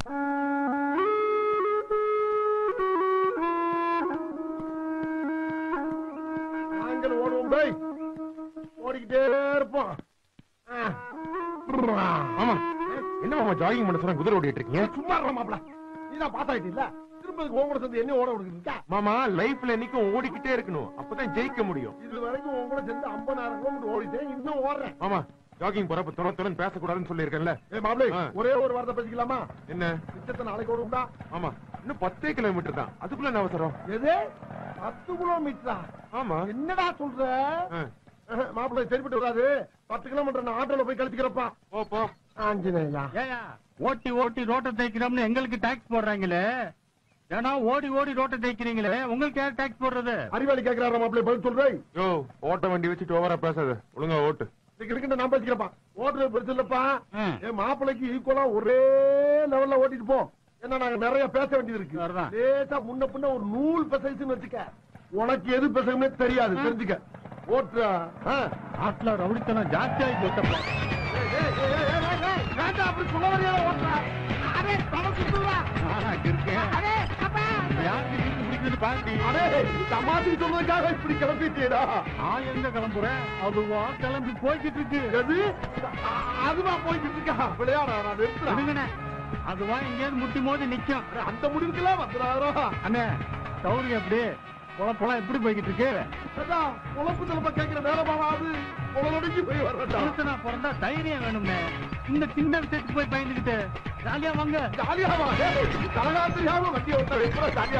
நாங்கள் ஓடுவோம் டேய் ஓடிக்கிட்டே இருப்போம் ஆ. ஆமா என்ன மாமா ஜாகிங் பண்ண சொன்னா குதிரை ஓடிட்டு இருக்கீங்க சும்மா இருக்க மாப்ள நீதான் பாஸ் ஆயிட்டு திரும்ப உன் கூட சேர்ந்து என்ன ஓட விடுக்கிட்டா மாமா லைஃப்ல என்னைக்கும் ஓடிக்கிட்டே இருக்கணும் அப்பதான் ஜெயிக்க முடியும் இது வரைக்கும் உன் கூட சேர்ந்து ஐம்பதாயிரம் கிலோமீட்டர் ஓடிட்டேன் இன்னும் ஓடுறேன் மாமா ஜாகிங் போறப்ப துணை துணை பேசக்கூடாதுன்னு சொல்லியிருக்கேன்ல ஏ மாப்ள ஆ. ஒரே ஒரு வார்த்தை பேசிக்கலாமா என்ன மிச்சத்தை நாளைக்கு ஓடும்டா ஆமா இன்னும் பத்தே கிலோமீட்டர் தான் அதுக்குள்ள என்ன அவசரம் எது பத்து கிலோமீட்டரா ஆமா என்னடா சொல்ற ஆ. மாப்பிள்ளை சரிப்பட்டு வராது பத்து கிலோமீட்டர் நான் ஆட்டோல போய் கழிச்சுக்கிறப்பா போ போ ஆஞ்சநேயா ஏயா ஓட்டி ஓட்டி ரோட்டை தேய்க்கிறோம்னு எங்களுக்கு டாக்ஸ் போடுறாங்களே ஏன்னா ஓடி ஓடி ரோட்டை தேய்க்கிறீங்களே உங்களுக்கு யார் டாக்ஸ் போடுறது அறிவாளி கேக்குறாரு மாப்பிள்ளை பதில் சொல்றேன் யோ ஓட்ட வண்டி வச்சுட்டு ஓவரா பேசாத ஒழுங்கா ஓட்டு இதுக்கு நான் பேசிக்கிறப்பா ஓட்டுறது பெருசு இல்லப்பா ம். என் மாப்பிள்ளைக்கு ஈக்குவலா ஒரே லெவல்ல ஓட்டிட்டு போ ஏன்னா நாங்க நிறைய பேச வேண்டியது இருக்கு சரிதான். லேசா முன்ன பின்ன ஒரு நூல் பெசைச்சுன்னு வச்சுக்க உனக்கு எது பெசகுமே தெரியாது தெரிஞ்சுக்க ஓட்டுறா ஆ. நாட்டுல ரவுடித்தனம் ஜாஸ்தியாகி போட்டப்பா ஏய், ஏய், ஏய், ஏய், ஏய், ஏய், வேண்டாம், அப்படி சொல்ல வரையா ஓட்டுறா அரே தலை சுத்துறா நானா இருக்கேன் அரே அப்பா யாருக்கு இழுத்து பிடிக்கிறது பாருடி அரே தமாசி சொன்னதுக்காக இப்படி கிளம்பிட்டேடா நான் எங்க கிளம்புறேன் அதுவா கிளம்பி போய்கிட்டு இருக்கு எது அ- அதுவா போய்கிட்டு இருக்கா விளையாடா நான் நிறுத்துறேன் விடுங்கண்ணே அதுவா இங்கேருந்து முட்டி மோதி நிக்கும் அரே, அந்த முடிவுக்கெல்லாம் வந்துடாரோ அண்ணே சௌரியம் எப்படி பொல பொல எப்படி போய்கிட்டு இருக்கு அதான் உழப்பு தலைப்பா கேட்கிற வேலை பாவாது உலகடைக்கு போய் வர்றதா மனுஷனா பிறந்தா தைரியம் வேணும்னே இந்த சின்ன விஷயத்துக்கு போய் பயந்துகிட்டு ஜாலியா வாங்க ஜாலியாவா தலகாத்திரியாவ வண்டியை விட்ட வைக்கிற ஜாலியா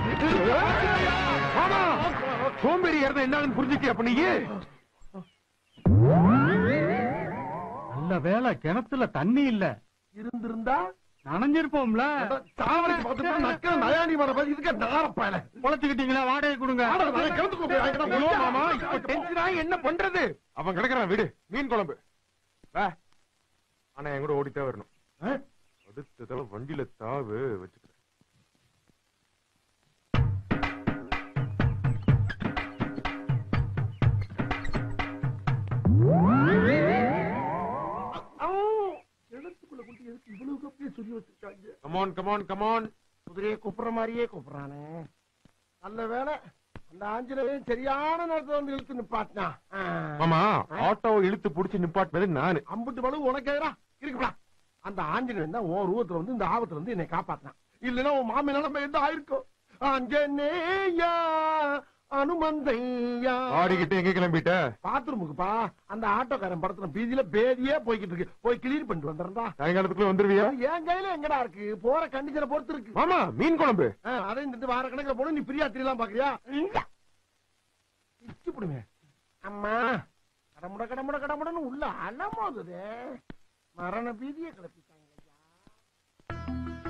மாமா சோம்பேறி இறந்த என்னன்னு புரிஞ்சுக்கிய அப்ப நீங்க நல்ல வேலை கிணத்துல தண்ணி இல்ல இருந்திருந்தா நனைஞ்சிருப்போம்ல சாவடிக்கு பார்த்துட்டு நக்கிற நயாணி வர மாதிரி இருக்க நாரப்பாயல பொழைச்சுக்கிட்டீங்களா வாடகை கொடுங்க ஐயோ மாமா இப்ப டென்ஷன் ஆகி என்ன பண்றது அவன் கிடக்குறான் வீடு மீன் குழம்பு வா ஆனா என் கூட ஓடிட்டே வரணும் அடுத்த தடவை வண்டியில தாவு வச்சுக்கிறேன் எழுத்துக்குள்ள கொண்டு எதுக்கு இவ்வளவு கப்பியே சொல்லி வச்சிருக்காங்க கமான் கமான் கமான் குதிரையை கூப்பிடுற மாதிரியே கூப்பிடுறானே நல்ல வேலை அந்த ஆஞ்சநேயன் சரியான நேரத்துல வந்து இழுத்து நிப்பாட்டினா மாமா ஆட்டோவை இழுத்து புடிச்சு நிப்பாட்டினது நானு அம்புட்டு பழு உனக்கேடா இருக்குடா அந்த ஆஞ்சநேயன் தான் உன் ரூபத்துல வந்து இந்த ஆபத்துல வந்து என்னை காப்பாத்தினான் இல்லைன்னா உன் மாமி நிலைமை என்ன ஆயிருக்கும் ஆஞ்சநேயா அனுமந்தையா ஆடிக்கிட்டு எங்க கிளம்பிட்ட பாத்ரூமுக்குப்பா அந்த ஆட்டோக்காரன் படத்துல பீதியில பேதியே போய்கிட்டு இருக்கு போய் கிளீன் பண்ணிட்டு வந்துடுறா சாயங்காலத்துக்குள்ள வந்துருவியா என் கையில எங்கடா இருக்கு போற கண்டிஷனை பொறுத்து இருக்கு மாமா மீன் குழம்பு ஆ, அதையும் திட்டு வார கணக்குல போன நீ பிரியா திரியலாம் பாக்குறியா இச்சு புடுங்க அம்மா கடமுட கடமுட கடமுடன்னு உள்ள அலமோதுதே மரண பீதியை கிளப்பிட்டாங்க ஐயா.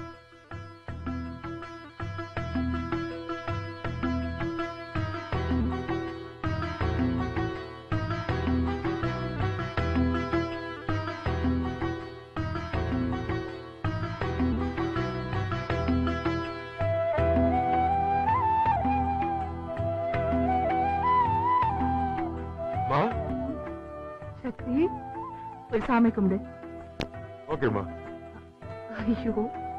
மா சக்தி போய் சாமி கும்பிடு ஓகேமா ஐயோ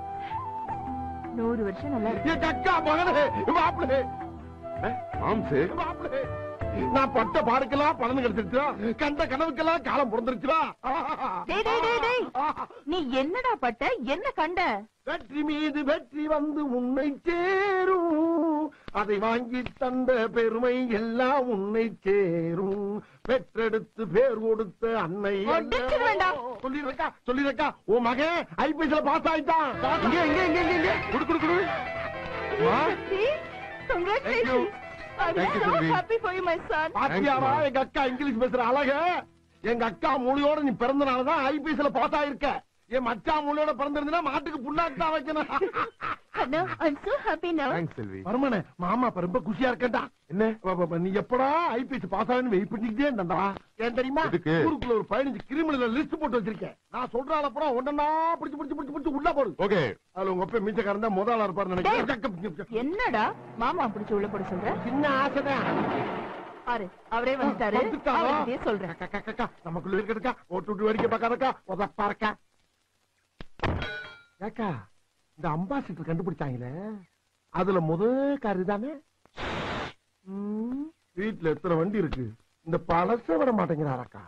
நூறு வருஷம் நல்லா இருக்கு என் அக்கா மகனே மாப்பிளே மாம்சு மாப்பிளே நான் பட்ட பாடுக்கெல்லாம் பலன் கிடைச்சிருச்சா கண்ட கனவுக்கெல்லாம் காலம் பிறந்திருச்சுடா டேய், டேய், டேய், டேய். நீ என்னடா பட்ட என்ன கண்ட வெற்றி மீது வெற்றி வந்து உன்னை சேரும் அதை வாங்கி தந்த பெருமை எல்லாம் உன்னை சேரும் பெற்றெடுத்து பேர் கொடுத்த அன்னை ஒடிச்சிருவேன்டா. சொல்லிருக்கா சொல்லிருக்கா உன் மகன் ஐபிஎஸ்ல பாஸ் ஆயிட்டான் இங்க இங்க இங்க இங்க இங்க குடு குடு குடு மா சக்தி, congratulations. I'm Thank you, so Selvi. happy for you, my son. பாத்தியாவா எங்க அக்கா இங்கிலீஷ் பேசுற அழக எங்க அக்கா மொழியோட நீ பிறந்தனாலதான் ஐபிஎஸ்ல பாஸ் ஆயிருக்க என் மச்சா மொழியோட பிறந்திருந்தா மாட்டுக்கு புண்ணாக்கு தான் வைக்கணும் Anna, I'm so happy now. Thanks Selvi வருமானே மாமா இப்ப ரொம்ப குஷியா இருக்கேன்டா என்ன அப்ப, அப்ப, நீ எப்படா ஐபிஎஸ் பாஸ் ஆகுன்னு வெயிட் பண்ணிக்கிட்டே இருந்தா ஏன் தெரியுமா எதுக்கு? ஊருக்குள்ள ஒரு பதினஞ்சு கிரிமினல் லிஸ்ட் போட்டு வச்சிருக்கேன் நான் சொல்ற அப்புறம் ஒன்னா பிடிச்சு பிடிச்சு பிடிச்சு பிடிச்சு உள்ள போடு ஓகே அதுல உங்க அப்பா மீச்சக்காரன் தான் முதல்ல இருப்பாரு நினைக்கிறேன் என்னடா மாமா பிடிச்சு உள்ள போட சொல்ற சின்ன ஆசைதான் பாரு அவரே வந்துட்டாரு வந்துட்டாரா? அவர்கிட்டயே சொல்றேன் அக்கா, அக்கா, அக்கா, நமக்குள்ள இருக்கா ஓட்டு விட்டு வரைக்கும் பார்க்காதக்கா உதப்பா இருக்கா ஏக்கா இந்த அம்பாசிடர் கண்டுபிடிச்சாங்களே அதுல முத காரு தானே ம், வீட்டுல எத்தனை வண்டி இருக்கு இந்த பழச விட மாட்டேங்கிறாரக்கா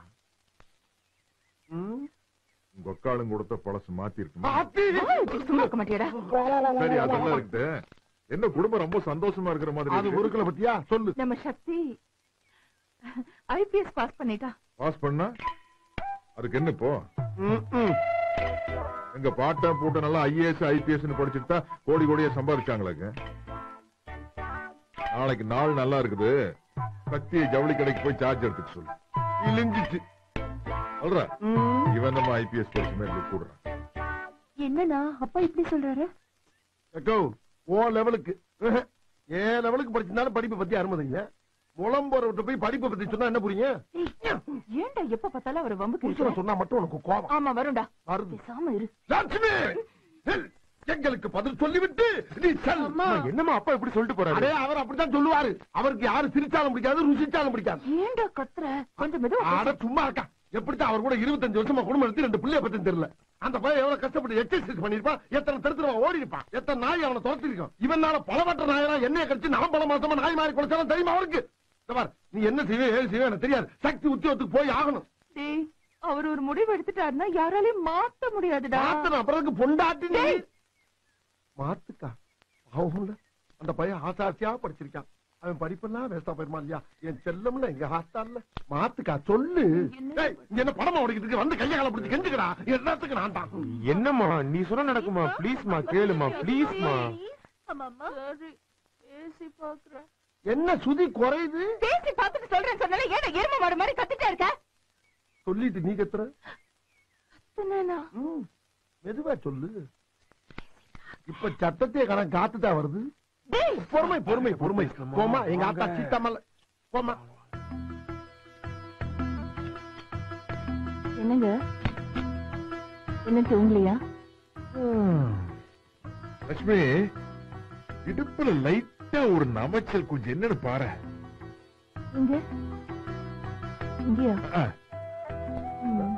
ம், உங்க அக்காளும் கொடுத்த பழசு மாத்தி இருக்குமா ஆத்தி! சும்மா இருக்க மாட்டியாடா சரி அதெல்லாம் இருக்குது என்ன குடும்பம் ரொம்ப சந்தோஷமா இருக்கிற மாதிரி அது இருக்கு. ஒருக்கல பத்தியா சொல்லு நம்ம சக்தி ஐபிஎஸ் பாஸ் பண்ணிட்டா பாஸ் பண்ணா அதுக்கு என்ன இப்போ ம், ம். எங்க பாட்டன் பூட்டன் எல்லாம் ஐஏஎஸ் ஐபிஎஸ் படிச்சுட்டு தான் கோடி கோடியா சம்பாதிச்சாங்களுக்கு நாளைக்கு நாள் நல்லா இருக்குது சக்தியை ஜவுளி கடைக்கு போய் சார்ஜ் எடுத்துட்டு சொல்லு இழிஞ்சிச்சு சொல்ற ம். இவன் நம்ம ஐபிஎஸ் படிச்ச மாதிரி கூடுறான் என்னண்ணா அப்பா இப்படி சொல்றாரு அக்கோ ஓ லெவலுக்கு ம்ஹும். என் லெவலுக்கு படிச்சிருந்தாலும் படிப்பை பத்தி அருமதிங்க முளம்போறவட்ட போய் படிப்பை பத்தி சொன்னா என்ன புரியுங்க ஏன்டா எப்ப பார்த்தாலும் அவர் வம்புக்கு புருஷனை இழுக்கிற? சொன்னா மட்டும் உனக்கு கோபம் ஆமா வரும்டா வருது பேசாம இரு லட்சுமி செல். எங்களுக்கு பதில் சொல்லிவிட்டு நீ செல் அம்மா. என்னம்மா அப்பா இப்படி சொல்லிட்டு போறாரு அடே அவர் அப்படித்தான் சொல்லுவாரு அவருக்கு யாரு சிரிச்சாலும் பிடிக்காது ருசிச்சாலும் பிடிக்காது ஏன்டா கத்துற கொஞ்சம் மெதுவா ஆட பேசு. சும்மா இருக்கா எப்படித்தான் அவர் கூட இருபத்தஞ்சு வருஷமா குடும்பம் எடுத்து ரெண்டு பிள்ளைய பத்தி தெரியல அந்த பையன் எவ்வளவு கஷ்டப்பட்டு எக்ஸசைஸ் பண்ணிருப்பான் எத்தனை தெருத்துல ஓடி இருப்பான் எத்தனை நாய் அவனை துரத்தி இருக்கும் இவனால பலவற்ற நாயெல்லாம் எண்ணெய் கடிச்சு நான் பல மாசமா நாய் மாறி குறைச்சாலும் தெரியுமா அவருக்கு இந்த பார், நீ என்ன செய்வே ஏது செய்வே எனக்கு தெரியாது சக்தி உத்தியோகத்துக்கு போய் ஆகணும் டேய் அவர் ஒரு முடிவு எடுத்துட்டாருன்னா யாராலையும் மாத்த முடியாதுடா மாத்தன அப்புறம் பொண்டாட்டி நீ. டேய். மாத்துக்கா பாவம்ல அந்த பையன் ஆசாசியா படிச்சிருக்கான் அவன் படிப்பெல்லாம் வேஸ்டா போயிருமா இல்லையா என் செல்லம்ல எங்க ஹாஸ்டல்ல மாத்துக்கா சொல்லு என்ன? டேய், இங்க என்ன படமா உடைக்கிறதுக்கு வந்து கைய கால பிடிச்சு கெஞ்சுக்கடா என்னத்துக்கு நான் தான் என்னம்மா நீ சொன்ன நடக்குமா ப்ளீஸ்மா கேளுமா ப்ளீஸ்மா பேசி பாக்குறேன் என்ன சுதி குறையுது பேசி பார்த்துட்டு சொல்றேன் சொன்னால ஏன் எரும மாடு மாதிரி கத்திட்டே இருக்க சொல்லிட்டு நீ கத்துற சொன்னேனா? ம், மெதுவா சொல்லு இப்ப சட்டத்தையே கணக்கு காத்துதான் வருது டேய் பொறுமை பொறுமை பொறுமை போமா எங்க ஆத்தா சீத்தாமல்ல போமா என்னங்க என்ன தூங்கலையா லட்சுமி இடுப்புல லைட்டா ஒரு நமைச்சல் கொஞ்சம் என்னன்னு பாரு இங்க இங்கயா ஆ, ம்.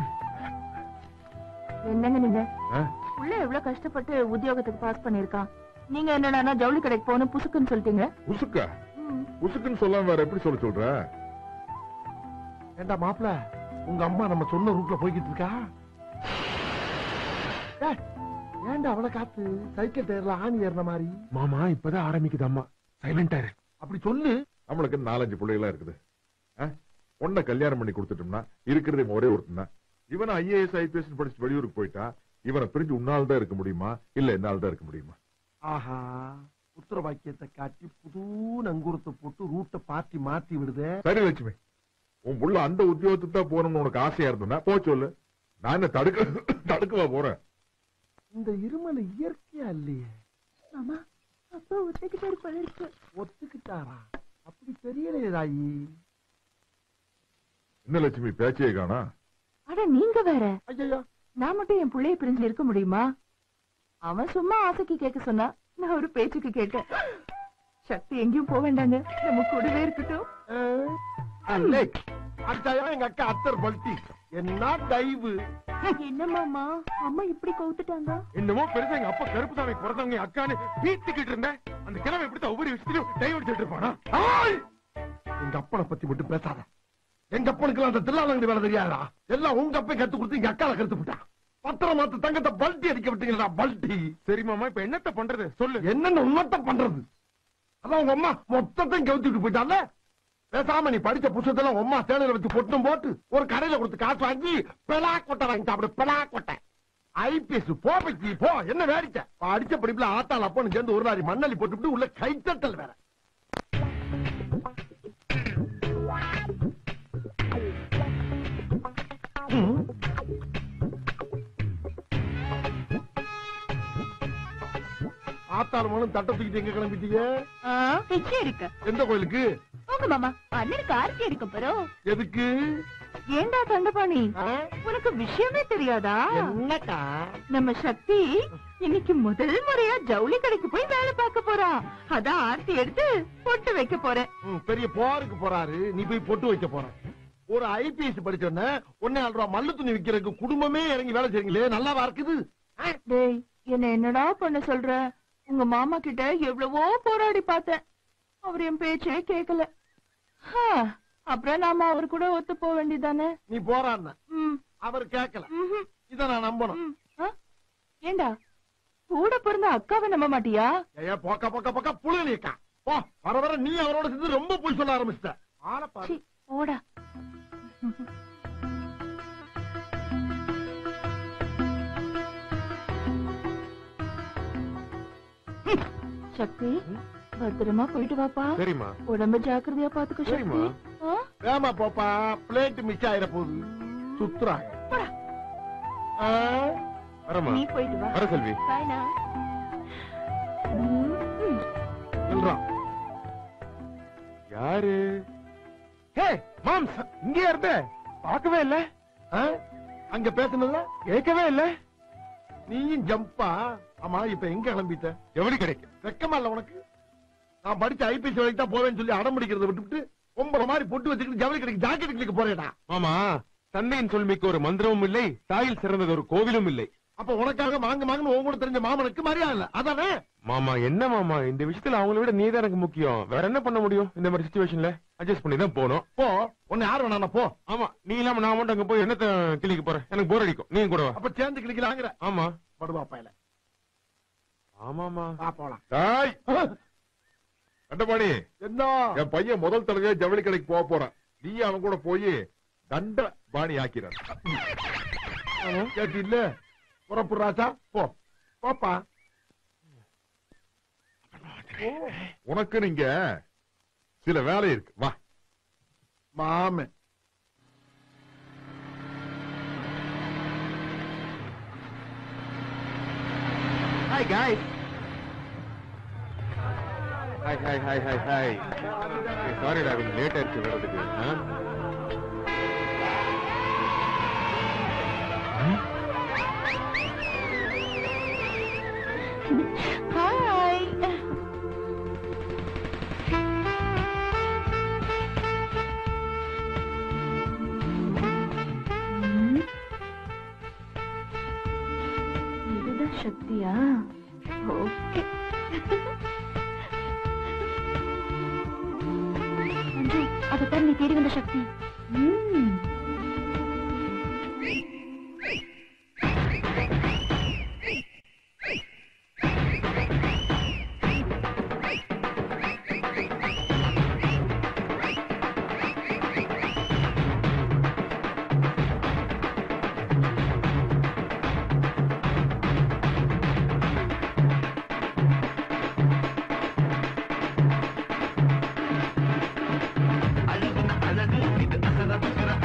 என்னங்க நீங்க ஆ, உள்ள எவ்வளவு கஷ்டப்பட்டு உத்தியோகத்துக்கு பாஸ் பண்ணிருக்கான் நீங்க என்னடா ஜவுளி கடைக்கு போகணும் புசுக்குன்னு சொல்லிட்டீங்க உசுக்கா ம். உசுக்குன்னு சொல்லாம வேற எப்படி சொல்ல சொல்ற ஏண்டா மாப்பிள உங்க அம்மா நம்ம சொன்ன ரூட்ல போய்கிட்டு இருக்கா ஏய், ஏண்டா அவளை காத்து சைக்கிள் டயர்ல ஆணி ஏறின மாதிரி மாமா இப்பதான் ஆரம்பிக்குது அம்மா சைலண்டா இரு அப்படி சொல்லு நம்மளுக்கு நாலஞ்சு பிள்ளைகளா இருக்குது ஆ? பொண்ணை கல்யாணம் பண்ணி கொடுத்துட்டோம்னா இருக்கிறது இவன் ஒரே ஒருத்தன் தான் இவன் ஐஏஎஸ் ஐபிஎஸ் படிச்சு வெளியூருக்கு போயிட்டா இவனை பிரிஞ்சு உன்னால் தான் இருக்க முடியுமா இல்ல என்னால் தான் இருக்க முடியுமா ஆஹா உத்தர வாக்கியத்தை காட்டி புது நங்கூரத்தை போட்டு ரூட்டை பாத்தி மாத்தி விடுதே சரி லட்சுமி உன் புள்ள அந்த உத்தியோகத்துக்கு தான் போகணும்னு உனக்கு ஆசையா இருந்ததுன்னா போ சொல்லு நான் என்ன தடுக்க தடுக்கவா போறேன் இந்த இருமல் இயற்கையா இல்லையே மாமா அப்பா ஒத்துக்கிட்டாரு போல இருக்கு ஒத்துக்கிட்டாரா அப்படி தெரியலையே தாயி என்ன லட்சுமி பேச்சையே காணா அட நீங்க வேற ஐயோ நான் மட்டும் என் புள்ளைய பிரிஞ்சு இருக்க முடியுமா அவன் சும்மா ஆசைக்கு கேட்க சொன்னா நான் ஒரு பேச்சுக்கு கேட்டேன் சக்தி எங்கேயும் போக வேண்டாங்க நம்ம கூடவே இருக்கட்டும் அச்சாயா எங்க அக்கா அத்தர் பல்ட்டி என்ன டைவு என்ன மாமா அம்மா இப்படி கவுத்துட்டாங்க என்னமோ பெருசா எங்க அப்பா கருப்பு சாமி பிறந்தவங்க அக்கான்னு பீத்திக்கிட்டு இருந்தேன் அந்த கிழமை எப்படித்தான் ஒவ்வொரு விஷயத்திலும் டைவ் எடுத்துட்டு இருப்பானா ஆய்! எங்க அப்பனை பத்தி மட்டும் பேசாத எங்க அப்பனுக்கு அந்த தில்லாலங்கடி வேலை தெரியாதா எல்லாம் உங்க அப்பை கத்து கொடுத்து எங்க அக்கால கருத்து விட்டான் பத்திரம் மாத்த தங்கத்தை பல்ட்டி அடிக்க விட்டீங்களா பல்ட்டி சரி மாமா இப்ப என்னத்த பண்றது சொல்லு என்னென்ன உன்னத்த பண்றது அதான் உங்க அம்மா மொத்தத்தையும் கவுத்திட்டு போயிட்டால பேசாம நீ படிச்ச புத்தகத்துல உங்க அம்மா சேலையில வச்சு பொட்டும் போட்டு ஒரு கடையில கொடுத்து காசு வாங்கி பெலா கொட்டை வாங்கி சாப்பிடு பெலா கொட்டை ஐபிஎஸ் போ பச்சி போ என்ன வேடிக்கை அடிச்ச படிப்புல ஆத்தாள் அப்பன்னு சேர்ந்து ஒரு லாரி மண்ணலி போட்டுவிட்டு உள்ள கைத்தட்டல் வேற ம். ஆத்தாள் மனும் தட்டை தூக்கிட்டு எங்க கிளம்பிட்டீங்க பிச்சை இருக்கு எந்த கோயிலுக்கு உங்க மாமா அண்ணனுக்கு ஆர்த்தி எடுக்க போறோம் எதுக்கு ஏண்டா தண்டபாணி ஆ? உனக்கு விஷயமே தெரியாதா என்னக்கா நம்ம சக்தி இன்னைக்கு முதல் முறையா ஜவுளி கடைக்கு போய் வேலை பார்க்க போறான் அதான் ஆர்த்தி எடுத்து பொட்டு வைக்க போறேன் ம், பெரிய போருக்கு போறாரு நீ போய் பொட்டு வைக்க போற ஒரு ஐபிஎஸ் படிச்சோன்ன ஒன்னே ஆள் ரூபா மல்லு துணி விக்கிறதுக்கு குடும்பமே இறங்கி வேலை செய்றீங்களே நல்லாவா இருக்குது ஆ? டேய் என்ன என்னடா பண்ண சொல்ற உங்க மாமா கிட்ட எவ்வளவோ போராடி பார்த்தேன் அவர் என் பேச்சே கேட்கல ஹா, அப்புறம் நாம அவர் கூட ஒத்து போக வேண்டியதானே நீ போறான்னு ம் அவர் கேட்கல ம்ஹும். இத நான் நம்பணும் ம். ஆ? ஏண்டா கூட பிறந்த அக்காவை நம்ப மாட்டியா ஏயா போக்க போக்க போக்க புழு நீக்கா போ வர வர நீ அவரோட சேர்ந்து ரொம்ப பொய் சொல்ல ஆரம்பிச்சிட்ட ஆளை பாரு. சீ, போடா சக்தி பத்திரமா போயிட்டு வாப்பா சரிம்மா உடம்ப ஜாக்கிரதையா பாத்துக்க சக்தி சரிம்மா. ஆ? வேமா போப்பா பிளேட் மிஸ் ஆயிர போகுது சுத்துறாங்க போடா. ஆ? வரமா நீ போயிட்டு வா வர செல்வி பாய்னா ம், ம். சொல்றான் யாரு ஹே மாம்ஸ் இங்கே இருந்த பார்க்கவே இல்ல ஆ? அங்க பேசுனதுல கேட்கவே இல்ல நீயும் ஜம்பா ஆமா இப்ப எங்க கிளம்பிட்ட எவடி கிடைக்கும் வெக்கமா இல்ல உனக்கு நான் படிச்ச ஐபிஎஸ் வேலைக்கு தான் போவேன்னு சொல்லி அடம் பிடிக்கிறத விட்டுவிட்டு பொம்பளை மாதிரி பொட்டு வச்சுக்கிட்டு ஜவுளி கடைக்கு ஜாக்கெட் கிளிக்கு போறேடா மாமா தந்தையின் சொல்மிக்கு ஒரு மந்திரமும் இல்லை தாயில் சிறந்தது ஒரு கோவிலும் இல்லை அப்ப உனக்காக மாங்க மாங்கன்னு உன் கூட தெரிஞ்ச மாமனுக்கு மரியாதை இல்ல அதானே மாமா என்ன மாமா இந்த விஷயத்துல அவங்கள விட நீதான் எனக்கு முக்கியம் வேற என்ன பண்ண முடியும் இந்த மாதிரி சுச்சுவேஷன்ல அட்ஜஸ்ட் பண்ணி தான் போகணும் போ உன்னை யார் வேணா போ ஆமா நீ இல்லாம நான் மட்டும் அங்க போய் என்னத்த கிளிக்க போறேன் எனக்கு போர் அடிக்கும் நீங்க கூட வா அப்ப சேர்ந்து கிளிக்கலாங்கிற ஆமா படுவா பையல ஆமாமா வா போலாம் டாய் கண்டபாணி என்ன என் பையன் முதல் தடவையா ஜவுளி கடைக்கு போக போறான் நீ அவன் கூட போய் தண்ட பாணி ஆக்கிறான் கேட்டு இல்ல புறப்பு ராஜா போ போப்பா உனக்கு நீங்க சில வேலை இருக்கு வா மாமன் hi guys hi hi hi hi hi சாரிடா கொஞ்சம் லேட் ஆயிடுச்சு வர்றதுக்கு ஆ? ஹாய் ம். இதுதான் சக்தியா ஓகே அஞ்சு அதுதான் நீ தேடி வந்த சக்தி ம். அழகு அழகு இது அசர பசர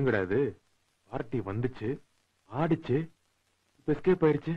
என்னங்கடா இது பார்ட்டி வந்துச்சு ஆடிச்சு இப்ப எஸ்கேப் ஆயிடுச்சு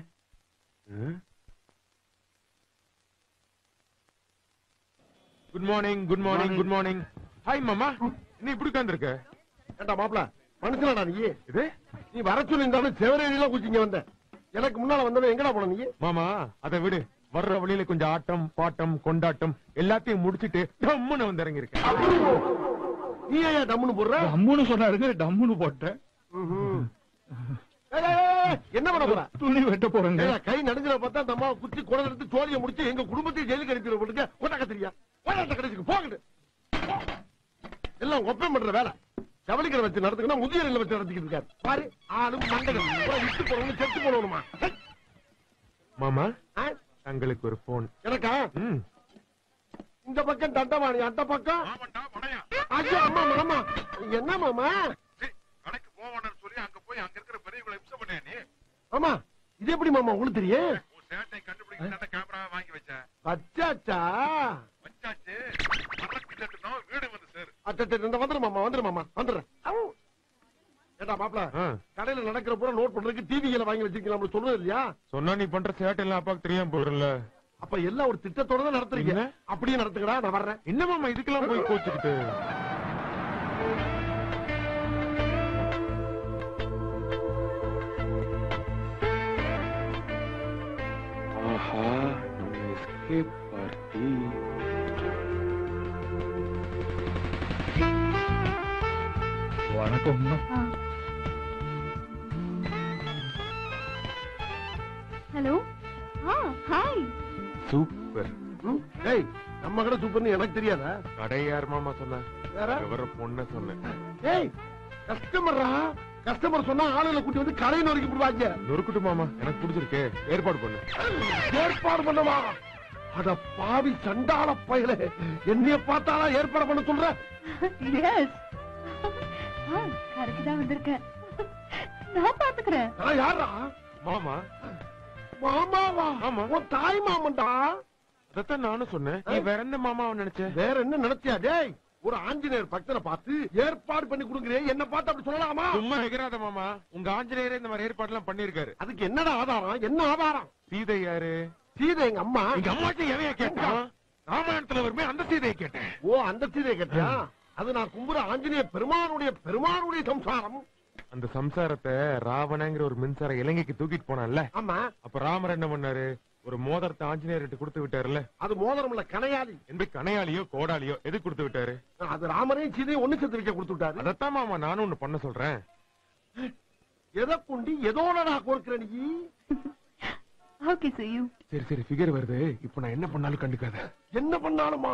good morning good morning good morning hi மாமா என்ன இப்படி உட்கார்ந்திருக்க ஏண்டா மாப்பிள மனுஷனாடா நீ இது நீ வர சொல்லியிருந்தாலும் செவரேறியெல்லாம் குச்சிங்க வந்த எனக்கு முன்னால வந்தவன் எங்கடா போன நீ மாமா அதை விடு வர்ற வழியில கொஞ்சம் ஆட்டம் பாட்டம் கொண்டாட்டம் எல்லாத்தையும் முடிச்சிட்டு டம்முன்னு வந்து இறங்கி இருக்கேன் நீ ஏன் டம்முன்னு போடுற டம்முன்னு சொன்னாருங்க டம்முன்னு போட்டேன் ம்ஹும். ஏய், ஏய், ஏய், ஏய், என்ன பண்ண போற துணி வெட்ட போறேங்க ஏய், கை நடுங்கிற பார்த்தா அந்த அம்மா குத்தி குடை எடுத்து சோழியை முடிச்சு எங்க குடும்பத்தையும் ஜெயிலுக்கு அனுப்பி போட்டுக்க கொண்டா கத்திரியா கொண்டாட்ட கடைசிக்கு போகட்டு எல்லாம் ஒப்பம் பண்ற வேலை ஜவளிக்கடை வச்சு நடத்துக்கணும் முதியோரில் வச்சு நடத்திக்கிட்டு இருக்காரு பாரு ஆளும் மண்டகம் பூரா விட்டு போறவங்க செத்து போடணுமா மாமா ஆ? தங்களுக்கு ஒரு போன் எனக்கா ம் இந்த பக்கம் தண்டவாணி அந்த பக்கம் ஐயோ அம்மா மாமா என்ன மாமா கடைக்கு போவானு சொல்லி அங்க போய் அங்க இருக்கிற பெரியவங்களை இம்சம் பண்ணே நீ மாமா இது எப்படி மாமா உங்களுக்கு தெரியும் உன் சேட்டை கண்டுபிடிக்க கேமரா வாங்கி வச்சேன் அச்சாச்சா வச்சாச்சு மரக்கு தட்டுனோம் வீடு வந்து சேரு அச்சா இந்த வந்துரு மாமா வந்துரு மாமா வந்துடுறேன் அவு. ஏண்டா மாப்பிள ஆ. கடையில நடக்கிற பூரா நோட் பண்றதுக்கு டிவிகளை வாங்கி வச்சிருக்கீங்க சொல்றது இல்லையா சொன்னா நீ பண்ற சேட்டை எல்லாம் அப்பாக்கு தெரியாம போயிடும்ல அப்ப எல்லாம் ஒரு திட்டத்தோட தான் நடத்துறீங்க என்ன? அப்படியே நடத்துக்கடா நான் வர்றேன் என்ன மாமா இதுக்கெல்லாம் போய் கோச்சுக்கிட்டு ஆஹா நம்ம எஸ்கேப் பார்ட்டி வணக்கம் ஹலோ ஆ ஹாய் சூப்பர் ம்? ஏய் நம்ம கடை சூப்பர்னு எனக்கு தெரியாதா கடை யார் மாமா சொன்ன வேற விவர பொண்ண சொன்னேன் ஏய் கஸ்டமரா கஸ்டமர் சொன்னா ஆளுகளை கூட்டி வந்து கடை நொறுக்கி விடுவாங்க நொறுக்குட்டு மாமா எனக்கு பிடிச்சிருக்கே ஏற்பாடு பண்ணு ஏற்பாடு பண்ணவா அட பாவி சண்டாள பயலே என்னைய பார்த்தாலா ஏற்பாடு பண்ண சொல்ற எஸ் கரெக்ட் தான் வந்திருக்கேன் நான் பாத்துக்கிறேன் நான் யாரா மாமா மாமாவா ஆமா. உன் தாய் மாமன்டா அதான் நானும் சொன்னேன் நீ வேற என்ன மாமாவை நினைச்ச வேற என்ன நினைச்சியா டேய் ஒரு ஆஞ்சநேயர் பக்தனை பார்த்து ஏற்பாடு பண்ணி கொடுக்குறே என்ன பார்த்து அப்படி சொல்லலாமா சும்மா எகிராத மாமா உங்க ஆஞ்சநேயரே இந்த மாதிரி ஏற்பாடு எல்லாம் பண்ணிருக்காரு அதுக்கு என்னடா ஆதாரம் என்ன ஆதாரம் சீதை யாரு சீதை எங்க அம்மா எங்க அம்மாட்ட எவைய கேட்டான் ராமாயணத்துல வருமே அந்த சீதையை கேட்டேன் ஓ அந்த சீதை கேட்டியா அது நான் கும்புற ஆஞ்சநேய பெருமானுடைய பெருமானுடைய சம்சாரம் அந்த சம்சாரத்தை ராவணங்கிற ஒரு மின்சார இலங்கைக்கு தூக்கிட்டு போனான்ல ஆமா அப்ப ராமர் என்ன பண்ணாரு ஒரு மோதிரத்தை ஆஞ்சநேயர்கிட்ட கொடுத்து விட்டாருல்ல அது மோதிரம் இல்ல கனையாளி எந்த கனையாளியோ கோடாலியோ எது கொடுத்து விட்டாரு அது ராமரையும் சீதையும் ஒண்ணு சேர்த்து வைக்க கொடுத்து விட்டாரு அதத்தான் மாமா நானும் ஒண்ணு பண்ண சொல்றேன் எதை கொண்டு எதோட நான் கொடுக்கிற நீ ஓகே see you சரி சரி ஃபிகர் வருது இப்போ நான் என்ன பண்ணாலும் கண்டுக்காத என்ன பண்ணாலுமா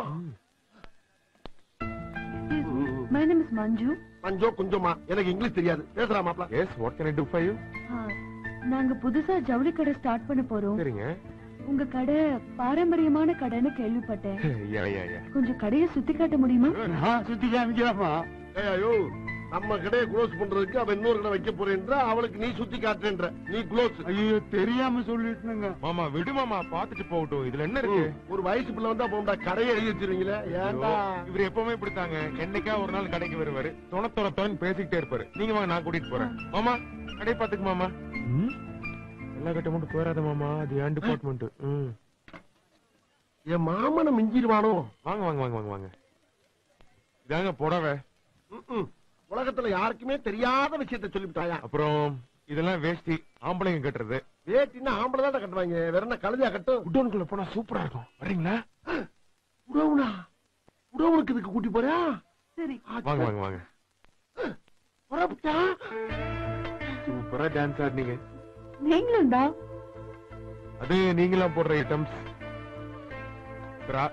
excuse me my name is மஞ்சு அஞ்சோ கொஞ்சமா எனக்கு இங்கிலீஷ் தெரியாது பேசுறா மாப்ள yes what can I do for you ஆ, நாங்க புதுசா ஜவுளி கடை ஸ்டார்ட் பண்ண போறோம் சரிங்க உங்க கடை பாரம்பரியமான கடைன்னு கேள்விப்பட்டேன் யா யா யா கொஞ்சம் கடையை சுத்தி காட்ட முடியுமா நான் சுத்தி காமிக்கலாமா ஏய், ஐயோ நம்ம கடையை க்ளோஸ் பண்றதுக்கு அவன் இன்னொரு கடை வைக்க போறேன்ற அவளுக்கு நீ சுத்தி காட்டுன்ற நீ க்ளோஸ் ஐயோ தெரியாம சொல்லிட்டுங்க மாமா விடு மாமா பாத்துட்டு போகட்டும் இதுல என்ன இருக்கு ஒரு வயசு பிள்ளை வந்தா போண்டா கடையை எழுதி வச்சிருவீங்களே ஏன்டா இவர் எப்பவுமே இப்படித்தாங்க என்னைக்கா ஒரு நாள் கடைக்கு வருவாரு தொண தொண தொணன்னு பேசிக்கிட்டே இருப்பாரு நீங்க வாங்க நான் கூட்டிட்டு போறேன் மாமா கடை பாத்துக்கு மாமா எல்லா கட்ட மட்டும் போயிடாத மாமா அது என் டிபார்ட்மெண்ட் என் மாமனை மிஞ்சிருவானோ வாங்க வாங்க வாங்க வாங்க வாங்க இதாங்க புடவை ம்ம். உலகத்துல யாருக்குமே தெரியாத விஷயத்த சொல்லிவிட்டாயா அப்புறம் இதெல்லாம் வேஷ்டி ஆம்பளைங்க கட்டுறது வேட்டின்னா ஆம்பளை தான் கட்டுவாங்க வேற என்ன கழுதியா கட்டும் குடோனுக்குள்ள போனா சூப்பரா இருக்கும் வர்றீங்களா உடவுனா உடவுனுக்கு இதுக்கு கூட்டி போறியா சரி வாங்க வாங்க வாங்க புறப்பட்டா சூப்பரா டான்ஸ் ஆடுனீங்க நீங்களும் தான் அது நீங்களா போடுற ஐட்டம்ஸ் பிரா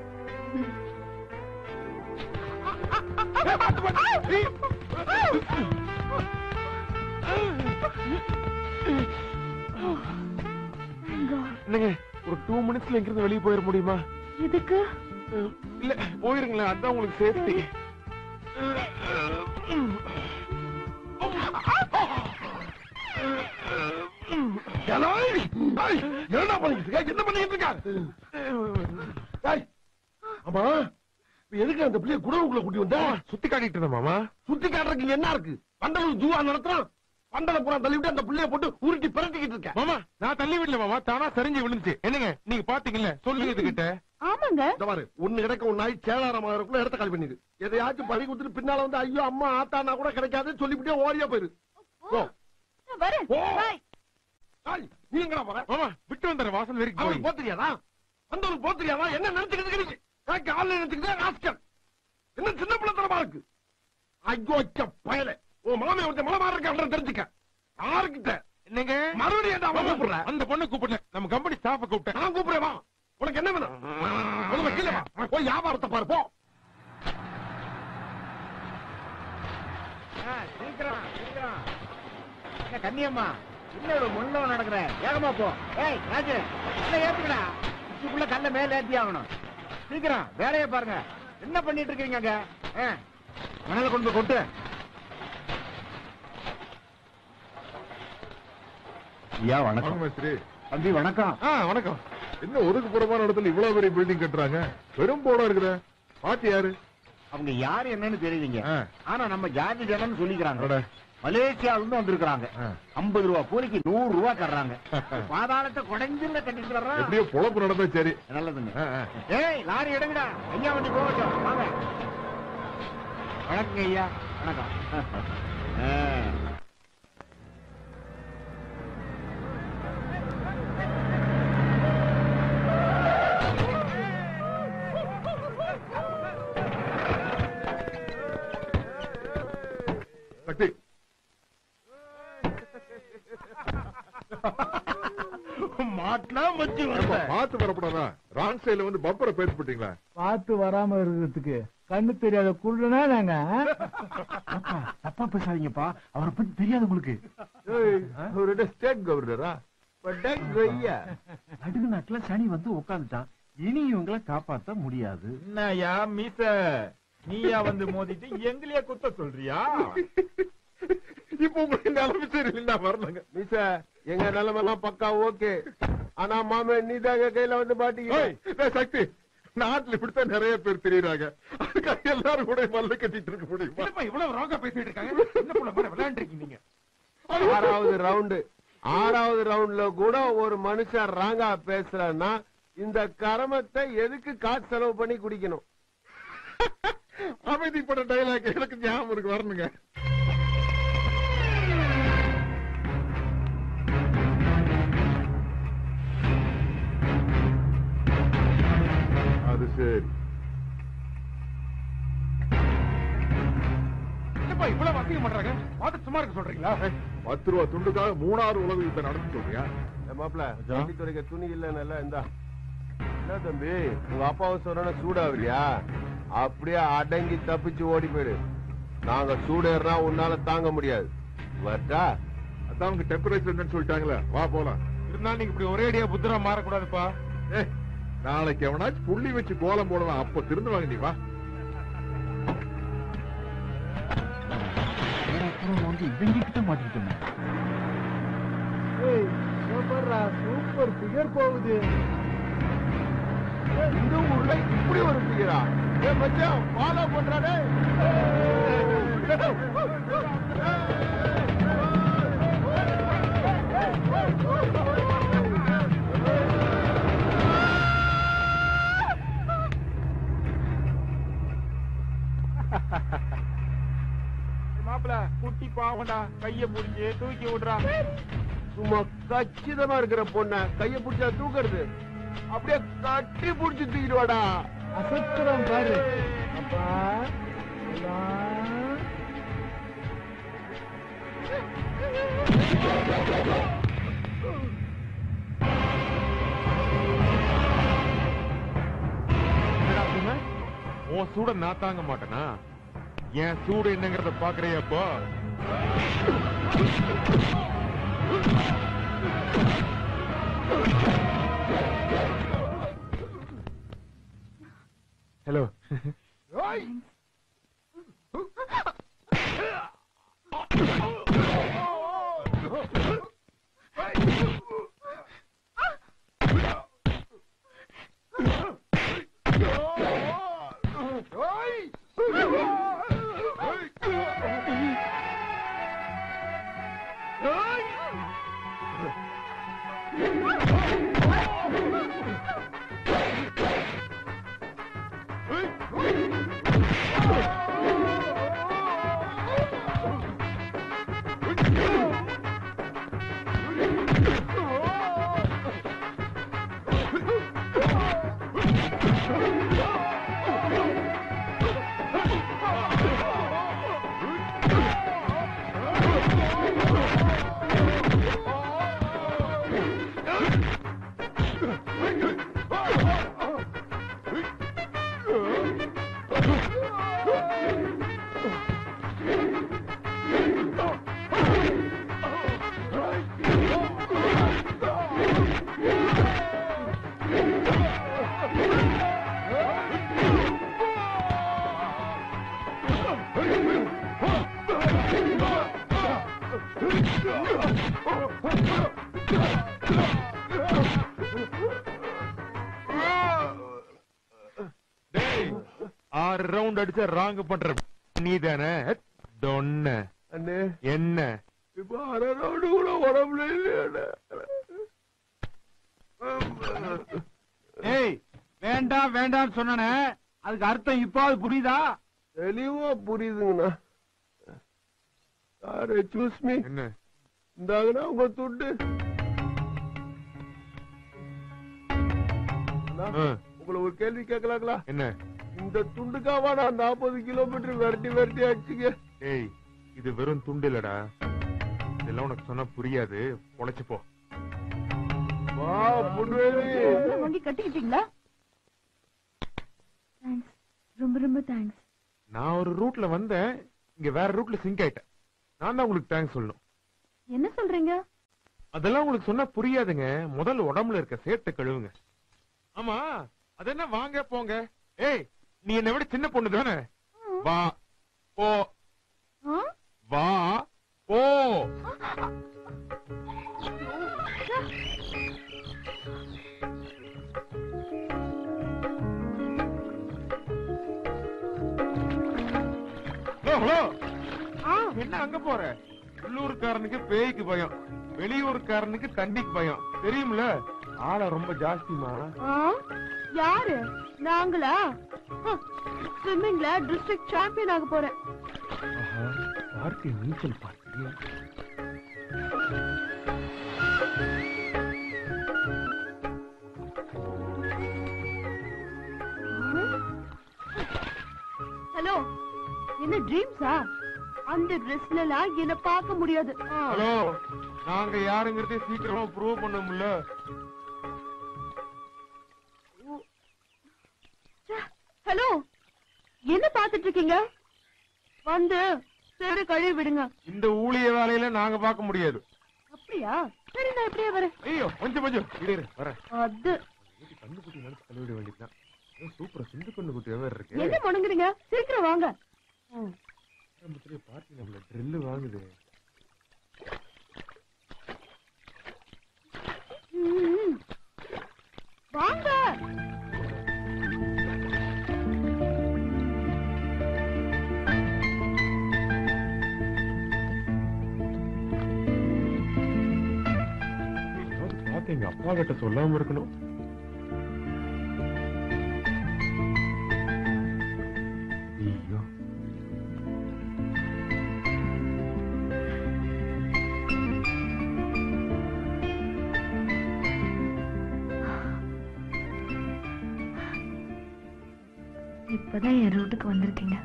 என்னங்க ஒரு டூ மினிட்ஸ்ல எங்கிருந்து வெளியே போயிட முடியுமா எதுக்கு இல்ல போயிருங்களேன் அதான் உங்களுக்கு சேஃப்டி ஏய், ஏய், என்னடா பண்ணிட்டு இருக்க என்ன பண்ணிட்டு இருக்க ஏய், ஆமா இப்ப எதுக்கு அந்த பிள்ளைய குடவுக்குள்ள கூட்டி வந்த சுத்தி காட்டிட்டு இருந்தேன் மாமா சுத்தி காட்டுறதுக்கு என்ன இருக்கு வண்டலூர் ஜூவா நடத்துறான் வண்டல புறம் தள்ளிவிட்டு அந்த புள்ளைய போட்டு உருட்டி பிரட்டிக்கிட்டு இருக்கேன் மாமா நான் தள்ளி விடல மாமா தானா சரிஞ்சு விழுந்துச்சு என்னங்க நீங்க பாத்தீங்கல்ல சொல்லுங்க இதுகிட்ட ஆமாங்க இந்த பாரு ஒண்ணு கிடைக்க ஒண்ணு ஆயி சேதாரமா இருக்குள்ள இடத்த காலி பண்ணிடு எதையாச்சும் பறி கொடுத்துட்டு பின்னால வந்து ஐயோ அம்மா ஆத்தானா கூட கிடைக்காதுன்னு சொல்லிவிட்டே ஓடியா போயிரு போ நான் வரேன் போ. பாய் ஏய், நீ எங்கடா போற மாமா விட்டு வந்தாரு வாசல் வரைக்கும் போய் அவனுக்கு போத்திரியாதா வந்தவனுக்கு போத்திரியாதா என்ன நினைச்சுக்கிட்டு இருக்கீங்க எனக்கு ஆன்லைன் நினைச்சுக்கிட்டே ராஸ்கல் என்ன சின்ன பிள்ளைத்தனமா இருக்கு ஐயோ அச்ச பயல உன் மாமே ஒருத்தன் மலை மாற இருக்கான் தெரிஞ்சுக்க யாருக்கிட்ட என்னங்க மறுபடியும் ஏன்டா அவன் கூப்பிடுற அந்த பொண்ணை கூப்பிடல நம்ம கம்பெனி ஸ்டாஃப கூப்பிட்டேன் நான் கூப்பிடுறேன் வா உனக்கு என்ன வேணும் ஒழுங்கா கீழே வா உனக்கு போய் வியாபாரத்தை பாரு போ சீக்கிரம் சீக்கிரம் என்ன கண்ணியம்மா என்ன இவ்வளவு முன்ன நடக்கிற வேகமா போ ஏய் ராஜு என்ன ஏத்துக்கடா உச்சிக்குள்ள கல்ல மேல ஏத்தி ஆகணும் சீக்கிரம் வேலையை பாருங்க என்ன பண்ணிட்டு இருக்கீங்க அங்க ஆ, மணல கொண்டு போய் கொட்டு ஐயா வணக்கம் மேஸ்திரி தம்பி வணக்கம் ஆ வணக்கம் என்ன ஒதுக்குப்புறமான இடத்துல இவ்வளவு பெரிய பில்டிங் கட்டுறாங்க பெரும் போடா இருக்குதே பாத்து யாரு அவங்க யாரு என்னன்னு தெரியலீங்க ஆ. ஆனா நம்ம ஜாதி ஜனம்னு சொல்லிக்கிறாங்க அட. மலேசியால இருந்து வந்திருக்காங்க ஆ. ஐம்பது ரூபா கூலிக்கு நூறு ரூபா தர்றாங்க பாதாளத்தை குடைஞ்சிருந்த கட்டிட்டு வர்றான் எப்படியோ பொழப்பு நடந்தா சரி நல்லதுங்க ஆ, ஆ. ஏய் லாரி எடுங்கடா ஐயா வண்டி போகட்டும் வாங்க வணக்கங்க ஐயா வணக்கம் ஆ. சக்தி மாட்டினா வச்சு ஏப்பா, பார்த்து வரப்படாதா ராங் சைடுல வந்து பப்பரை பேசி போட்டீங்களா பார்த்து வராம இருக்கிறதுக்கு கண்ணு தெரியாத குருடனா நாங்க அப்பா, தப்பா பேசாதீங்கப்பா அவரை பத்தி தெரியாது உங்களுக்கு அவரோட ஸ்டேட் கவர்னரா நடுகு நாட்டுல சனி வந்து உட்காந்துட்டான் இனி இவங்களை காப்பாத்த முடியாது என்னயா மீச நீயா வந்து மோதிட்டு எங்களையே குத்த சொல்றியா இப்போ உங்களுக்கு நிலைமை சரியில்லை வரணுங்க மிச எங்க நிலைமெல்லாம் பக்கா ஓகே ஆனா மாமே நீ தாங்க கையில வந்து மாட்டீங்க ஏய், ஏய், சக்தி நாட்டுல இப்படித்தான் நிறைய பேர் தெரியுறாங்க அதுக்காக எல்லாரும் கூட மல்ல கட்டிட்டு இருக்க முடியுமா என்னப்பா இவ்வளவு ராங்கா பேசிட்டு இருக்காங்க என்ன புள்ள மாதிரி விளையாண்டுருக்கீங்க நீங்க ஆறாவது ரவுண்டு ஆறாவது ரவுண்ட்ல கூட ஒரு மனுஷன் ராங்கா பேசுறன்னா இந்த கரமத்தை எதுக்கு காசு செலவு பண்ணி குடிக்கணும் அமைதிப்பட்ட டைலாக் எனக்கு ஞாபகம் இருக்கு வரணுங்க அது சரி என்னப்பா இவ்வளவு அசிங்கம் பண்றாங்க பார்த்து சும்மா இருக்க சொல்றீங்களா பத்து ரூபா துண்டுக்காக மூணாறு உலக யுத்தம் நடந்து சொல்றியா மாப்பிள வண்டி துறைக்க துணி இல்லைன்னு இந்தா என்ன தம்பி உங்க அப்பாவும் சொன்ன சூடாவியா அப்படியே அடங்கி தப்பிச்சு ஓடி போயிடு நாங்க சூடேறினா உன்னால தாங்க முடியாது வரட்டா அதான் அவங்க டெம்பரேச்சர் என்னன்னு சொல்லிட்டாங்களே வா போலாம் இருந்தாலும் நீங்க இப்படி ஒரே அடியா புத்திரா மாறக்கூடாதுப்பா ஏய், நாளைக்கு எவனாச்சும் புள்ளி வச்சு கோலம் போடலாம் அப்ப திருந்துவாங்க நீ வா வந்து இவங்க கிட்ட மாட்டிக்கிட்டோமே சூப்பர் பிகர் போகுது இந்த ஊர்ல இப்படி ஒரு பிகிறா ஏ மச்சான் ஃபாலோ பண்றானே மாப்பிள குட்டி பாவண்டா கைய புடிச்சு தூக்கி விடுறா சும்மா கச்சிதமா இருக்கிற பொண்ண கைய பிடிச்சா தூக்குறது அப்படியே கட்டி பிடிச்சு தூக்கிட்டு வாடா அசத்துறோம் பாரு அப்பா உன் சூட நான் தாங்க மாட்டேனா என் சூடு என்னங்கறத பாக்குறியா அப்போ ஹலோ ஆறு ரவுண்ட் அடிச்சா ராங் பண்ற நீ தானே தொன்ன அண்ணே என்ன இப்ப அரை ரவுண்டு கூட உடம்புல இல்லையாண்ணே ஏய் வேண்டாம் வேண்டாம்னு சொன்னனே அதுக்கு அர்த்தம் இப்பாவது புரியுதா தெளிவா புரியுதுங்கண்ணா சார் எக்ஸ்கூஸ் மீ என்ன இந்தாங்கண்ணா உங்க துண்டு அண்ணா, ஆ, உங்களை ஒரு கேள்வி கேட்கலாங்களா என்ன இந்த துண்டுக்காவா நான் நாற்பது கிலோமீட்டர் விரட்டி விரட்டி அடிச்சுங்க ஏய் இது வெறும் துண்டு இல்லடா இதெல்லாம் உனக்கு சொன்னா புரியாது பொழைச்சு போ வா புண்ணுவேலி உங்களை வாங்கி கட்டிக்கிட்டீங்களா தேங்க்ஸ் ரொம்ப ரொம்ப தேங்க்ஸ் நான் ஒரு ரூட்ல வந்தேன் இங்க வேற ரூட்ல சிங்க் ஆயிட்டேன் நான் தான் உங்களுக்கு தேங்க்ஸ் சொல்லணும் என்ன சொல்றீங்க அதெல்லாம் உங்களுக்கு சொன்னா புரியாதுங்க முதல்ல உடம்புல இருக்க சேட்டை கழுவுங்க ஆமா அது என்ன வாங்க போங்க ஏய் நீ என்னை விட சின்ன பொண்ணு தானே வா போ ஆ? வா போ ஹலோ ஹலோ என்ன அங்க போற உள்ளூர்காரனுக்கு பேய்க்கு பயம் வெளியூர்காரனுக்கு தண்ணிக்கு பயம் தெரியும்ல ஆளை ரொம்ப ஜாஸ்திமா ஆ? யாரு நாங்களா ஸ்விம்மிங்ல டிஸ்ட்ரிக்ட் சாம்பியன் ஆக போறேன் பார்ட்டி நீச்சல் பார்ட்டி ஹலோ என்ன ட்ரீம்ஸா அந்த ட்ரெஸ்ல எல்லாம் என்ன பார்க்க முடியாது ஆ. ஹலோ நாங்க யாருங்கிறதே சீக்கிரமா ப்ரூவ் பண்ண முடியல ஹலோ என்ன பாத்துட்டு இருக்கீங்க வந்து சரி கழுவி விடுங்க இந்த ஊழிய வேலையில நாங்க பார்க்க முடியாது அப்படியா சரி நான் இப்படியே வரேன் ஐயோ கொஞ்சம் கொஞ்சம் இரு இரு, வரேன் அது கண்ணுக்குட்டி நினைச்சு கழுவிட வேண்டியதுதான் சூப்பரா சிந்து கண்ணுக்குட்டி வேற இருக்கு என்ன முணங்குறீங்க சீக்கிரம் வாங்க ம். ஆரம்பத்திலேயே பார்ட்டி நம்மள ட்ரில்லு வாங்குது ம். வாங்க ஏதாவது பார்த்து எங்க அப்பா கிட்ட சொல்லாம இருக்கணும் ஐயோ இப்பதான் என் ரூட்டுக்கு வந்திருக்கீங்க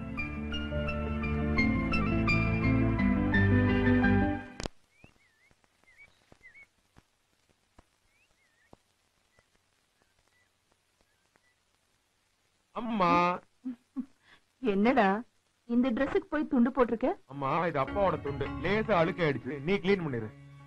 அம்மா என்னடா இந்த ட்ரெஸ்ஸுக்கு போய் துண்டு போட்டிருக்க அம்மா இது அப்பாவோட துண்டு லேசா அழுக்காயிடுச்சு நீ க்ளீன் பண்ணிரு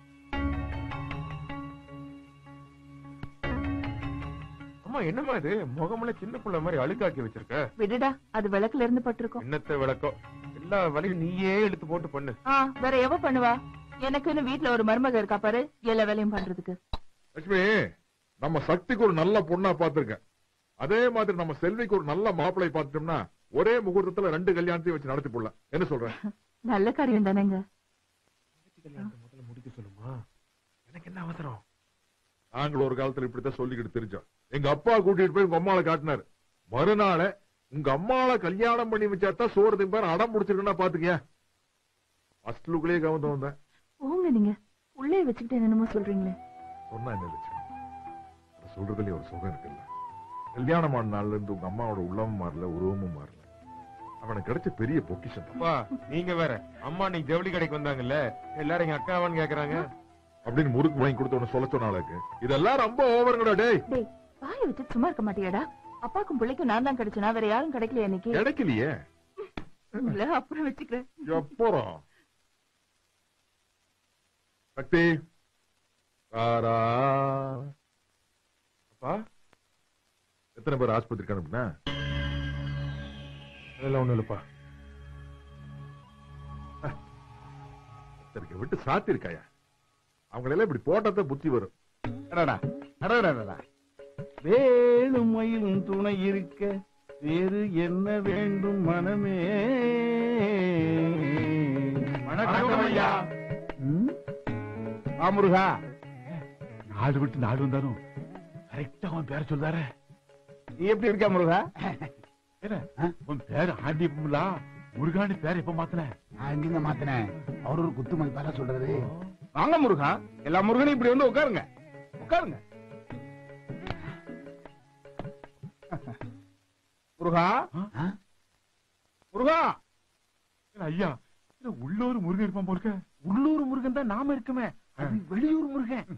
அம்மா என்னம்மா இது முகமெல்லாம் சின்ன புள்ள மாதிரி அழுக்காக்கி வச்சிருக்க விடுடா அது விளக்குல இருந்து பட்டிருக்கும் என்னத்த விளக்கம் எல்லா வேலையும் நீயே எடுத்து போட்டு பண்ணு ஆ வேற எவ பண்ணுவா எனக்குன்னு வீட்ல ஒரு மருமக இருக்கா பாரு எல்லா வேலையும் பண்றதுக்கு லட்சுமி நம்ம சக்திக்கு ஒரு நல்ல பொண்ணா பாத்திருக்கேன் அதே மாதிரி நம்ம செல்விக்கு ஒரு நல்ல மாப்பிளை பார்த்துட்டோம்னா ஒரே முகூர்த்தத்துல ரெண்டு கல்யாணத்தையும் வச்சு நடத்தி போடலாம் என்ன சொல்றேன் நல்ல காரியம் தானேங்க முதல்ல முடிக்க சொல்லுமா எனக்கு என்ன அவசரம் நாங்கள் ஒரு காலத்துல இப்படித்தான் சொல்லிக்கிட்டு தெரிஞ்சோம் எங்க அப்பா கூட்டிட்டு போய் உங்க அம்மாவை காட்டினாரு மறுநாள உங்க அம்மாவை கல்யாணம் பண்ணி வச்சாதான் சோறு திம்பார் அடம் முடிச்சிருக்குன்னா பாத்துக்கியா ஃபர்ஸ்ட் லுக்லயே கவனம் வந்தேன் போங்க நீங்க உள்ளே வச்சுக்கிட்டு என்னமோ சொல்றீங்களே சொன்னா என்ன லட்சுமி அதை சொல்றதுலயே ஒரு சுகம் இருக்குல்ல கல்யாணமான நாள்ல இருந்து உங்க அம்மாவோட உள்ளமும் மாறல உருவமும் மாறல அவனுக்கு கிடைச்ச பெரிய பொக்கிஷம் அப்பா நீங்க வேற அம்மா நீ ஜவுளி கடைக்கு வந்தாங்கல்ல எல்லாரும் எங்க அக்காவான்னு கேக்குறாங்க அப்படின்னு முறுக்கு வாங்கி கொடுத்து உன சொல்ல சொன்னாளுக்கு இதெல்லாம் ரொம்ப ஓவருங்கடா டேய் டேய் வாய வச்சு சும்மா இருக்க மாட்டியாடா அப்பாக்கும் பிள்ளைக்கும் நான் தான் கிடைச்சனா வேற யாரும் கிடைக்கலையா இன்னைக்கு கிடைக்கலையே இல்ல அப்புறம் வச்சுக்கிறேன் எப்பறம் சக்தி தாரா அப்பா எத்தனை பேர் ஆஸ்பத்திரிக்கு அனுப்புனா அதெல்லாம் ஒண்ணு இல்லப்பா ஒருத்தருக்கு விட்டு சாத்திருக்காயா அவங்களெல்லாம் இப்படி போட்டதான் புத்தி வரும் அடடா, அடடடடா. வேலும் மயிலும் துணை இருக்க வேறு என்ன வேண்டும் மனமே வணக்கம் ஐயா. ம்? வா முருகா நாடு விட்டு நாடு வந்தாலும் கரெக்டா அவன் பேர சொல்றாரு நீ எப்படி இருக்க முருகா என்ன உன் பேர் ஆண்டியப்பங்களா முருகாண்டி பேர் எப்ப மாத்தின நான் எங்கங்க மாத்தினேன் அவர் ஒரு குத்து மதிப்பால சொல்றது வாங்க முருகா எல்லா முருகனும் இப்படி வந்து உட்காருங்க உட்காருங்க முருகா ஆ? முருகா ஐயா இல்ல உள்ளூர் முருகன் இருப்பான் போலுக்க உள்ளூர் முருகன் தான் நாம இருக்குமே அது வெளியூர் முருகன்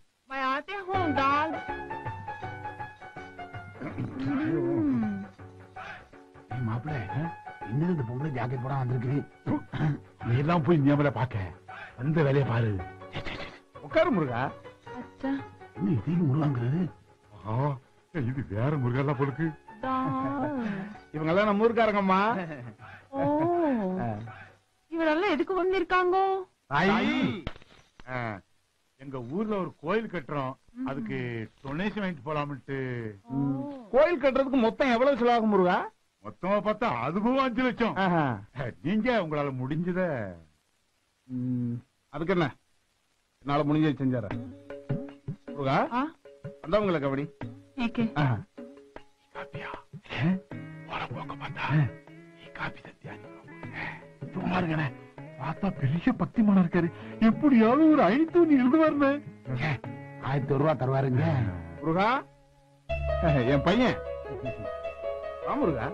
மாப்பிள்ள என்னது இந்த பொம்பளை ஜாக்கெட் போட வந்திருக்கு நீ எல்லாம் போய் ஞாபக பாக்க அந்த வேலையை பாரு உட்காரு முருகா அச்சா என்ன இதையும் முருகாங்கிறது ஆ, இது வேற முருகெல்லாம் போலுக்கு இவங்க எல்லாம் நம்ம ஊருக்காரங்கம்மா ஓ இவரெல்லாம் எதுக்கு வந்திருக்காங்கோ ஆ, எங்க ஊர்ல ஒரு கோயில் கட்டுறோம் அதுக்கு டொனேஷன் வாங்கிட்டு போலாம்ட்டு கோயில் கட்டுறதுக்கு மொத்தம் எவ்வளவு செலவாகும் முருகா மொத்தமா பார்த்தா அதுவும் அஞ்சு லட்சம் ஆஹா. நீங்க உங்களால முடிஞ்சத ம், அதுக்கு என்ன என்னால முடிஞ்சது செஞ்சார முருகா ஆ வந்தவங்கள கபடி ஏகே ஆஹா. காப்பியா வர போக்க பார்த்தா நீ காப்பி தத்தியா சும்மா இருக்கனே பார்த்தா பெரிய பக்திமானா இருக்காரு எப்படியாவது ஒரு ஐநூத்தி எழுதுவாருன்னு ஆயிரத்தி ஒரு ரூபா தருவாருங்க முருகா என் பையன் வா முருகா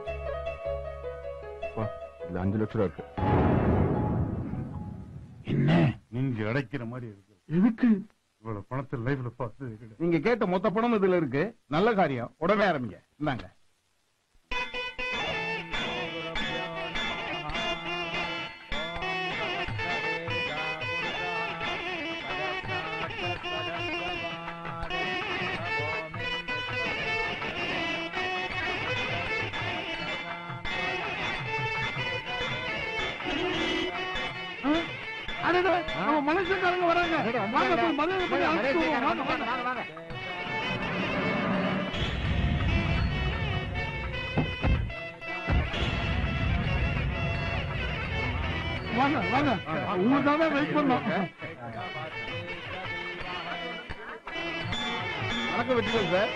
இந்த அஞ்சு லட்சம் ரூபா இருக்கு என்ன நீங்க அடைக்கிற மாதிரி இருக்கு எதுக்கு இவ்வளவு பணத்தை லைஃப்ல பார்த்தது கிடையாது நீங்க கேட்ட மொத்த பணம் இதுல இருக்கு நல்ல காரியம் உடனே ஆரம்பிங்க இந்தாங்க மனுஷக்காரங்க வராங்க வாங்க போய் மரியாதை பண்ணி அழைச்சிட்டு வருவோம். வாங்க, வாங்க. வாங்க வாங்க உங்களுக்காக வெயிட் பண்ணோம் வணக்கம் வெற்றிகள் சார்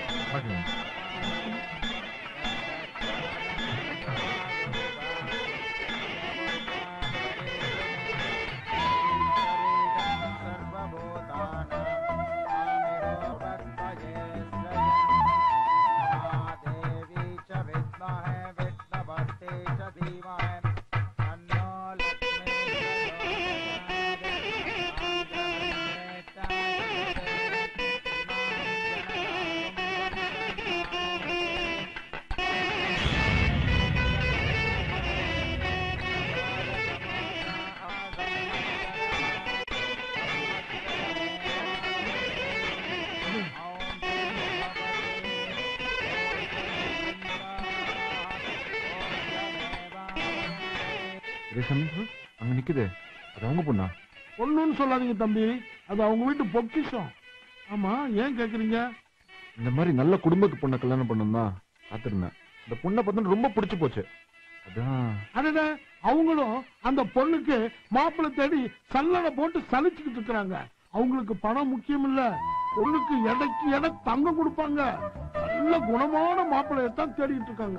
அங்க நிக்குது அது அவங்க பொண்ணா ஒண்ணுன்னு சொல்லாதீங்க தம்பி அது அவங்க வீட்டு பொக்கிஷம் ஆமா ஏன் கேக்குறீங்க இந்த மாதிரி நல்ல குடும்பத்து பொண்ணை கல்யாணம் பண்ணணும் தான் காத்திருந்தேன் இந்த பொண்ணை பார்த்தா ரொம்ப பிடிச்சு போச்சு அதான் அதுதான் அவங்களும் அந்த பொண்ணுக்கு மாப்பிள்ளை தேடி சல்லடை போட்டு சலிச்சுக்கிட்டு இருக்கிறாங்க அவங்களுக்கு பணம் முக்கியம் இல்ல பொண்ணுக்கு எடைக்கு எடை தங்கம் கொடுப்பாங்க நல்ல குணமான மாப்பிள்ளையத்தான் தேடிட்டு இருக்காங்க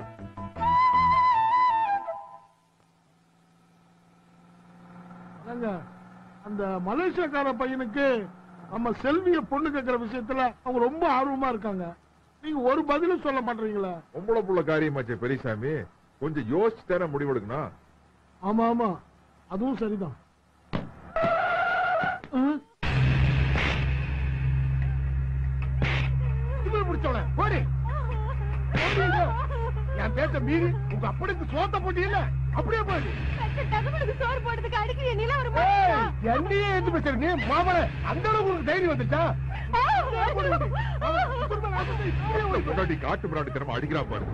அதாங்க, அந்த மலேசியாக்கார பையனுக்கு நம்ம செல்விய பொண்ணு கேட்கிற விஷயத்துல அவங்க ரொம்ப ஆர்வமா இருக்காங்க நீங்க ஒரு பதிலும் சொல்ல மாட்டீங்களா பொம்பளை புள்ள காரியமாச்சே பெரியசாமி கொஞ்சம் யோசிச்சு தானே முடிவெடுக்கணும் ஆமா ஆமா அதுவும் சரிதான் ஆ? இவன் பிடிச்சவன போடி போடி இங்க. என் பேச்ச மீறி உங்க அப்படிக்கு சோத்த போட்டியில அப்படியே போடி சோறு போடுறதுக்கு அடிக்கிற நில ஒரு என்னையே எது பேசுற நீ மாமன அந்த அளவுக்கு உனக்கு தைரியம் வந்துச்சா பொண்டாட்டி காட்டு பிராட்டி திறமை அடிக்கிறா பாரு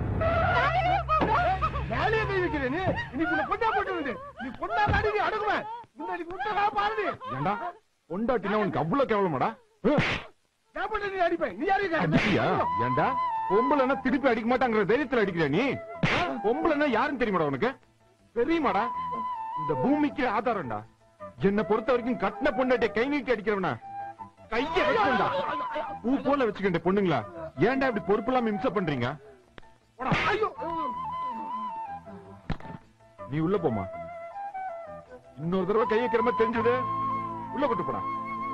வேலையை கை வைக்கிற நீ இன்னைக்கு உன்னை கொண்டா போட்டு வந்து நீ கொண்டா அடி நீ அடங்குவேன் முன்னாடி முட்டா பாருடி ஏண்டா பொண்டாட்டினா உனக்கு அவ்வளவு கேவலமாடா நான் பண்ணி நீ அடிப்பேன் நீ யாரையும் அடிப்பியா ஏண்டா பொம்பளைன்னா திருப்பி அடிக்க மாட்டாங்கிற தைரியத்துல அடிக்கிற நீ ஆ? பொம்பளைன்னா யாருன்னு தெரியுமாடா உனக்கு தெரியுமாடா இந்த பூமிக்கு ஆதாரம்டா என்ன பொறுத்த வரைக்கும் கட்டின பொண்டாட்டிய கை நீட்டி அடிக்கிறவனா கைய வச்சுடா பூ போல வச்சுக்கிட்ட பொண்ணுங்களா ஏன்டா இப்படி பொறுப்பு இல்லாம இம்சை பண்றீங்க போடா. நீ உள்ள போமா இன்னொரு தடவை கை வைக்கிற மாதிரி தெரிஞ்சது உள்ள கொண்டு போடா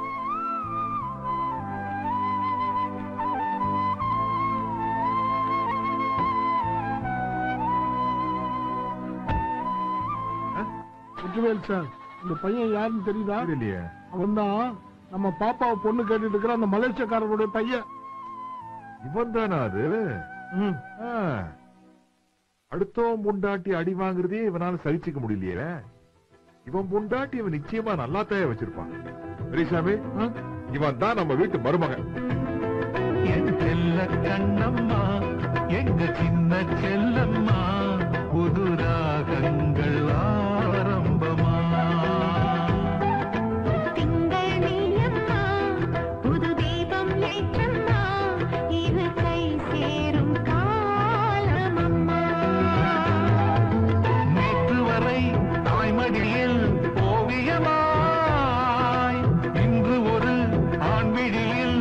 முத்துவேல் சார் இந்த பையன் யாருன்னு தெரியுதா இல்லையே அவன் தான் நம்ம பாப்பாவை பொண்ணு கேட்டுட்டு இருக்கிற அந்த மலேசியக்காரருடைய பையன் இவன் தானா அது ம். ஆ. அடுத்தவன் பொண்டாட்டி அடி வாங்குறதே இவனால சகிச்சுக்க முடியலையே இவன் பொண்டாட்டி இவன் நிச்சயமா நல்லா தயார் வச்சிருப்பான் பெரியசாமி ஆ? இவன் தான் நம்ம வீட்டு மருமகன் என் செல்ல கண்ணம்மா எங்க சின்ன செல்லம்மா புது ராகங்கள் ஆரம்பமா திங்கள் நீயம்மா புது தீபம் ஏற்றம்மா இரு கை சேரும் காலமம்மா நேற்று வரை தாய்மடியில் ஓவியமாய் இன்று ஒரு ஆண்விழியில்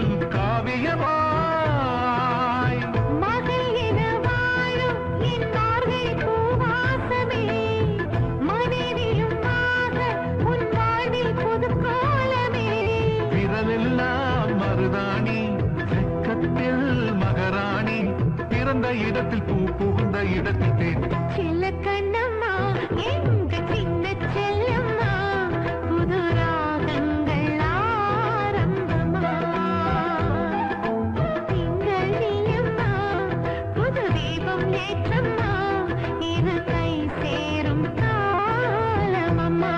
காவியமாய் மகள் என வாழும் என் மார்கழி பூவாசமே மனைவியும் மாக உன் வாழ்வில் புது கோலமே விரலெல்லாம் மருதாணி வெக்கத்தில் மகராணி பிறந்த இடத்தில் பூ புகுந்த இடத்தில் தேன் செல்ல கண்ணம்மா எங்க சின்ன செல்லம்மா புது ராகங்கள் ஆரம்பமா திங்கள் நீயம்மா புது தீபம் ஏற்றம்மா இரு கை சேரும் காலமம்மா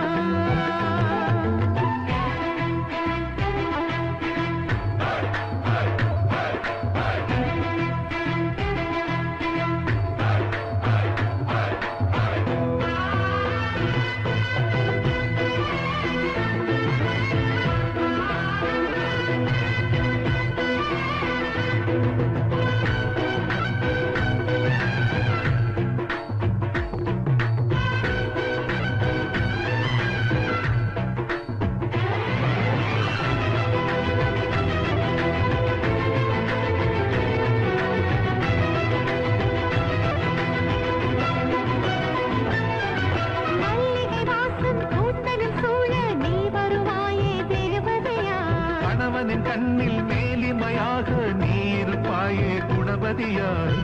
மல்லிகை வாசம் கூந்தலில் சூழ நீ வருவாயே தேவதையா கணவனின் கண்ணில் மேலிமையாக நீ இருப்பாயே குணபதியாய்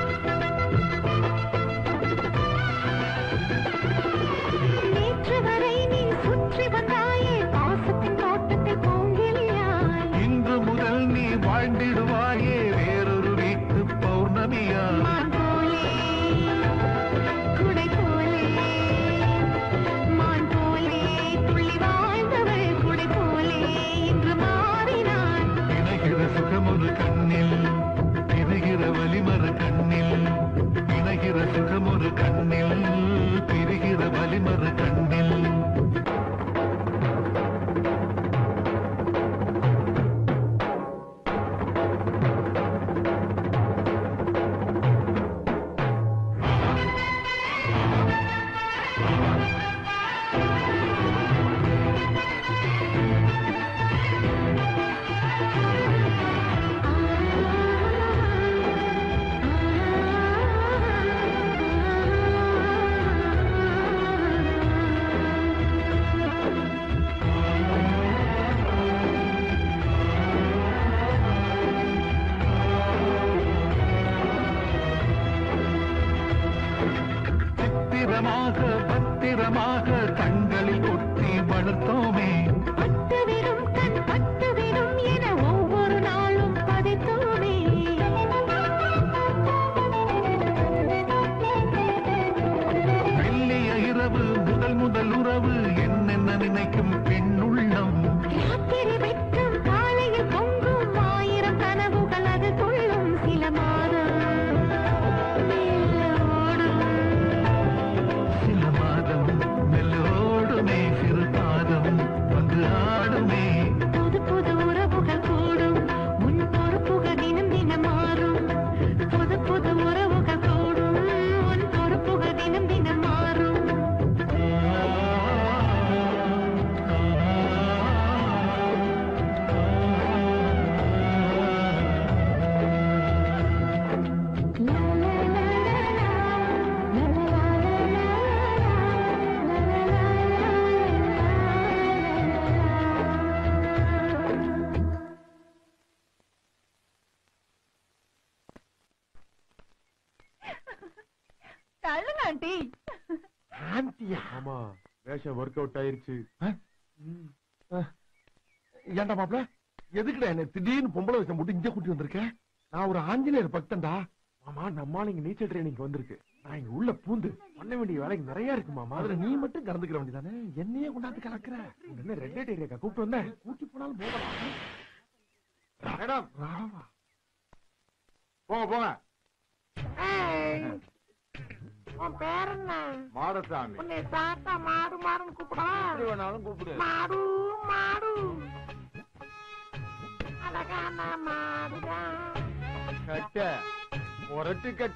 நேற்று வரை நீ சுற்றி வந்தாயே பாசத்தின் தோட்டத்தை பூங்கிலியாய் இன்று முதல் நீ வாழ்ந்திடுவாயே வேறொரு வீட்டு பௌர்ணமியாய் மான் போலே குடை போலே மான் போலே துள்ளி வாழ்ந்தவள் குடை போலே இன்று மாறினாள் இணைகிற சுகமொரு கண்ணில் பிரிகிற வலிமறு கண்ணில் இணைகிற சுகமொரு கண்ணில் பிரிகிற வலிமறு கண்ணில் சித்திரமாக பத்திரமாக கண்களில் ஒட்டி வளர்த்தோமே பட்டுவிடும் கண் பட்டுவிடும் என ஒவ்வொரு நாளும் பதைத்தோமே வெள்ளிய இரவு முதல் முதல் உறவு என்னென்ன நினைக்கும் பெண்ணுள்ளம் ராத்திரி வெட்டும் காலையில் பொங்கும் ஆயிரம் கனவுகள் அது கொள்ளும் சில மாதம் மெல்ல ஓடும் சில மாதம் மெல்லோடுமே சிறு பாதம் வந்து ஆண்டி ஆண்டியா ஆமா வேஷம் ஒர்க் அவுட் ஆயிருச்சு ஏன்டா மாப்ள எதுக்குடா என்ன திடீர்னு பொம்பளை விஷயம் போட்டு இங்க கூட்டி வந்திருக்கேன் நான் ஒரு ஆஞ்சநேயர் பக்தன்டா மாமா நம்மால இங்க நீச்சல் ட்ரைனிங் வந்திருக்கு நான் இங்க உள்ள பூந்து பண்ண வேண்டிய வேலைக்கு நிறைய இருக்கு மாமா அதுல நீ மட்டும் கலந்துக்கிற வேண்டியதானே என்னையே கொண்டாந்து கலக்குற என்ன ரெட் லைட் ஏரியாக்கா கூப்பிட்டு வந்தேன் கூட்டி போனாலும் போகலாம் மேடம் ராவா போங்க போங்க உன் பேர் என்ன மாடசாமி உன்னை தாத்தா மாடு மாடுன்னு கூப்பிடா எப்படி வேணாலும் கூப்பிடு மாடு மாடு அழகான மாடுதான் கட்ட முரட்டு கட்ட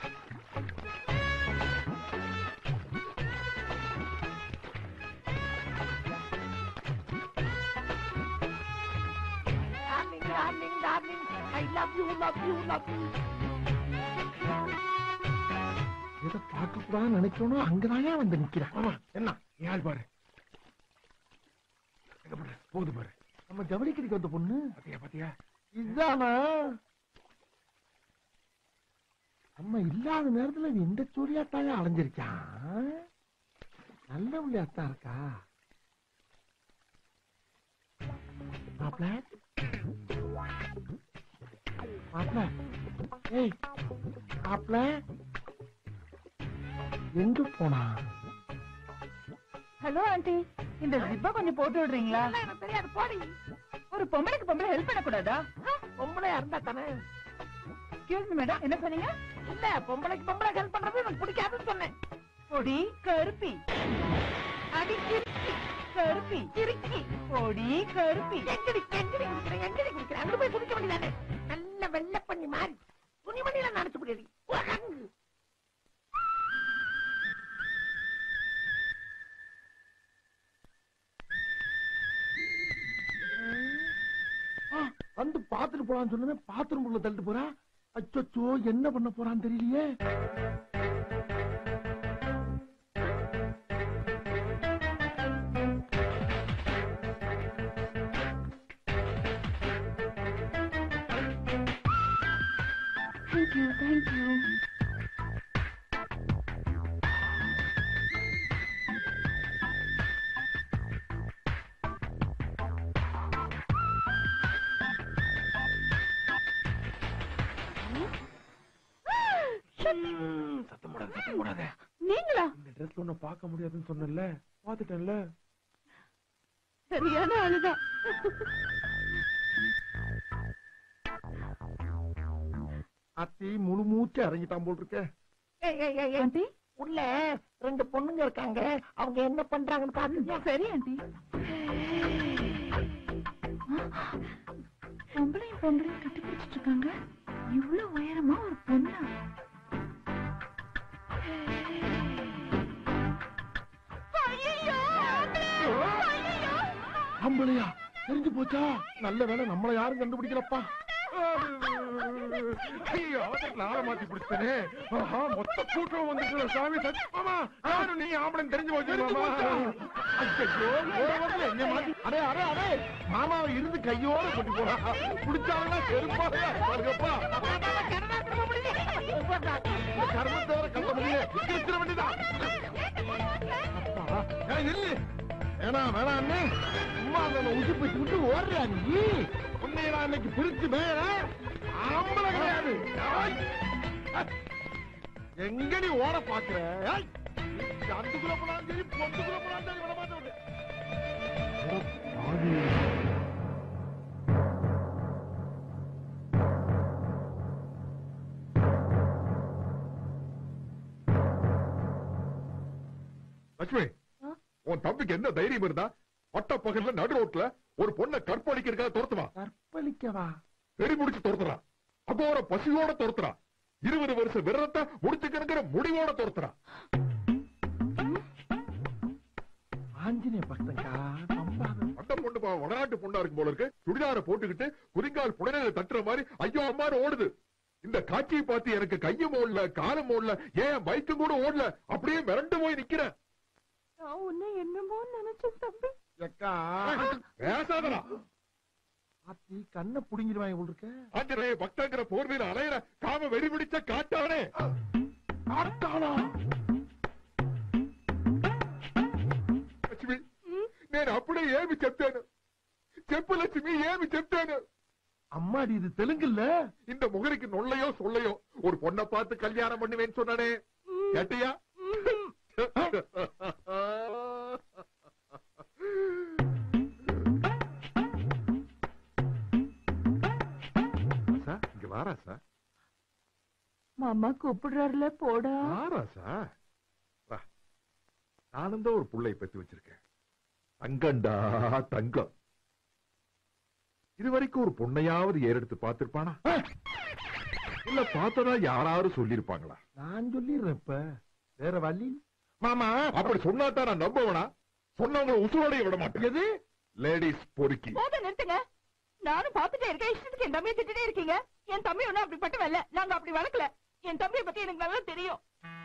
darling darling darling I love you love you love you எதை பார்க்க கூடாதுன்னு நினைக்கணும் அங்கதான் வந்து நிக்கிறேன் ஆமா என்ன யார் பாரு எங்க பாரு போகுது பாரு நம்ம ஜவுளி கடைக்கு வந்த பொண்ணு பாத்தியா பாத்தியா இதுதானா நம்ம இல்லாத நேரத்துல இவன் இந்த சூரியாத்தாயா அலைஞ்சிருக்கான் நல்ல உள்ளியாத்தான் இருக்கா மாப்ள மாப்ள ஏய் மாப்ள எங்க போனா ஹலோ ஆண்டி இந்த ஜிப்பா கொஞ்சம் போட்டு விடுறீங்களா எனக்கு தெரியாது போடி ஒரு பொம்பளைக்கு பொம்பளை ஹெல்ப் பண்ணக்கூடாதா பொம்பளையா இருந்தா தானே எக்ஸ்கியூஸ் மீ மேடம் என்ன சொன்னீங்க இல்ல பொம்பளைக்கு பொம்பளை ஹெல்ப் பண்றது எனக்கு பிடிக்காதுன்னு சொன்னேன் பொடி கருப்பி அடி கிறுக்கி கருப்பி கிறுக்கி பொடி கருப்பி எங்கடி எங்கடி குடிக்கிறேன் எங்கடி குடிக்கிறேன் அங்க போய் குடிக்க வேண்டியதானே நல்ல வெள்ளை பண்ணி மாறி துணிமணியில நினைச்சு முடியடி உலங்கு வந்து பாத்துட்டு போலான்னு சொன்னேன் பாத்ரூம் உள்ள தள்ளிட்டு போறா அச்சோ என்ன பண்ண போறான்னு தெரியலையே தேங்க்யூ தேங்க்யூ சத்தம் போடாத சத்தம் போடாத நீங்களா இந்த ட்ரெஸ்ல ஒன்னும் பார்க்க முடியாதுன்னு சொன்னேன்ல பாத்துட்டேன்ல சரியான ஆளுதான் அத்தி முழு மூச்சு இறங்கிட்டான் போல் இருக்க ஆண்டி உள்ள ரெண்டு பொண்ணுங்க இருக்காங்க அவங்க என்ன பண்றாங்கன்னு பாத்துங்க சரி ஆண்டி பொம்பளையும் பொம்பளையும் கட்டி பிடிச்சிட்டு இருக்காங்க இவ்வளவு உயரமா ஒரு பொண்ணா ஆம்பளையா தெரிஞ்சு போச்சா நல்ல வேளை நம்மள யாரும் கண்டுபிடிக்கலப்பா ஐயோ அவசரத்துல ஆளை மாத்தி பிடிச்சனே ஆஹா மொத்த கூட்டம் வந்துட்டு சாமி சத்தியமா யாரும் நீ ஆம்பளன் தெரிஞ்சு போச்சு மாமா ஐயோ ஓரத்துல என்ன மாத்தி அடே அடே அடே மாமாவை இருந்து கையோட கொண்டு போறா பிடிச்சாங்கன்னா செருப்பா பாருங்கப்பா கர்மத்தோட கட்ட முடியல இருக்கிற வேண்டியதான் அப்பாடா. ஏய், நில்லு வேணாம் வேணாம் அண்ணே சும்மா அந்த உசுப்பி விட்டு ஓடுறியா நீ உன்னை நான் இன்னைக்கு பிரிச்சு மேல ஆம்பளை கிடையாது ஏய். எங்க நீ ஓட பாக்குற ஏய். அந்துக்குள்ள போனாலும் சரி பொந்துக்குள்ள போனாலும் சரி விட மாட்டேன் உன்னை. லட்சுமி உன் தம்பிக்கு என்ன தைரியம் இருந்தா பட்ட பகல்ல நடு ரோட்ல ஒரு பொண்ணை கற்பழிக்கிறதுக்காக துரத்துவான் கற்பழிக்கவா வெறி முடிச்சு துரத்துறான் அகோர பசியோட துரத்துறான் இருபது வருஷம் விரதத்தை முடிச்சுக்கிற முடிவோட துரத்துறான் ஆஞ்சநேய பக்தங்கா நம்பாத அந்த பொண்ணு பாவம் வடநாட்டு பொண்ணா இருக்கும் போல இருக்கு சுடிதார போட்டுக்கிட்டு குதிங்கால் புடனையில தட்டுற மாதிரி ஐயோ அம்மான்னு ஓடுது இந்த காட்சியை பார்த்து எனக்கு கையும் ஓடல காலம் ஓடல ஏன் பைக்கும் கூட ஓடல அப்படியே மிரண்டு போய் நிக்கிறேன் நான் உன்னை என்னமோ நினைச்சேன் தம்பி எக்கா பேசாதடா ஆத்தி கண்ணை புடுங்கிடுவாங்க போல் இருக்க ஆஞ்சநேய பக்தங்கிற போர்வையில அலையிற காம வெறி பிடிச்ச காட்டானே காட்டாளா నేను అప్పుడే ఏమి చెప్తాను చెప్పు లక్ష్మి ఏమి చెప్తాను அம்மாடி இது தெலுங்குல்ல இந்த முகரைக்கு நொல்லையோ சொல்லையோ ஒரு பொண்ணை பார்த்து கல்யாணம் பண்ணுவேன்னு சொன்னானே கேட்டியா சார் இங்க வாரா சார் மாமா கூப்பிடுறாருல போடா வாரா சார் வா நானும் தான் ஒரு புள்ளைய பெத்து வச்சிருக்கேன் தங்கண்டா தங்கம் இது வரைக்கும் ஒரு பொண்ணையாவது ஏறெடுத்து பார்த்திருப்பானா இல்ல பார்த்ததா யாராவது சொல்லிருப்பாங்களா நான் சொல்லிடுறேன் இப்ப வேற வழி மாமா அப்படி சொன்னாதான் நான் நம்புவனா சொன்னவங்களை உசுரோடைய விட மாட்டேன் எது லேடிஸ் பொறுக்கி போத நிறுத்துங்க நானும் பாத்துட்டே இருக்கேன் இஷ்டத்துக்கு என் தம்பியை திட்டிட்டே இருக்கீங்க என் தம்பி ஒண்ணும் அப்படிப்பட்டவன் நாங்க அப்படி வளர்க்கல என் தம்பியை பத்தி எனக்கு நல்லா தெரியும்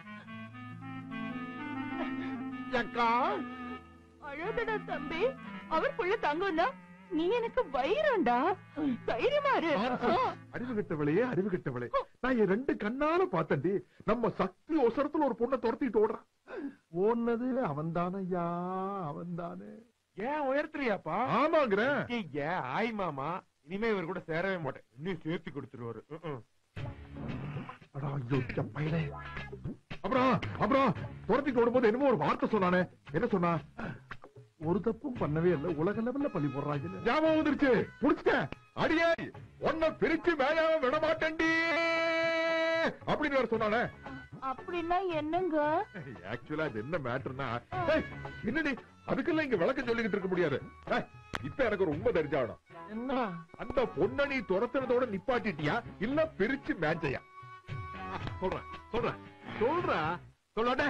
அக்கா அழகுடா தம்பி அவர் புள்ள தங்கம்னா நீ எனக்கு வைரம்டா தைரியமா இரு ஆ. அறிவு கெட்டவளையே அறிவு கெட்டவளே நான் என் ரெண்டு கண்ணால பார்த்தேன்டி நம்ம சக்தி ஒசரத்துல ஒரு பொண்ணை துரத்திட்டு ஓடுறான் ஓடுனது அவன் தானையா அவன் தானே ஏன் உயர்த்துறியாப்பா ஆமாங்கிறேன் ஐயா ஆய் மாமா இனிமே இவர் கூட சேரவே மாட்டேன் இன்னும் சேர்த்து கொடுத்துருவாரு ம்ம். அடா ஐயோ பையனே அப்புறம் அப்புறம் துரத்திட்டு ஓடும்போது என்னமோ ஒரு வார்த்தை சொன்னானே என்ன சொன்னா ஒரு தப்பும் பண்ணவே இல்ல உலக லெவல்ல பழி போடுறாங்க ஞாபகம் வந்துருச்சு புடிச்சிட்டேன் அடியே உன்னை பிரிச்சு மேயாம விட மாட்டேன்டி அப்படின்னு வேற சொன்னானே அப்படின்னா என்னங்க ஆக்சுவலா அது என்ன மேட்டர்னா என்னடி அதுக்கெல்லாம் இங்க விளக்கம் சொல்லிக்கிட்டு இருக்க முடியாது ஏய், இப்ப எனக்கு ஒரு உண்மை தெரிஞ்சாகணும் என்ன அந்த பொண்ணை நீ துரத்துறதோட நிப்பாட்டிட்டியா இல்ல பிரிச்சு மேட்சையா சொல்றேன் சொல்றேன் சொல்றேன் சொல்லாட்டே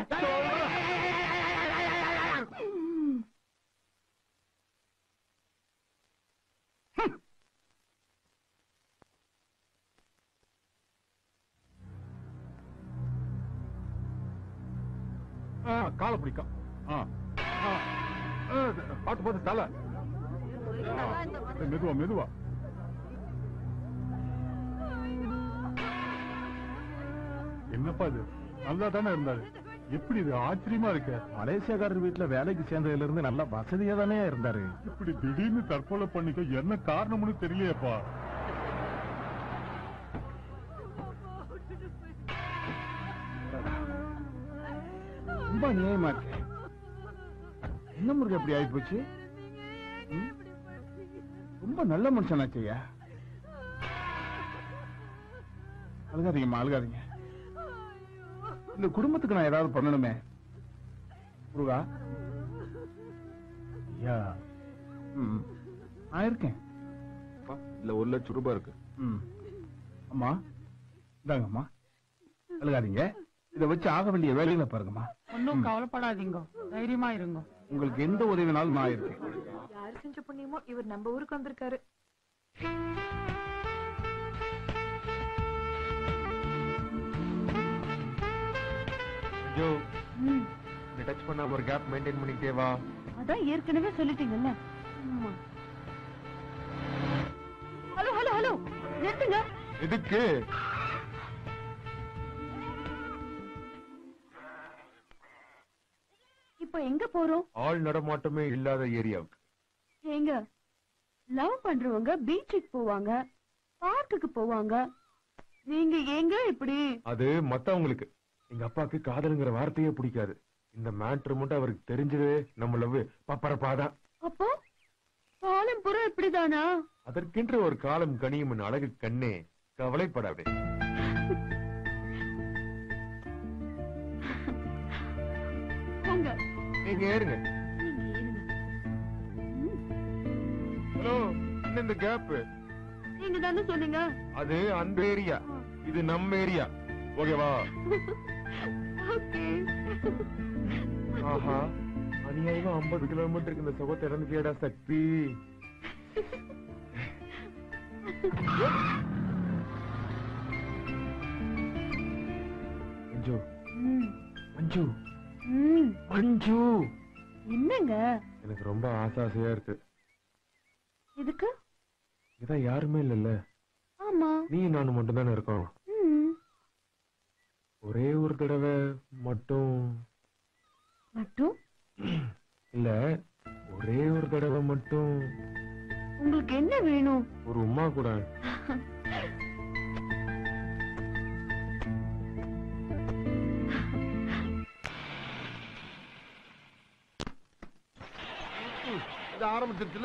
காலை பிடிக்கும் ஆ. ஆ. ஆ, பார்த்து பார்த்து தலை ஏய், மெதுவா மெதுவா என்னப்பா இது நல்லா தானே இருந்தாரு எப்படி இது ஆச்சரியமா இருக்கு மலேசியாக்காரர் வீட்டுல வேலைக்கு சேர்ந்ததுல இருந்து நல்லா வசதியா தானே இருந்தாரு இப்படி திடீர்னு தற்கொலை பண்ணிக்க என்ன காரணம்னு தெரியலையேப்பா ரொம்ப நியாயமா இருக்கு என்ன முருகன் இப்படி ஆகி போச்சு ரொம்ப நல்ல மனுஷனாச்சையா அழுகாதீங்கம்மா அழுகாதீங்க இந்த குடும்பத்துக்கு நான் ஏதாவது பண்ணணுமே முருகா ஐயா ம் நான் இருக்கேன் இல்ல ஒரு லட்சம் ரூபாய் இருக்கு ம் அம்மா இந்தாங்கம்மா அழுகாதீங்க இதை வச்சு ஆக வேண்டிய வேலைகளை பாருங்கம்மா ஒன்னும் கவலைப்படாதீங்க தைரியமா இருங்க உங்களுக்கு எந்த உதவினாலும் நான் இருக்கேன் யாரு செஞ்ச புண்ணியமோ இவர் நம்ம ஊருக்கு வந்திருக்காரு ஜோ இந்த டச் பண்ணா ஒரு கேப் மெயின்டைன் பண்ணிக்கிட்டே வா அதான் ஏற்கனவே சொல்லிட்டீங்கல்ல ஹலோ ஹலோ ஹலோ நிறுத்துங்க எதுக்கு இப்ப எங்க போறோம் ஆள் நடமாட்டமே இல்லாத ஏரியாவுக்கு ஏங்க லவ் பண்றவங்க பீச்சுக்கு போவாங்க பார்க்குக்கு போவாங்க நீங்க எங்க இப்படி அது மத்தவங்களுக்கு எங்க அப்பாக்கு காதலுங்கிற வார்த்தையே பிடிக்காது இந்த மேட்ரு மட்டும் அவருக்கு தெரிஞ்சதே நம்ம லவ் பப்பரப்பாதான் அப்போ காலம் புறம் இப்படிதானா அதற்கென்று ஒரு காலம் கனியும் என் அழகு கண்ணே கவலைப்படாதே போங்க நீங்க ஏறுங்க நீங்க ஏறுங்க. ஹலோ என்ன இந்த கேப் நீங்க தானே சொன்னீங்க அது அந்த ஏரியா இது நம்ம ஏரியா ஓகேவா ஓகே ஆஹா அநியாயமா ஐம்பது கிலோமீட்டருக்கு இந்த சுகத்தை இறந்துட்டியடா சக்தி மஞ்சு மஞ்சு ம் மஞ்சு என்னங்க எனக்கு ரொம்ப ஆசை ஆசையா இருக்கு இதுக்கு இதான் யாருமே இல்லல்ல ஆமா நீ நானும் மட்டும் தானே இருக்கோம் ம் ஒரே ஒரு தடவை மட்டும் மட்டும் இல்ல ஒரே ஒரு தடவை மட்டும் உங்களுக்கு என்ன வேணும் ஒரு உமா கூட இது ஆரம்பிச்சிருச்சுல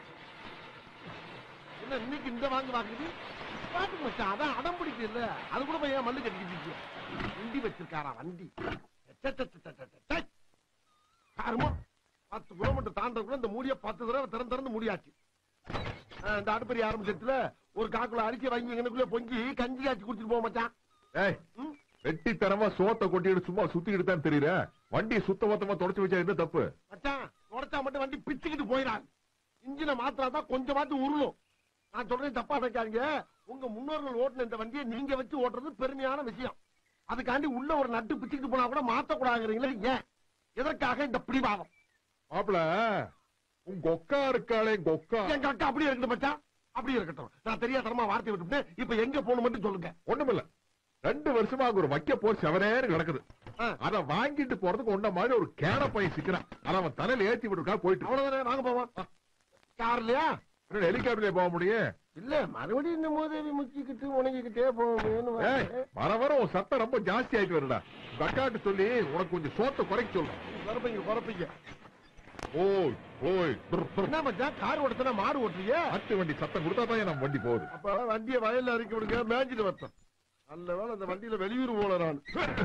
என்ன இன்னைக்கு இந்த வாங்க வாங்குது பாட்டு மச்சான் அதான் அடம் பிடிக்கல அது கூட போய் ஏன் மல்லு கட்டிக்கிட்டு வண்டி வச்சிருக்காரா வண்டி ச்சே, ச்சே, ச்சே, ச்சே, ச்சே, ச்சே. பாருமா பத்து கிலோமீட்டர் தாண்டக்குள்ள இந்த மூடிய பத்து தடவை திறந்து திறந்து மூடியாச்சு ஆ, இந்த அடுப்பறி ஆரம்பிச்சதுல ஒரு காக்குள்ள அரிசி வாங்கி எங்கனுக்குள்ள பொங்கி கஞ்சி காய்ச்சி குடிச்சிட்டு போக மச்சான் ஏய் ம்? வெட்டித்தனமா சோத்தை கொட்டிட்டு சும்மா சுத்திக்கிட்டு தான் தெரியற வண்டி சுத்த மொத்தமா தொடச்சு வச்சா என்ன தப்பு மச்சான் உடச்சா மட்டும் வண்டி பிச்சுக்கிட்டு போயிடாது இன்ஜினை மாத்திராதான் கொஞ்சமாச்சும் உருளும் நான் சொல்றேன் தப்பா நினைக்காதீங்க உங்க முன்னோர்கள் ஓட்டுன இந்த வண்டியை நீங்க வச்சு ஓட்டுறது பெருமையான விஷயம் அதுக்காண்டி உள்ள ஒரு நட்டு பிச்சுக்கிட்டு போனா கூட மாத்த கூடாதுங்கிறீங்களே ஏன் எதற்காக இந்த பிடிவாதம் மாப்பிள உங்க ஒக்கா இருக்காளே உங்க ஒக்கா எங்க அக்கா அப்படியே இருக்கட்டும் மச்சான் அப்படியே இருக்கட்டும் நான் தெரியாதனமா வார்த்தை விட்டுட்டு இப்ப எங்க போகணும் மட்டும் சொல்லுங்க ஒண்ணுமில்ல ரெண்டு வருஷமா அங்க ஒரு வைக்க போர் செவரேன்னு கிடக்குது ஆ. அத வாங்கிட்டு போறதுக்கு ஒன்ன மாதிரி ஒரு கேன பையன் சிக்கிறான் அத அவன் தலையில ஏத்தி விட்டுருக்கா போயிட்டு அவ்வளவுதானே வாங்க போவோம் கார்லயா ஹெலிகாப்டர்ல போக முடியும் இல்ல மறுபடியும் இந்த மோதேவி முக்கிக்கிட்டு உணங்கிக்கிட்டே போவோமேன்னு ஏய் வந்தேன். வர வர உன் சத்தம் ரொம்ப ஜாஸ்தி ஆயிட்டு வருடா உங்க அக்காட்ட சொல்லி உனக்கு கொஞ்சம் சோத்தை குறைக்க சொல்றேன் குறப்பீங்க குறப்பீங்க ஓய் ஓய் புர், புர். என்ன மச்சான் கார் ஓட்டுனா மாடு ஓட்டுறியே மாட்டு வண்டி சத்தம் கொடுத்தா தான் நம்ம வண்டி போகுது அப்ப வண்டியை வயல்ல இறக்கி விடுங்க மேய்ஞ்சிட்டு வரட்டும் நல்ல வேளை அந்த வண்டியில வெளியூர் போல நான்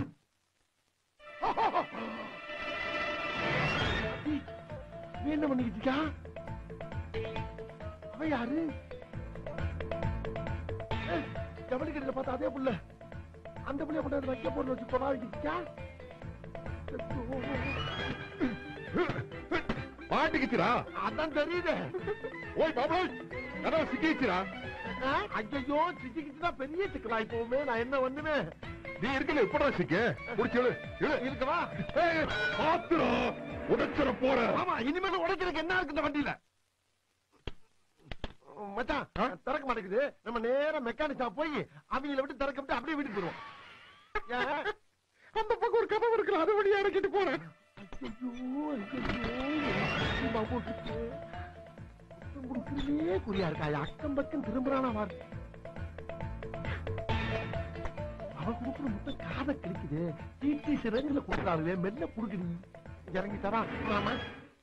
நீ என்ன பண்ணிக்கிட்டு இருக்கா? அவன் யாரு ஏய், ஜவுளி கடையில பார்த்தா அதே புள்ள அந்த புள்ளைய கொண்டு வைக்க பொருள் வச்சு கொண்டாடிக்கிட்டா மாட்டிக்கிச்சுடா அதான் தெரியுது ஓய் பாபா கதவை சிக்கிச்சுடா ஐயோ சிக்கிக்கிட்டுனா பெரிய சிக்கலா இப்பவுமே நான் என்ன பண்ணுவேன் நீ இருக்கல எப்படா சிக்க புடிச்சு இழு, இழு. இருக்கவா ஏய், பாத்துடா உடைச்சிட போற ஆமா இனிமேல் உடைக்கிறதுக்கு என்ன இருக்கு இந்த வண்டியில மச்சான் திறக்க மாட்டேங்குது நம்ம நேரா மெக்கானிக் ஷாப் போய் அவங்கள விட்டு திறக்க விட்டு அப்படியே வீட்டுக்கு போயிருவோம் ஏன்? அந்த பக்கம் ஒரு கதவு இருக்குல்ல அதை வழியா இறக்கிட்டு போறேன் ஐயோ, ஐயோ, என்ன போட்டுச்சு? முத்தம் கொடுக்கறதே குறியா இருக்கா அக்கம் பக்கம் திரும்புறானா வாரு அவ கொடுக்குற முத்தம் காதை கிழிக்குது டீட்டி சிறங்குல கொடுக்குறாருவே மெல்ல குடுக்குறீ இறங்கி தரா மாமா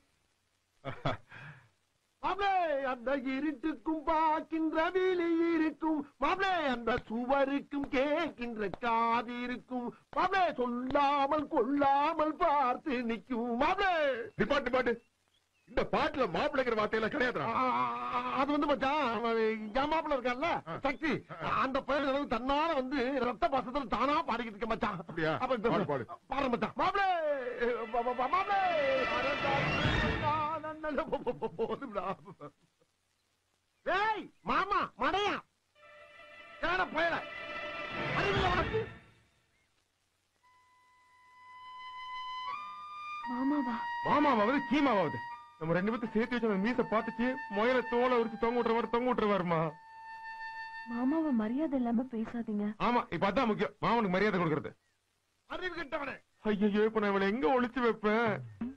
மாப்ளே அந்த இருட்டுக்கும் பார்க்கின்ற விழி இருக்கும் மாப்ளே அந்த சுவருக்கும் கேட்கின்ற காது இருக்கும் மாப்ளே சொல்லாமல் கொள்ளாமல் பார்த்து நிற்கும் மாப்ளே நிப்பாட்டு நிப்பாட்டு இந்த பாட்டுல மாப்பிள்ளைங்கிற வார்த்தையெல்லாம் கிடையாதுடா ஆ, அது வந்து மச்சான் அவன் என் மாப்பிள்ள இருக்கான்ல சக்தி அந்த பையன் எனக்கு தன்னால வந்து ரத்த பாசத்துல தானா பாடிக்கிட்டு இருக்க மச்சான் அப்படியா? அப்ப இந்த- பாடு, பாடு. பாடு மச்சான் மாப்பிளே ப- ப- ப- மாப்பிளே போதும்டா. ஏய் மாமா மடையா கேட பயல அறிவில்ல உனக்கு மாமாவா மாமாவாவது கீமாவாவது நம்ம ரெண்டு பேர்த்து சேர்த்து வச்சு அந்த மீச பாத்துச்சு முயல தோலை உரிச்சு தொங்க விட்டுற மாதிரி தொங்க விட்டுருவாருமா மாமாவை மரியாதை இல்லாம பேசாதீங்க ஆமா இப்ப அதான் முக்கியம் மாமனுக்கு மரியாதை கொடுக்கறது அறிவு கெட்டவனே ஐயோ இப்ப நான் இவளை எங்க ஒளிச்சு வைப்பேன்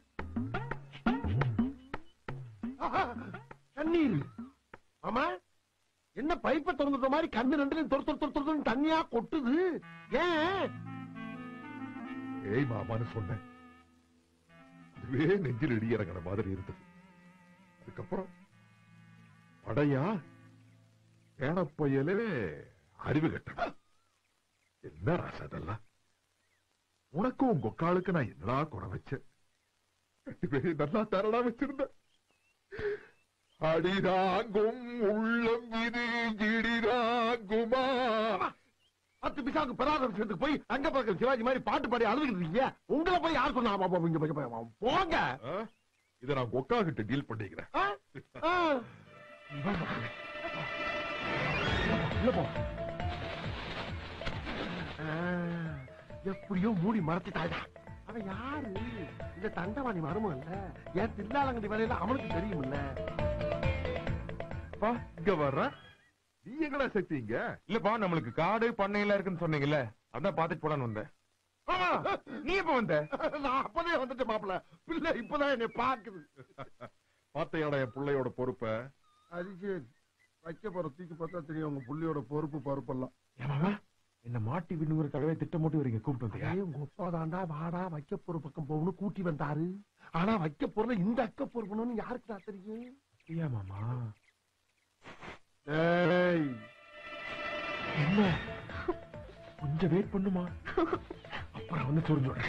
ஆஹா, தண்ணீர் ஆமா என்ன பைப்பை திறந்துட்ட மாதிரி கண்ணு ரெண்டுலயும் தொறு தொறு தொறு தொறு தண்ணியா கொட்டுது ஏன் ஏய் மாமான்னு சொன்னேன் அதுவே நெஞ்சில் இடி இறங்கின மாதிரி இருந்தது அதுக்கப்புறம் படையா பேணப்பையலே அறிவு கட்டணும் என்ன ராசா அதெல்லாம் உனக்கும் உங்க ஒக்காளுக்கு நான் என்னடா குறை வச்சேன் ரெண்டு பேரும் நல்லா தரடா வச்சிருந்தேன் அடிதாங்கும் உள்ளம் இது இடிதாங்குமா பத்து பிசாக்கு பெறாத விஷயத்துக்கு போய் தங்க பக்கம் சிவாஜி மாதிரி பாட்டு பாடி அழுதுகிட்டு இருக்கீங்க உங்களை போய் யார் சொன்னா ஆமா, ஆமா, இங்க போய், போய், போய், போங்க ஆ? இதை நான் ஒக்கா கிட்ட டீல் பண்ணிக்கிறேன் ஆ? ஆ. உள்ள போ. ஆ, எப்படியோ மூடி மறைச்சிட்டாயா அவன் யாரு இந்த தண்டவாணி மருமம் இல்ல என் தில்லாலங்கடி வேலையில அவனுக்கு தெரியுமில்ல பா இங்க வர்ற நீ எங்கடா சக்தி இங்க இல்லப்பா நம்மளுக்கு காடு பண்ணை எல்லாம் இருக்குன்னு சொன்னீங்கல்ல அதான் பாத்துட்டு போலான்னு வந்தேன் ஆமா நீ எப்ப வந்த நான் அப்பதே வந்துட்டேன் மாப்பிள பிள்ளை இப்பதான் என்னை பாக்குது பாத்தையாட என் பிள்ளையோட பொறுப்ப அது சரி வைக்க போற தூக்கி பார்த்தா தெரியும் உங்க புள்ளியோட பொறுப்பு பொறுப்பெல்லாம் ஏன் மாமா என்ன மாட்டி விண்ணுங்கிறதுக்காகவே திட்டம் போட்டு வரீங்க கூப்பிட்டு வந்தியா ஏய், உங்க அப்பா தாண்டா வாடா வைக்க போற பக்கம் போகணும் கூட்டி வந்தாரு ஆனா வைக்க போறல இந்த அக்க பொறுக்கணும்னு யாருக்கு நான் தெரியும் அப்படியா மாமா ஏய் என்ன கொஞ்சம் வெயிட் பண்ணுமா அப்புறம் வந்து சொல்லுங்க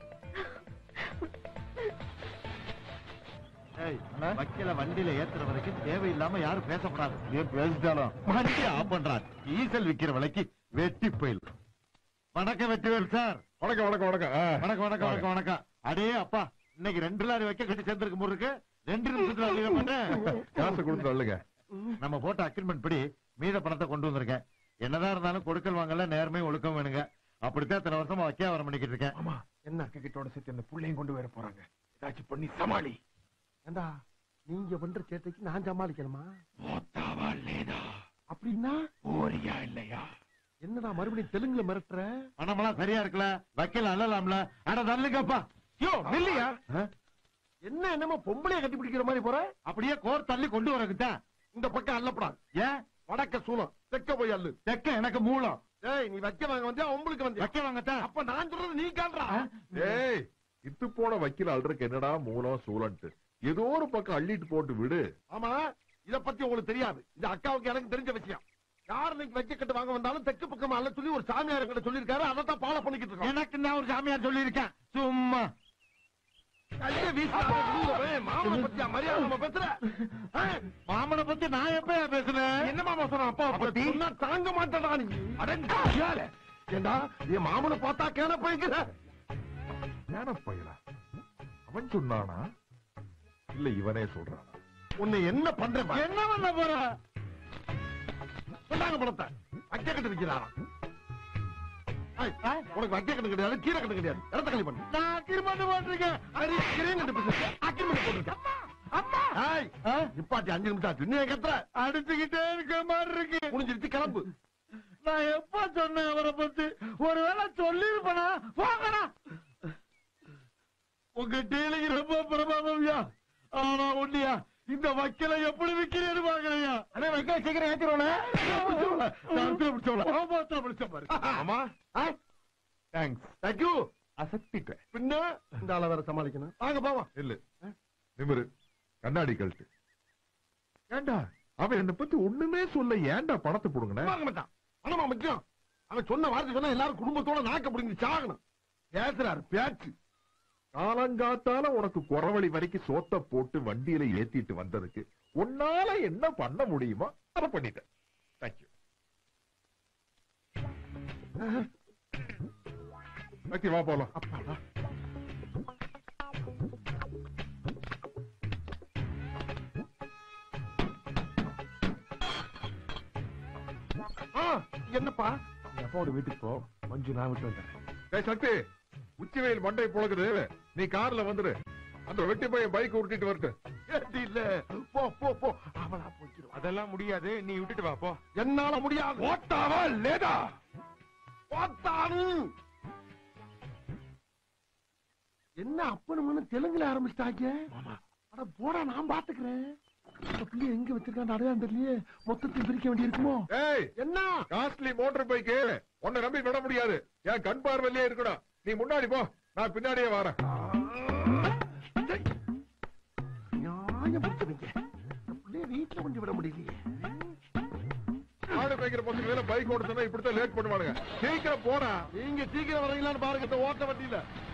வக்கீல வண்டியில ஏத்துற வரைக்கும் தேவையில்லாம யாரும் பேசக்கூடாது ஏன் பேசிட்டாலும் வண்டி ஆஃப் பண்றான் டீசல் விக்கிற விலைக்கு வெட்டி போயில் வணக்கம் வெற்றிவேல் சார் வணக்கம் வணக்கம் வணக்கம் ஆ. வணக்கம் வணக்கம் வணக்கம் வணக்கம் அடே அப்பா இன்னைக்கு ரெண்டு லாரி வைக்க கட்டி சேர்ந்திருக்கு போல இருக்கு ரெண்டு நிமிஷத்துல அள்ளிட மாட்டேன் காசை கொடுத்து அள்ளுங்க நம்ம போட்ட அக்ரிமெண்ட் படி மீத பணத்தை கொண்டு வந்திருக்கேன் என்னதான் இருந்தாலும் கொடுக்கல் வாங்கல நேர்மையும் ஒழுக்கம் வேணுங்க அப்படித்தான் இத்தனை வருஷமா வைக்க வர பண்ணிக்கிட்டு இருக்கேன் ஆமா என்ன அக்க கிட்டோட சேர்த்து அந்த புள்ளையும் கொண்டு வர போறாங்க ஏதாச்சும் பண்ணி சமாளி ஏண்டா நீங்க பண்ற சேட்டைக்கு நான் சமாளிக்கணுமா மொத்தாவா லேதா அப்படின்னா ஓரியா இல்லையா என்னடா மறுபடியும் தெலுங்குல மிரட்டுற பணமெல்லாம் சரியா இருக்குல்ல வக்கீல் அல்லலாம்ல அட தள்ளுங்கப்பா யோ இல்லையா என்ன என்னமோ பொம்பளைய கட்டி பிடிக்கிற மாதிரி போற அப்படியே கோர் தள்ளி கொண்டு வரக்குதான் இந்த பக்கம் அல்லப்படாது ஏன் வடக்க சூலம் தெக்க போய் அல்லு தெக்க எனக்கு மூலம் ஏய் நீ வைக்க வாங்க வந்தியா உங்களுக்கு வந்தியா வைக்க வாங்கத்தான் அப்ப நான் சொல்றது நீ காண்றா ஏய் இத்து போன வக்கீல் அல்றதுக்கு என்னடா மூலம் சூழன்ட்டு ஏதோ ஒரு பக்கம் அள்ளிட்டு போட்டு விடு ஆமா இத பத்தி உங்களுக்கு தெரியாது இது அக்காவுக்கு எனக்கு தெரிஞ்ச விஷயம் யார் இன்னைக்கு வைக்க கட்டு வாங்க வந்தாலும் தெற்கு பக்கம் அல்ல சொல்லி ஒரு சாமியார் கிட்ட சொல்லிருக்காரு அதை தான் ஃபாலோ பண்ணிக்கிட்டு இருக்கோம் எனக்கு நான் ஒரு சாமியார் சொல்லியிருக்கேன் சும்மா கையை வீசாத விடுங்கவே, மாமனை பத்தியா மரியாதை நம்ம பேசுற ஆ? மாமனை பத்தி நான் எப்ப பேசுனேன் என்ன மாமா சொன்ன அப்பா பத்தி சொன்னா தாங்க மாட்டேடா நீ அடங்க ஏண்டா என் மாமனை பார்த்தா கேன போய்க்கிற ஏன பையலா அவன் சொன்னானா இல்ல இவனே சொல்றானா உன்னை என்ன பண்ற பாரு. என்ன பண்ண போற கொண்டாங்க பணத்தை வைக்க கட்டு விற்கிறாரா உனக்கு வைக்க கட்டு கிடையாது கீரை கட்டு கிடையாது இடத்த களி பண்ணு நான் அக்கிரமம் போட்டிருக்கேன் அரி கிரையும் கட்டு பிடிச்சு அக்கிரமணி போட்டிருக்கேன் அம்மா ஏய், நிப்பாட்டி அஞ்சு நிமிஷம் ஆச்சு இன்னும் கத்துற அடிச்சுக்கிட்டே இருக்க மாதிரி இருக்கு முடிஞ்சிருச்சு கிளம்பு நான் எப்ப சொன்னேன் அவரை பத்தி ஒருவேளை சொல்லிருப்பனா போங்கடா உங்க டீலிங் ரொம்ப பிரபாவம்யா ஆனா ஒண்ணியா இந்த வக்கீல எப்படி விக்கிறேன்னு பாக்குறையா அண்ணே வைக்க சீக்கிரம் ஏத்திரோனே பாரு ஆமா தேங்க்ஸ் தேங்க்யூ அசத்திட்டேன் பின்ன இந்த ஆளை வேற சமாளிக்கணும் வாங்க போவா இல்ல நிமிரு கண்ணாடி கழட்டு ஏண்டா அவன் என்ன பத்தி ஒண்ணுமே சொல்ல ஏன்டா பணத்தை புடுங்கின வாங்க மாட்டான் பணமா முக்கியம் அவன் சொன்ன வார்த்தை சொன்னா எல்லாரும் குடும்பத்தோட நாக்க பிடிங்கி சாகணும் பேசுறாரு பேச்சு காலங்காத்தால உனக்கு குறவழி வரைக்கும் சோத்த போட்டு வண்டியில ஏத்திட்டு வந்ததுக்கு உன்னால என்ன பண்ண முடியுமோ அதை பண்ணிட்டேன் தேங்க்யூ ஓகே வா போலாம் அப்பாடா ஆ, என்னப்பா என் அப்பாவோட வீட்டுக்கு போ மஞ்சு நான் விட்டு வந்துடுறேன் ஏய் சக்தி உச்சி வெயில் மண்டை புழக்குது நீ கார்ல வந்துரு அந்த வெட்டி பையன் பைக் உருட்டிட்டு வரட்டு ஏத்தி இல்ல போ போ போ அவளா போய்க்கிறோம் அதெல்லாம் முடியாது நீ விட்டுட்டு வா போ என்னால முடியாது ஓட்டாவா லேடா ஓட்டானு என்ன அப்பனும் தெலுங்குல ஆரம்பிச்சிட்டாங்க அட போடா நான் பாத்துக்கிறேன் இந்த பிள்ளைய எங்க வச்சிருக்கான்னு அடையாளம் தெரியலையே மொத்தத்தையும் பிரிக்க வேண்டி இருக்குமோ ஏய் என்ன காஸ்ட்லி மோட்டார் பைக்கு உன்னை நம்பி விட முடியாது என் கண் பார்வையிலே இருக்கணும் நீ முன்னாடி போ நான் பின்னாடியே வரேன் டேய். நியாயம் பிடிச்சவங்க இந்த பிள்ளைய வீட்டுல கொண்டு விட முடியலையே ஆடு மேய்க்கிற பசங்க பைக் ஓட சொன்னா இப்படித்தான் லேட் பண்ணுவானுங்க சீக்கிரம் போடா நீங்க சீக்கிரம் வரீங்களான்னு பாருங்க இந்த ஓட்ட வண்டியில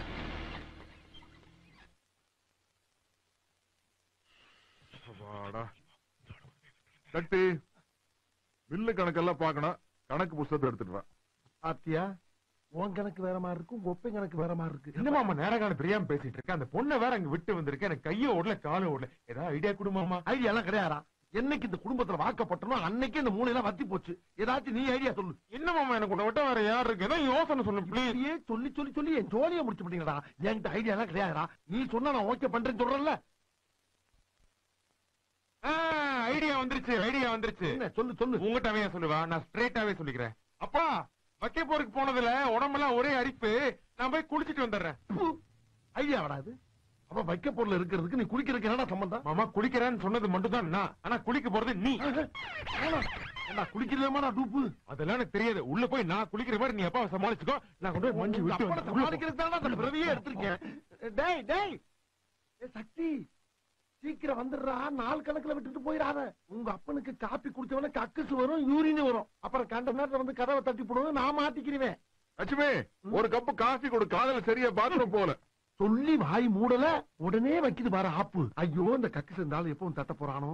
வாடா கட்டி பில்லு கணக்கெல்லாம் பார்க்கணும் கணக்கு புஸ்தகத்தை எடுத்துட்டு வா ஆத்தியா உன் கணக்கு வேற மாதிரி இருக்கும் உங்க ஒப்பை கணக்கு வேற மாதிரி இருக்கு என்னமா அம்மா நேரகாலம் பிரியாம பேசிட்டு இருக்க அந்த பொண்ணை வேற அங்க விட்டு வந்திருக்கேன் எனக்கு கைய ஓடல கால ஓடல ஏதாவது ஐடியா கொடுமாமா ஐடியா எல்லாம் கிடையாதா என்னைக்கு இந்த குடும்பத்துல வாக்கப்பட்டனோ அன்னைக்கே இந்த மூளையெல்லாம் வத்தி போச்சு ஏதாச்சும் நீ ஐடியா சொல்லு என்னமாமா எனக்கு உன்னை விட்ட வேற யார் இருக்கு ஏதாவது யோசனை சொல்லு ப்ளீஸ் இப்படியே சொல்லி சொல்லி சொல்லி என் ஜோலியை முடிச்சு பண்ணிங்கடா என்கிட்ட ஐடியா எல்லாம் கிடையாதுடா நீ சொன்னா நான் ஓகே பண்றேன்னு சொல்றேன்ல ஐடியா வந்துருச்சு ஐடியா வந்துருச்சு என்ன சொல்லு சொல்லு உங்ககிட்டவே சொல்லுவா நான் ஸ்ட்ரெயிட்டாவே சொல்லிக்கிறேன் அப்பா வைக்க போருக்கு போனதுல உடம்பெல்லாம் ஒரே அரிப்பு நான் போய் குளிச்சிட்டு வந்துடுறேன் ஐடியா வராது அப்ப வைக்க பொருள் இருக்கிறதுக்கு நீ குடிக்கிறதுக்கு என்னடா சம்பந்தம் மாமா குளிக்கிறேன்னு சொன்னது மட்டும் தான் நான் ஆனா குளிக்க போறது நீ என்ன குளிக்கிறதுமாடா டூப்பு அதெல்லாம் எனக்கு தெரியாது உள்ள போய் நான் குளிக்கிற மாதிரி நீ அப்பாவை சமாளிச்சுக்கோ நான் கொண்டு போய் மஞ்சு விட்டு அப்பனை வந்துடுறேன். உள்ள போ. சமாளிக்கிறதுக்கு தானடா அந்த பிறவியே எடுத்திருக்கேன் டேய் டேய் ஏய், சக்தி சீக்கிரம் வந்துடுறா நாள் கணக்குல விட்டுட்டு போயிடாத உங்க அப்பனுக்கு காப்பி குடிச்சவன கக்குசு வரும் யூரின் வரும் அப்புறம் கண்ட நேரத்துல வந்து கதவை தட்டி போடுவோம் நான் மாட்டிக்கிறேன் லட்சுமி ஒரு கப்பு காஃபி கொடு காதல சரியா பாத்ரூம் போல சொல்லி வாய் மூடல உடனே வைக்குது பாரு ஆப்பு ஐயோ இந்த கக்கு செந்தாலும் எப்பவும் தட்ட போறானோ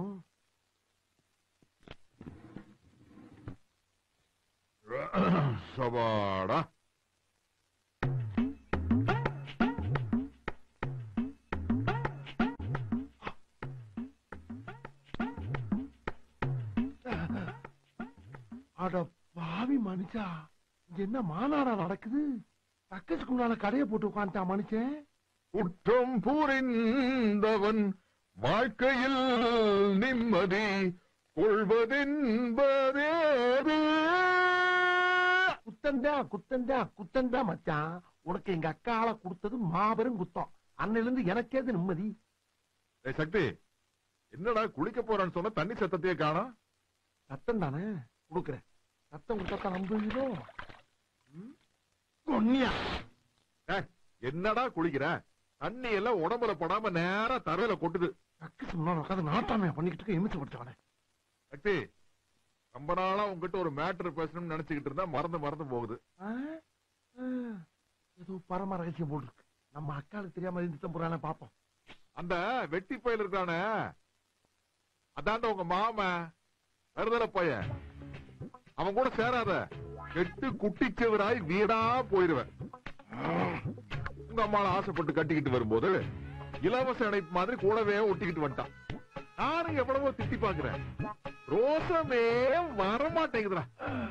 சபாடா அட பாவி மனுஷா இங்க என்ன மாநாடா நடக்குது கக்கசுக்கு முன்னால கடையை போட்டு உட்காந்துட்டான் மனுஷன் குற்றம் புரிந்தவன் வாழ்க்கையில் நிம்மதி கொள்வதென்பதேது குத்தந்தா குத்தந்தா குத்தந்தா மச்சான் உனக்கு எங்க அக்கால கொடுத்தது மாபெரும் குத்தம் அன்னையில இருந்து எனக்கேது நிம்மதி ஏய் சக்தி என்னடா குளிக்க போறான்னு சொன்ன தண்ணி சத்தத்தையே காணோம் சத்தம் தானே கொடுக்குறேன் சத்தம் கொடுத்தா நம்புவீரோ ம்? கொன்னியா ஏய், என்னடா குளிக்கிற தண்ணி எல்லாம் உடம்புல படாம நேரா தரையில கொட்டுது கக்கசு முன்னால உட்காந்து நாட்டாமையா பண்ணிக்கிட்டு இருக்க எமிச்சு படிச்சவனே சக்தி ரொம்ப நாளா உங்ககிட்ட ஒரு மேட்டர் பேசணும்னு நினைச்சுக்கிட்டு இருந்தா மறந்து மறந்து போகுது ஆ? ஆ. ஏதோ பரம ரகசியம் போல் இருக்கு நம்ம அக்காளுக்கு தெரியாம இருந்துட்டு போறானே பாப்போம் அந்த வெட்டி பயல் இருக்கானே அதாண்ட உங்க மாம வருதல பையன் அவன் கூட சேராத கெட்டு குட்டிச்சவராய் வீடா போயிருவேன் உங்க அம்மால ஆசைப்பட்டு கட்டிக்கிட்டு வரும்போது இலவச இணைப்பு மாதிரி கூடவே ஒட்டிக்கிட்டு வந்துட்டான் நானும் எவ்வளவோ திட்டி பாக்குறேன் ரோசமே வரமாட்டேங்குதுடா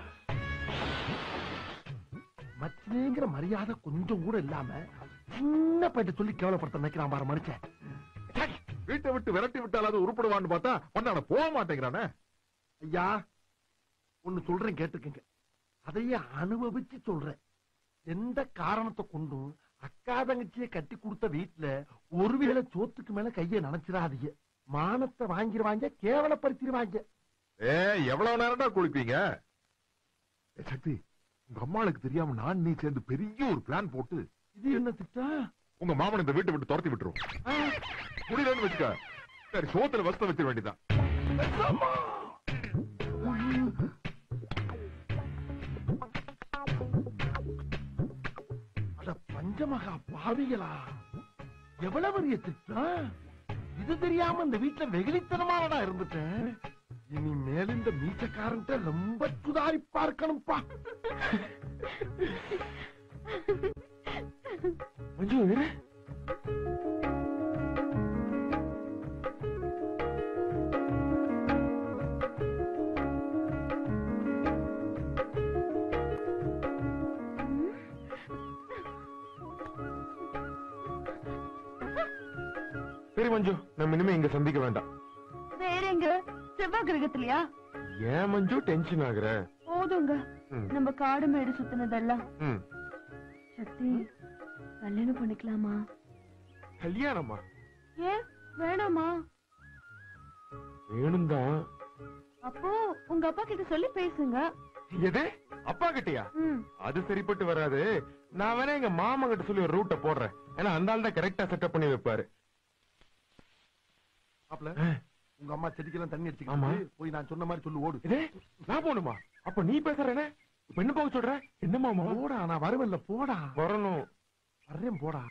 மச்சினேங்கிற மரியாதை கொஞ்சம் கூட இல்லாம சின்ன பையன் சொல்லி கேவலப்படுத்த நினைக்கிறான் பாரு மனுஷன் வீட்டை விட்டு விரட்டி விட்டாலாவது உருப்படுவான்னு பார்த்தா பண்ணாட போக மாட்டேங்கிறானே ஐயா ஒண்ணு சொல்றேன் கேட்டுக்கங்க அதையே அனுபவிச்சு சொல்றேன் எந்த காரணத்தை கொண்டும் அக்கா தங்கச்சிய கட்டி கொடுத்த வீட்டுல ஒருவேளை சோத்துக்கு மேல கைய நினைச்சிடாதீங்க மானத்தை வாங்கிருவாங்க கேவலப்படுத்திடுவாங்க ஏ எவ்வளவு நேரம்டா குளிப்பீங்க ஏ, சக்தி உங்க அம்மாளுக்கு தெரியாம நான் நீ சேர்ந்து பெரிய ஒரு பிளான் போட்டு இது என்ன திட்டம் உங்க மாமன் இந்த வீட்டை விட்டு துரத்தி விட்டுரும் முடியலன்னு வச்சுக்க சரி சோத்துல வசத்த வச்சிட வேண்டியதான் அட பஞ்சமகா பாவிகளா எவ்வளவு பெரிய திட்டம் இது தெரியாம இந்த வீட்டுல வெகுளித்தனமானடா இருந்துட்டேன் இனிமேல் இந்த மீச்சக்காரன்ட்ட ரொம்ப சுதாரி பார்க்கணும்பா மஞ்சு இரு. சரி மஞ்சு நம்ம இனிமே இங்க சந்திக்க வேண்டாம் வேற எங்க செவ்வாய் கிரகத்திலயா ஏன் மஞ்சு டென்ஷன் ஆகுற போதுங்க ம். நம்ம காடு மேடு சுத்தினதெல்லாம் ம். சக்தி கல்யாணம் பண்ணிக்கலாமா கல்யாணமா ஏன் வேணாமா வேணும் தான் அப்போ உங்க அப்பா கிட்ட சொல்லி பேசுங்க எது அப்பா கிட்டயா ம் அது சரிப்பட்டு வராது நான் வேணா எங்க மாமா கிட்ட சொல்லி ஒரு ரூட்ட போடுறேன் ஏன்னா அந்த ஆள் தான் கரெக்டா செட்டப் பண்ணி வைப்பாரு மாப்ள உங்க அம்மா செடிக்கெல்லாம் தண்ணி ஆமா. அடிச்சுக்கிட்டு போய் நான் சொன்ன மாதிரி சொல்லு ஓடு இதே நான் போகணுமா அப்ப நீ பேசுறேனே இப்ப என்ன போக சொல்ற என்ன மாமா போடா நான் வருவேன்ல போடா வரணும் வர்றேன் போடா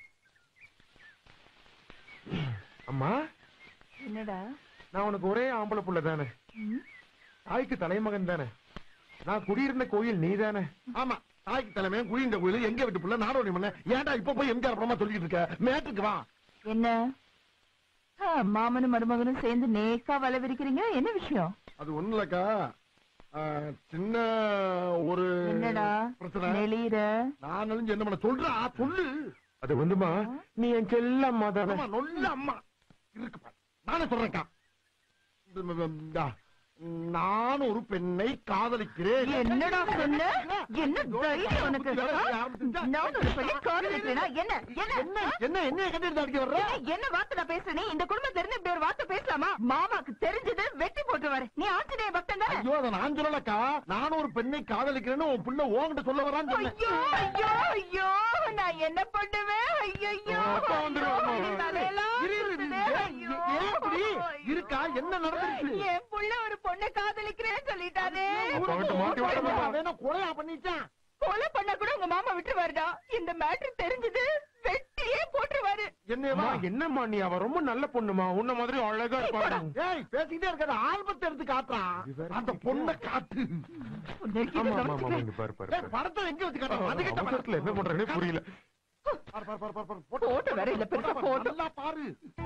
அம்மா என்னடா நான் உனக்கு ஒரே ஆம்பளை புள்ள தானே ம்? தாய்க்கு தலைமகன் தானே நான் குடியிருந்த கோயில் நீ தானே ஆமா தாய்க்கு தலைமை குழிந்த கோயில் எங்க விட்டு புள்ள நாடோடி மண்ண ஏன்டா இப்ப போய் எம்ஜிஆர் படமா சொல்லிட்டு இருக்க மேட்டுக்கு வா என்ன ஆ, மாமனும் மருமகனும் சேர்ந்து நேக்கா வலை விரிக்கிறீங்க என்ன விஷயம் அது ஒண்ணு இல்லக்கா ஆ, சின்ன ஒரு என்னடா பிரச்சனை நெளியிற நான் நெளிஞ்சு என்ன பண்ண சொல்றா சொல்லு அது வந்துமா நீ என் செல்ல அம்மா தானே ஆமா நல்ல அம்மா இருக்குப்பா நானே சொல்றேன்க்கா இந்த, இந்த, இந்த, நான் ஒரு பெண்ணை காதலிக்கிறேன் என்னடா சொன்ன என்ன தைரியம் உனக்கு ஆ? நான் ஒரு பெண்ணை காதலிக்கிறேனா என்ன என்ன என்ன என்ன என்ன கண்டிட்டு அடிக்க வர்ற என்ன, என்ன வார்த்தை நான் பேசுறேன் இந்த குடும்பத்துல இருந்து இப்படி ஒரு வார்த்தை பேசலாமா மாமாக்கு தெரிஞ்சது வெட்டி போட்டுருவாரு நீ ஆஞ்சநேய பக்தன் தானே ஐயோ அதை நான் சொல்லலக்கா நானும் ஒரு பெண்ணை காதலிக்கிறேன்னு உன் பிள்ளை ஓங்கிட்ட சொல்ல வரான்னு சொன்னேன் ஐயோ ஐயோ ஐயோ நான் என்ன பண்ணுவேன் ஐயோ அப்பா வந்துருவாங்க. தலையெல்லாம் இரு, இரு, இரு. சுத்துதே. ஏன், ஐயோ. ஏன் இப்படி? இருக்கா என்ன நடந்துருச்சு என் புள்ள ஒரு பொண்ணை காதலிக்கிறேன்னு சொல்லிட்டானே அப்பா கிட்ட மாட்டி விடாதம்மா. அவன் என்ன கொலையா பண்ணிட்டான் கொலை பண்ணா கூட உங்க மாமா விட்டுருவாருடா இந்த மேட்ரு தெரிஞ்சது வெட்டியே போட்டுருவாரு என்னையவா அம்மா, என்னம்மா நீ அவ ரொம்ப நல்ல பொண்ணுமா உன்ன மாதிரி அழகா இருப்பாங்க ஏய் பேசிக்கிட்டே இருக்காத ஆல்பத்தை எடுத்து காட்டுறான் அந்த பொண்ணை காட்டு ஆமா ஆமா ஆமா இங்க பாரு பாரு ஏய், படத்தை எங்க வச்சு காட்டுறான் அது கிட்ட அவசரத்துல என்ன பண்றேன்னு புரியல பாரு, பாரு, பாரு, பாரு, பாரு. போட்டோ வேற இல்ல, பெருசா பாரு, போட்டோ. நல்லா பாரு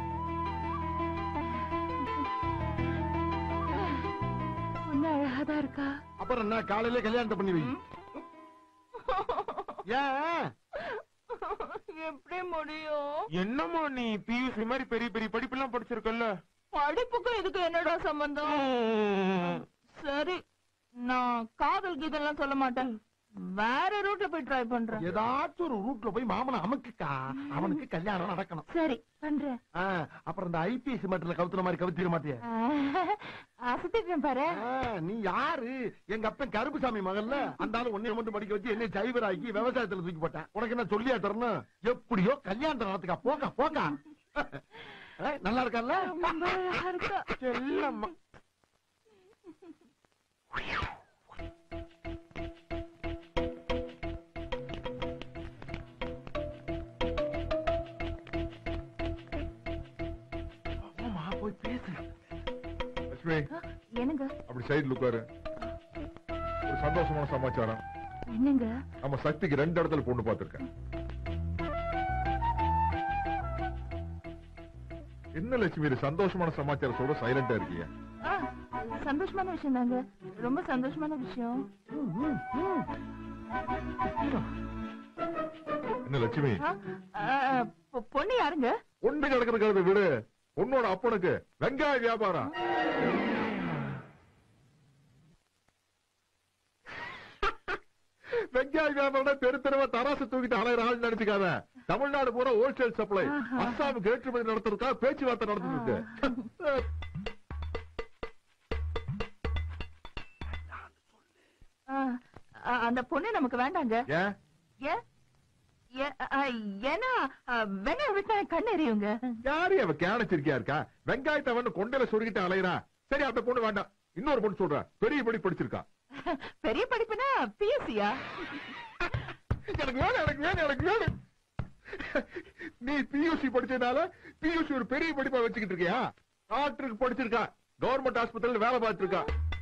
பொண்ணு அழகாதான் இருக்கா அப்புறம் என்ன காலையில கல்யாணத்தை பண்ணி வை ஏன் எப்படி முடியும் என்னம்மா நீ பியூசி மாதிரி பெரிய பெரிய படிப்பெல்லாம் படிச்சிருக்கல்ல படிப்புக்கும் இதுக்கு என்னடா சம்பந்தம் சரி நான் காதல் கீதெல்லாம் சொல்ல மாட்டேன் வேற ரூட்ல போய் ட்ரை பண்றேன் ஏதாச்சும் ஒரு ரூட்ல போய் மாமனை அமுக்குக்கா அவனுக்கு கல்யாணம் நடக்கணும் சரி பண்றேன் ஆ, அப்புறம் இந்த ஐபிஎஸ் மட்டும் கவுத்துற மாதிரி கவுத்திர மாட்டிய அசத்திட்டேன் பாரு நீ யாரு எங்க அப்பன் கருப்புசாமி மகன்ல அந்த ஆளு உன்னைய மட்டும் படிக்க வச்சு என்ன சைவராக்கி விவசாயத்துல தூக்கி போட்டேன் உனக்கு என்ன சொல்லியா தரணும் எப்படியோ கல்யாணத்தை நடத்துக்கா போக்கா போக்கா ஏய், நல்லா இருக்கல்ல ரொம்ப அழகா இருக்கா செல்லம்மா ஆமா போய் பேசு லட்சுமி என்னங்க அப்படி சைடுல உட்காரு ஒரு சந்தோஷமான சமாச்சாரம் என்னங்க நம்ம சக்திக்கு ரெண்டு இடத்துல பொண்ணு பார்த்திருக்கேன் என்ன லட்சுமி இது சந்தோஷமான சமாச்சாரம் சொல்ற சைலண்டா இருக்கீங்க ஆ, சந்தோஷமான விஷயம் தாங்க ரொம்ப சந்தோஷமான விஷயம் என்ன லட்சுமி ஆ, ஆ, பொ- பொண்ணு யாருங்க ஒண்ணு கிடக்குற கழுதை விடு உன்னோட அப்பனுக்கு வெங்காய வியாபாரம் வெங்காய வியாபாரம் தெரு தெருவா தராசு தூக்கிட்டு அலையிற ஆள் நினைச்சுக்காத தமிழ்நாடு பூரா ஹோல்சேல் சப்ளை அஸ்ஸாமுக்கு ஏற்றுமதி நடத்துறதுக்காக பேச்சுவார்த்தை நடந்துட்டு இருக்கு ஆ, ஆ, அந்த பொண்ணு நமக்கு வேண்டாங்க ஏன் ஏன் ஏ- ஆ, ஏன்னா ஆ, வெண்ணெய் விட்டா கண்ணு எரியுங்க யாரு அவ கேனச்சிருக்கியா இருக்கா வெங்காயத்தை வந்து கொண்டையில சொருகிட்டு அலையிறா சரி அந்த பொண்ணு வேண்டாம் இன்னொரு பொண்ணு சொல்ற பெரிய படி படிச்சிருக்கா பெரிய படிப்புனா பிஎஸ்சியா எனக்கு வேணும் எனக்கு வேணும் எனக்கு வேணும் நீ பியூசி படிச்சதுனால பியூசி ஒரு பெரிய படிப்பா வச்சுக்கிட்டு இருக்கியா டாக்டருக்கு படிச்சிருக்கா கவர்மெண்ட் ஆஸ்பத்திரியில வேலை பார்த்திருக்கா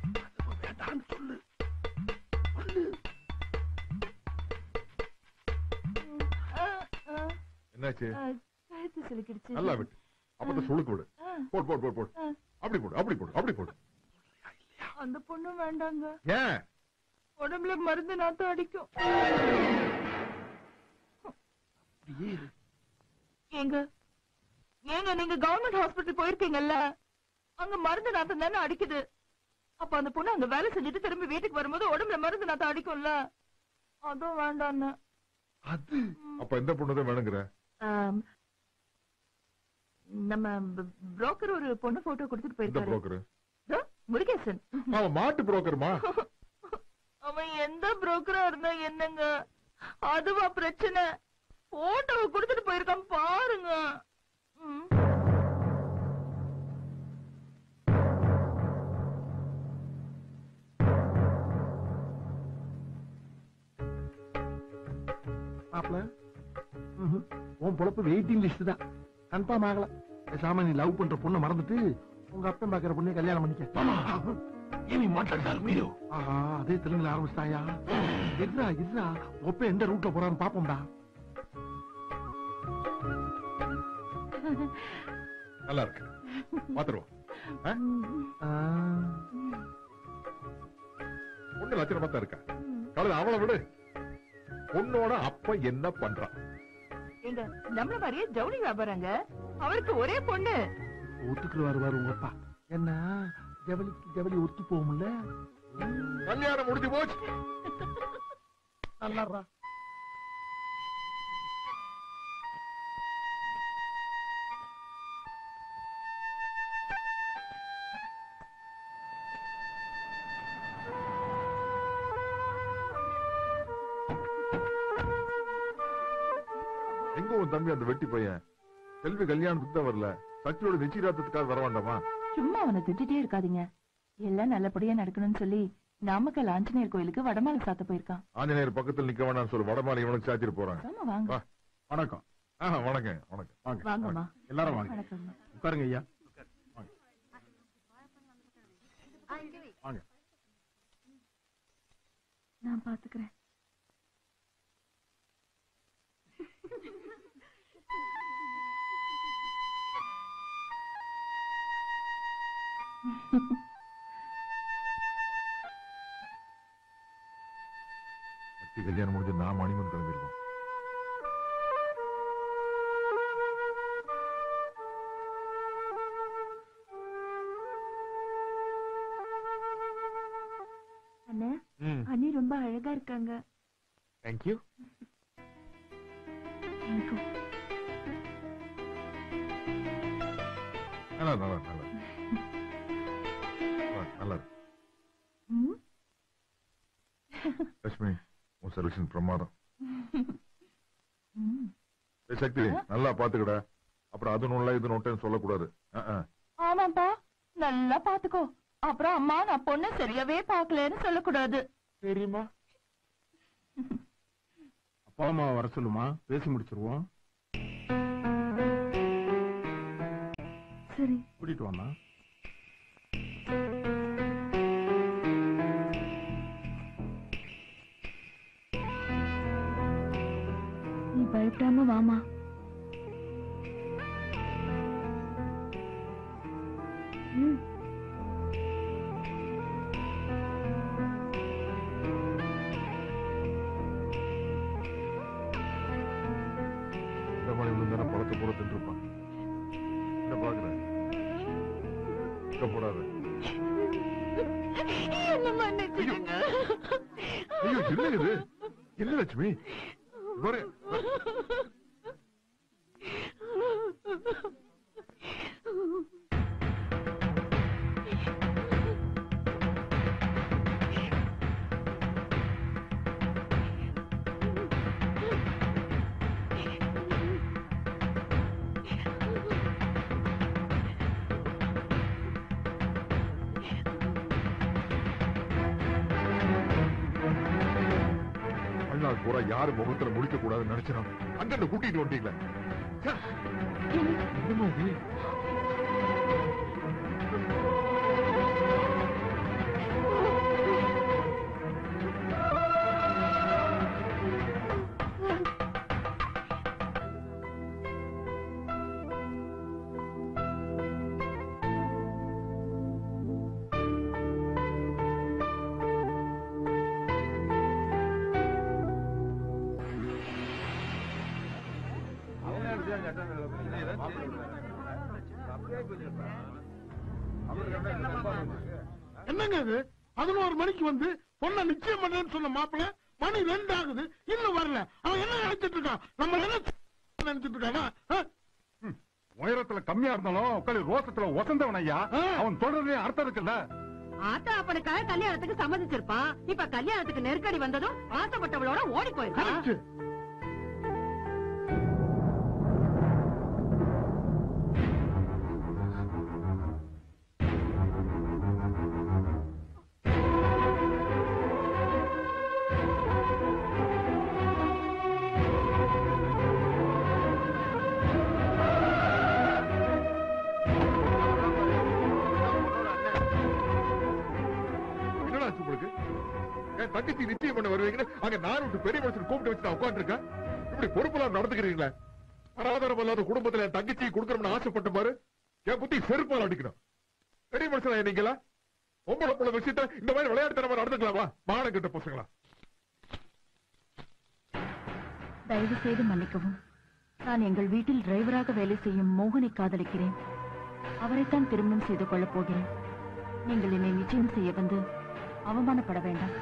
என்னாச்சு கழுத்து சிலுக்கிடுச்சு நல்லா விட்டு அப்பதான் சுளுக்கு விடு போடு போடு போடு போடு அப்படி போடு அப்படி போடு அப்படி போடு அந்த பொண்ணும் வேண்டாங்க ஏன் உடம்புல மருந்து நாத்தம் அடிக்கும் ஏங்க ஏங்க நீங்க கவர்மெண்ட் ஹாஸ்பிட்டல் போயிருக்கீங்கல்ல அங்க மருந்து நாத்தம் தானே அடிக்குது அப்ப அந்த பொண்ணு அங்க வேலை செஞ்சுட்டு திரும்பி வீட்டுக்கு வரும்போது உடம்புல மருந்து நாத்தம் அடிக்கும்ல அதுவும் வேண்டான்னு அது அப்ப எந்த பொண்ணுதான் வேணுங்கிற ஆம், நம்ம புரோக்கர் ஒரு பொண்ணு போட்டோ கொடுத்துட்டு எந்த போயிருக்காரு புரோக்கர் இதோ, முருகேசன் அவன் மாட்டு புரோக்கர்மா அவன் எந்த புரோக்கரா இருந்தா என்னங்க அதுவா பிரச்சனை போட்டோவை கொடுத்துட்டு போயிருக்கான் பாருங்க ம். மாப்பிள ம்ஹும். உன் பொழப்பு வெயிட்டிங் லிஸ்ட் தான் கன்ஃபார்ம் ஆகல பேசாம நீ லவ் பண்ற பொண்ணை மறந்துட்டு உங்க அப்பன் பாக்குற பொண்ணை கல்யாணம் பண்ணிக்க ఏమి మాట్లాడతారు మీరు ஆஹா அதே தெலுங்குல ஆரம்பிச்சிட்டாயா எதுரா எதுரா ஒப்ப எந்த ரூட்ல போறான்னு பாப்போம்டா நல்லா இருக்கு பாத்துருவோம் ஆ, பொண்ணு லட்சணமா தான் இருக்கா கழுது அவளை விடு பொண்ணோட அப்ப என்ன பண்றான் எங்க நம்மள மாதிரியே ஜவுளி வியாபாரங்க அவருக்கு ஒரே பொண்ணு ஒத்துக்குருவாரு வாரு உங்க அப்பா என்ன ஜவலிக்கு ஜவலி ஒத்து போகும்ல கல்யாணம் முடிஞ்சு போச்சு நல்லாடுறா எங்க உன் தம்பி அந்த வெட்டி பையன் செல்வி கல்யாணத்துக்கு தான் வரல சக்தியோட நிச்சயதார்த்தத்துக்காக வர வேண்டாமா சும்மா அவனை திட்டிட்டே இருக்காதீங்க எல்லாம் நல்லபடியா நடக்கணும்னு சொல்லி நாமக்கல் ஆஞ்சநேயர் கோயிலுக்கு வடமாலை சாத்த போயிருக்கான் ஆஞ்சநேயர் பக்கத்துல நிக்க வேண்டாம்னு சொல்லி வடமாலை இவனுக்கு சாத்திட்டு போறாங்க ஆமா வாங்க வா. வணக்கம் ஆஹ் வணக்கம் வணக்கம் வாங்க வாங்கம்மா எல்லாரும் வாங்க வணக்கம் உட்காருங்க ஐயா வாங்க வாங்க நான் பாத்துக்கிறேன் சக்தி கல்யாணம் முடிஞ்சு நான் மணிமன் கிளம்பிருக்கோம் அண்ணா ம் அண்ணி ரொம்ப அழகா இருக்காங்க தேங்க்யூ எனக்கும் நல்லா நல்லா நல்லா வா, நல்லா இருக்கு. ம்? லட்சுமி உன் செலக்ஷன் பிரமாதம் ம். ஏய், சக்தி நல்லா பாத்துக்கடா அப்புறம் அது நொல்ல இது நொட்டேன்னு சொல்லக்கூடாது அஹ், அஹ். ஆமாப்பா நல்லா பாத்துக்கோ அப்புறம் அம்மா நான் பொண்ணு சரியாவே பாக்கலன்னு சொல்லக்கூடாது தெரியுமா அப்பா அம்மா வர சொல்லுமா பேசி முடிச்சிருவோம் சரி கூட்டிட்டு வாமா நீ பயப்படாம வாமா ம் இந்த மாதிரி விழுந்தான பழத்தை போட தின்றுப்பான் என்ன பாக்குறேன் இங்க போடாத என்ன மன்னிச்சிடுங்க ஐயோ என்ன இது என்ன லட்சுமி பாரு வாழ்நாள் பூரா யாரு முகத்துல முடிக்க கூடாதுன்னு நினைச்சிடும் அங்க கூட்டிட்டு வந்துட்டீங்களே ச்சே. என்னம்மா இது? என்னங்க இது பதினோரு மணிக்கு வந்து பொண்ணை நிச்சயம் பண்றேன்னு சொன்ன மாப்பிள்ள மணி ரெண்டு ஆகுது இன்னும் வரல அவன் என்ன நினைச்சிட்டு இருக்கான் நம்ம என்ன நினைச்சிட்டு இருக்கானா ஆ? உயரத்துல கம்மியா இருந்தாலும் உட்காந்து ரோசத்துல ஒசந்தவன் ஐயா ஆ. அவன் தொடர்றதே அர்த்தம் இருக்குல்ல ஆத்தா அப்பனுக்காக கல்யாணத்துக்கு சம்மதிச்சிருப்பான் இப்ப கல்யாணத்துக்கு நெருக்கடி வந்ததும் ஆசைப்பட்டவளோட ஓடி போயிருக்கான் கரெக்ட். என்னடா ஆச்சு உங்களுக்கு என் தங்கச்சி நிச்சயம் பண்ண வருவீங்கன்னு அங்க நான் விட்டு பெரிய மனுஷன் கூப்பிட்டு வச்சு நான் உட்காந்துருக்கேன் இப்படி பொறுப்பெல்லாம் நடந்துக்கிறீங்களே அனாதாரம் இல்லாத குடும்பத்துல என் தங்கச்சி கொடுக்கணும்னு ஆசைப்பட்ட பாரு என் புத்தி செருப்பால் அடிக்கணும் பெரிய மனுஷனா நீங்களா பொம்பளை புள்ள விஷயத்த இந்த மாதிரி விளையாட்டுத்தனமா நடந்துக்கலாமா மானம் கெட்ட பசங்களா தயவு செய்து மன்னிக்கவும் நான் எங்கள் வீட்டில் டிரைவராக வேலை செய்யும் மோகனை காதலிக்கிறேன் அவரைத்தான் திருமணம் செய்து கொள்ளப் போகிறேன் நீங்கள் என்னை நிச்சயம் செய்ய வந்து அவமானப்பட வேண்டாம்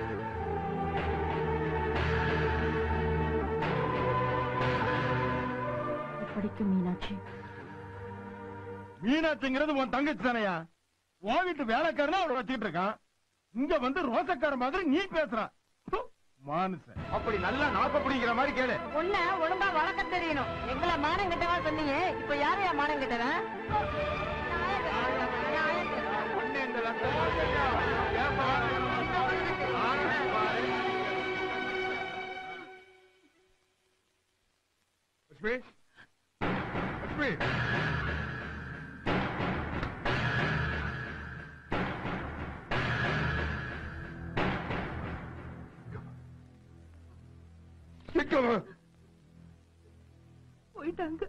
இப்படிக்கு மீனாட்சி மீனாட்சிங்கிறது உன் தங்கச்சி தானையா உன் வீட்டு வேலைக்காரனா அவளை வச்சுக்கிட்டு இருக்கான் இங்க வந்து ரோசக்கார மாதிரி நீ பேசுற மானுசன் அப்படி நல்லா நாக்க பிடிக்கிற மாதிரி கேளு உன்ன ஒழுங்கா வளர்க்க தெரியணும் எங்களை மானம் கிட்டவா சொன்னீங்க இப்ப யாரையா மானம் கிட்டவன் லட்சுமி லட்சுமி எங்க வா? போயிட்டாங்க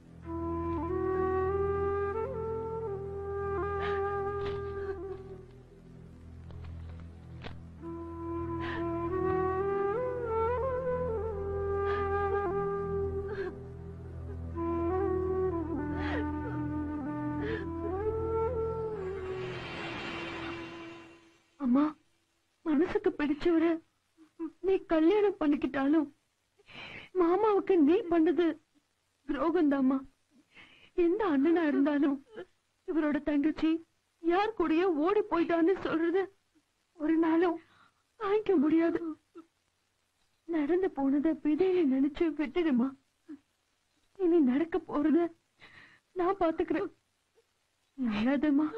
அம்மா மனசுக்கு பிடிச்சவர நீ கல்யாணம் பண்ணிக்கிட்டாலும் மாமாவுக்கு நீ பண்ணது துரோகம்தாம்மா எந்த அண்ணனா இருந்தாலும் இவரோட தங்கச்சி யார் கூடயோ ஓடி போயிட்டான்னு சொல்றது ஒரு நாளும் தாங்கிக்க முடியாது நடந்து போனத விதையில நினைச்சு விட்டுடுமா இனி நடக்க போறத நான் பாத்துக்கிறேன் நல்லதுமா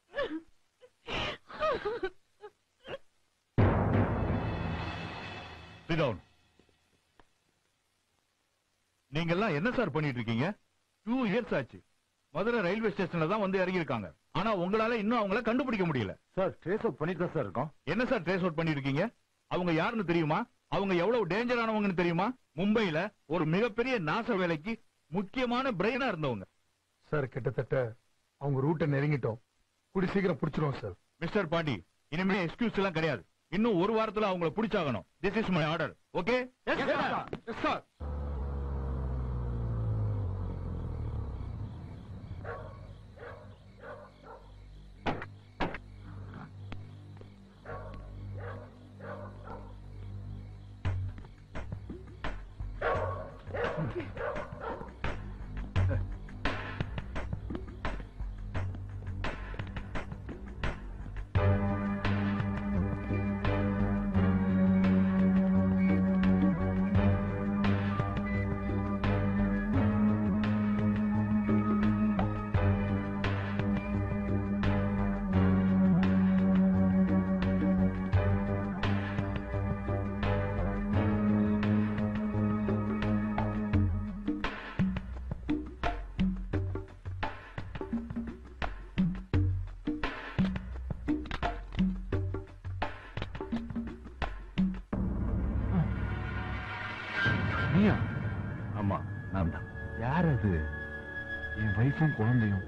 Sit down. நீங்க எல்லாம் என்ன சார் பண்ணிட்டு இருக்கீங்க டூ இயர்ஸ் ஆச்சு மதுரை ரயில்வே ஸ்டேஷன்ல தான் வந்து இறங்கி இருக்காங்க ஆனா உங்களால இன்னும் அவங்கள கண்டுபிடிக்க முடியல சார் ட்ரேஸ் அவுட் பண்ணிட்டு தான் சார் இருக்கோம் என்ன சார் ட்ரேஸ் அவுட் பண்ணிட்டு இருக்கீங்க அவங்க யாருன்னு தெரியுமா அவங்க எவ்வளவு டேஞ்சரானவங்கன்னு தெரியுமா மும்பைல ஒரு மிகப்பெரிய நாச வேலைக்கு முக்கியமான பிரெயினா இருந்தவங்க சார் கிட்டத்தட்ட அவங்க ரூட்டை நெருங்கிட்டோம் கூடி சீக்கிரம் பிடிச்சிருவோம் சார் மிஸ்டர் பாண்டி இனிமே எக்ஸ்கியூஸ் எல்லாம் கிடையாது இன்னும் ஒரு வாரத்துல அவங்கள பிடிச்சாகணும் this is my order okay sir நீயா ஆமா நான் தான் யார் அது என் வைஃபும் குழந்தையும்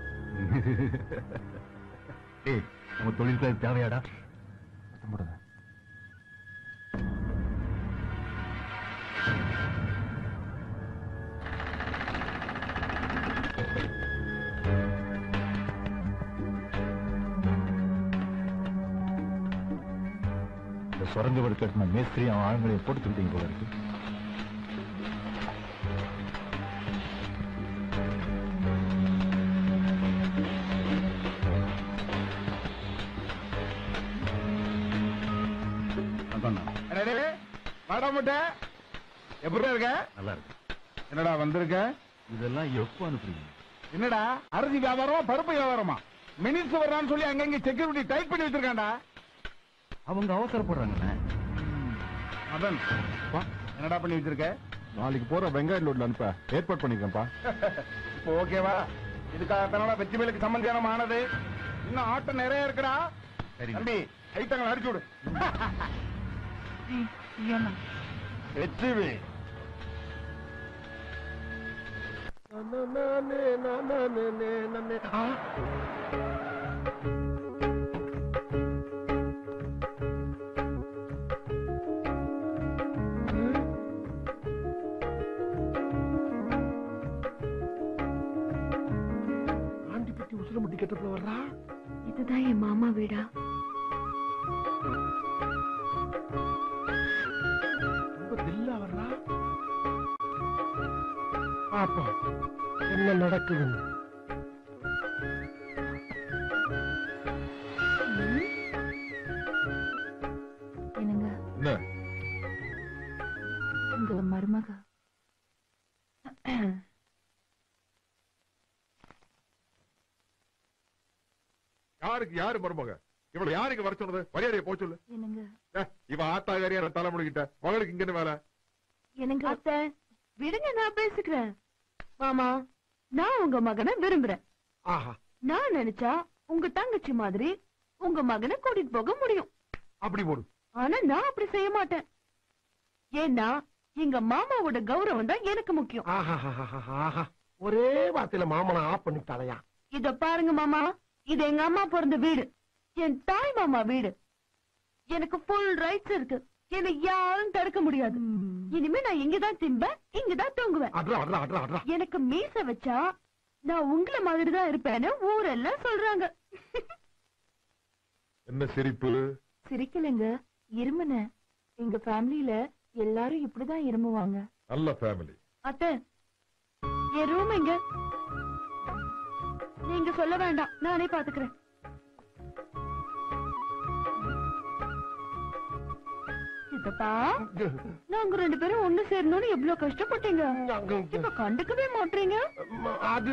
டேய் நம்ம தொழிலுக்கு அது தேவையாடா இந்த சுரங்க வடுக்கட்டின மேஸ்திரி அவன் ஆளுங்களையும் போட்டு தூக்கிட்டீங்க போல இருக்கு வாடாமட்ட எப்படி இருக்க நல்லா இருக்கு என்னடா வந்திருக்க இதெல்லாம் எப்போ அனுப்புறீங்க என்னடா அரிசி வியாபாரமா பருப்பு வியாபாரமா மினிட்ஸ் வர்றான்னு சொல்லி அங்கங்க செக்யூரிட்டி டைட் பண்ணி வச்சிருக்கான்டா அவங்க அவசரப்படுறாங்கண்ணே மதன் வா, என்னடா பண்ணி வச்சிருக்க நாளைக்கு போற வெங்காய லோட்ல அனுப்ப ஏற்பாடு பண்ணிருக்கேன்ப்பா இப்போ ஓகேவா இதுக்காகத்தானடா வெற்றி மேலுக்கு சம்பந்தியானம் ஆனது இன்னும் ஆட்டம் நிறைய இருக்குடா சரிங்க. தம்பி ஐட்டங்களை அடிச்சு விடு வெற்றி ஆண்டி பத்தி உசுர முட்டி கட்டப்புல வர்றா இது இதுதான் என் மாமா வீடா ரொம்ப தில்லா வர்றா பாப்போம் என்ன நடக்குதுன்னு என்னங்க என்ன உங்க மருமக யாருக்கு யாரு மருமக இவள யாருக்கு வர சொன்னது மரியாதையை போக சொல்லு என்னங்க ஏ, இவ ஆத்தாகாரியா தலை முடிக்கிட்ட மகளுக்கு இங்க என்ன வேலை என்னங்க அத்தை விடுங்க நான் பேசிக்கிறேன் மாமா நான் உங்க மகனை விரும்புறேன் ஆஹா நான் நினைச்சா உங்க தங்கச்சி மாதிரி உங்க மகனை கூட்டிட்டு போக முடியும் அப்படி போடு ஆனா நான் அப்படி செய்ய மாட்டேன் ஏன்னா எங்க மாமாவோட கௌரவம் தான் எனக்கு முக்கியம் ஆஹா ஆஹா ஒரே வார்த்தையில மாமனை ஆஃப் பண்ணிட்டாலையா இத பாருங்க மாமா இது எங்க அம்மா பிறந்த வீடு என் தாய் மாமா வீடு எனக்கு ஃபுல் ரைட்ஸ் இருக்கு என்னை யாரும் தடுக்க முடியாது இனிமே நான் இங்கதான் திம்பேன் இங்கதான் தூங்குவேன் அட்ரா அட்ரா அட்ரா அட்ரா எனக்கு மீச வச்சா நான் உங்களை மாதிரி தான் இருப்பேன்னு ஊரெல்லாம் சொல்றாங்க என்ன சிரிப்பு சிரிக்கலைங்க இருமுன எங்க ஃபேமிலில எல்லாரும் இப்படிதான் இருமுவாங்க நல்ல ஃபேமிலி அத்தை என் ரூம் எங்க நீங்க சொல்ல வேண்டாம் நானே பாத்துக்கிறேன் சித்தப்பா நாங்க ரெண்டு பேரும் ஒண்ணு சேரணும்னு எவ்வளவு கஷ்டப்பட்டீங்க இப்ப கண்டுக்கவே மாட்டீங்க அது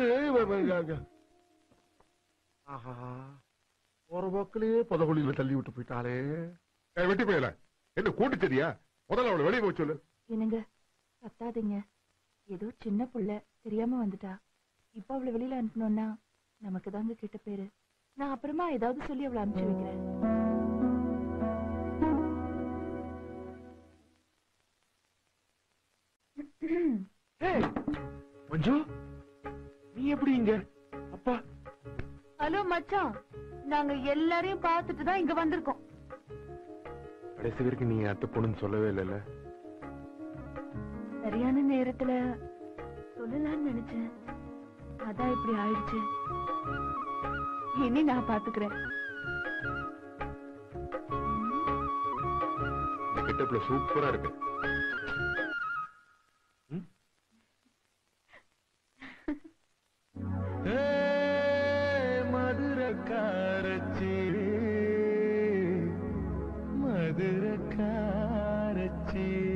ஆஹா ஒரு போக்கிலேயே புதகுழியில தள்ளி விட்டு போயிட்டாளே ஏய், வெட்டி போயல என்ன கூட்டு தெரியா முதல்ல அவளை வெளியே போக சொல்லு என்னங்க கத்தாதீங்க ஏதோ சின்ன புள்ள தெரியாம வந்துட்டா இப்ப அவளை வெளியில அனுப்பணும்னா நமக்கு தாங்க கெட்ட பேரு நான் அப்புறமா ஏதாவது சொல்லி அவளை அனுப்பிச்சு வைக்கிறேன் மஞ்சு நீ எப்படி இங்க அப்பா ஹலோ மச்சான் நாங்க எல்லாரையும் பார்த்துட்டு தான் இங்க வந்திருக்கோம் கடைசி வரைக்கும் நீ அத்தை பொண்ணுன்னு சொல்லவே இல்லைல்ல சரியான நேரத்துல சொல்லலாம்னு நினைச்சேன் அதான் இப்படி ஆயிடுச்சு இனி நான் பாத்துக்கிறேன் இந்த கெட்டப்ல சூப்பரா இருக்கு மதுரக்காரச்சி மதுரக்காரச்சி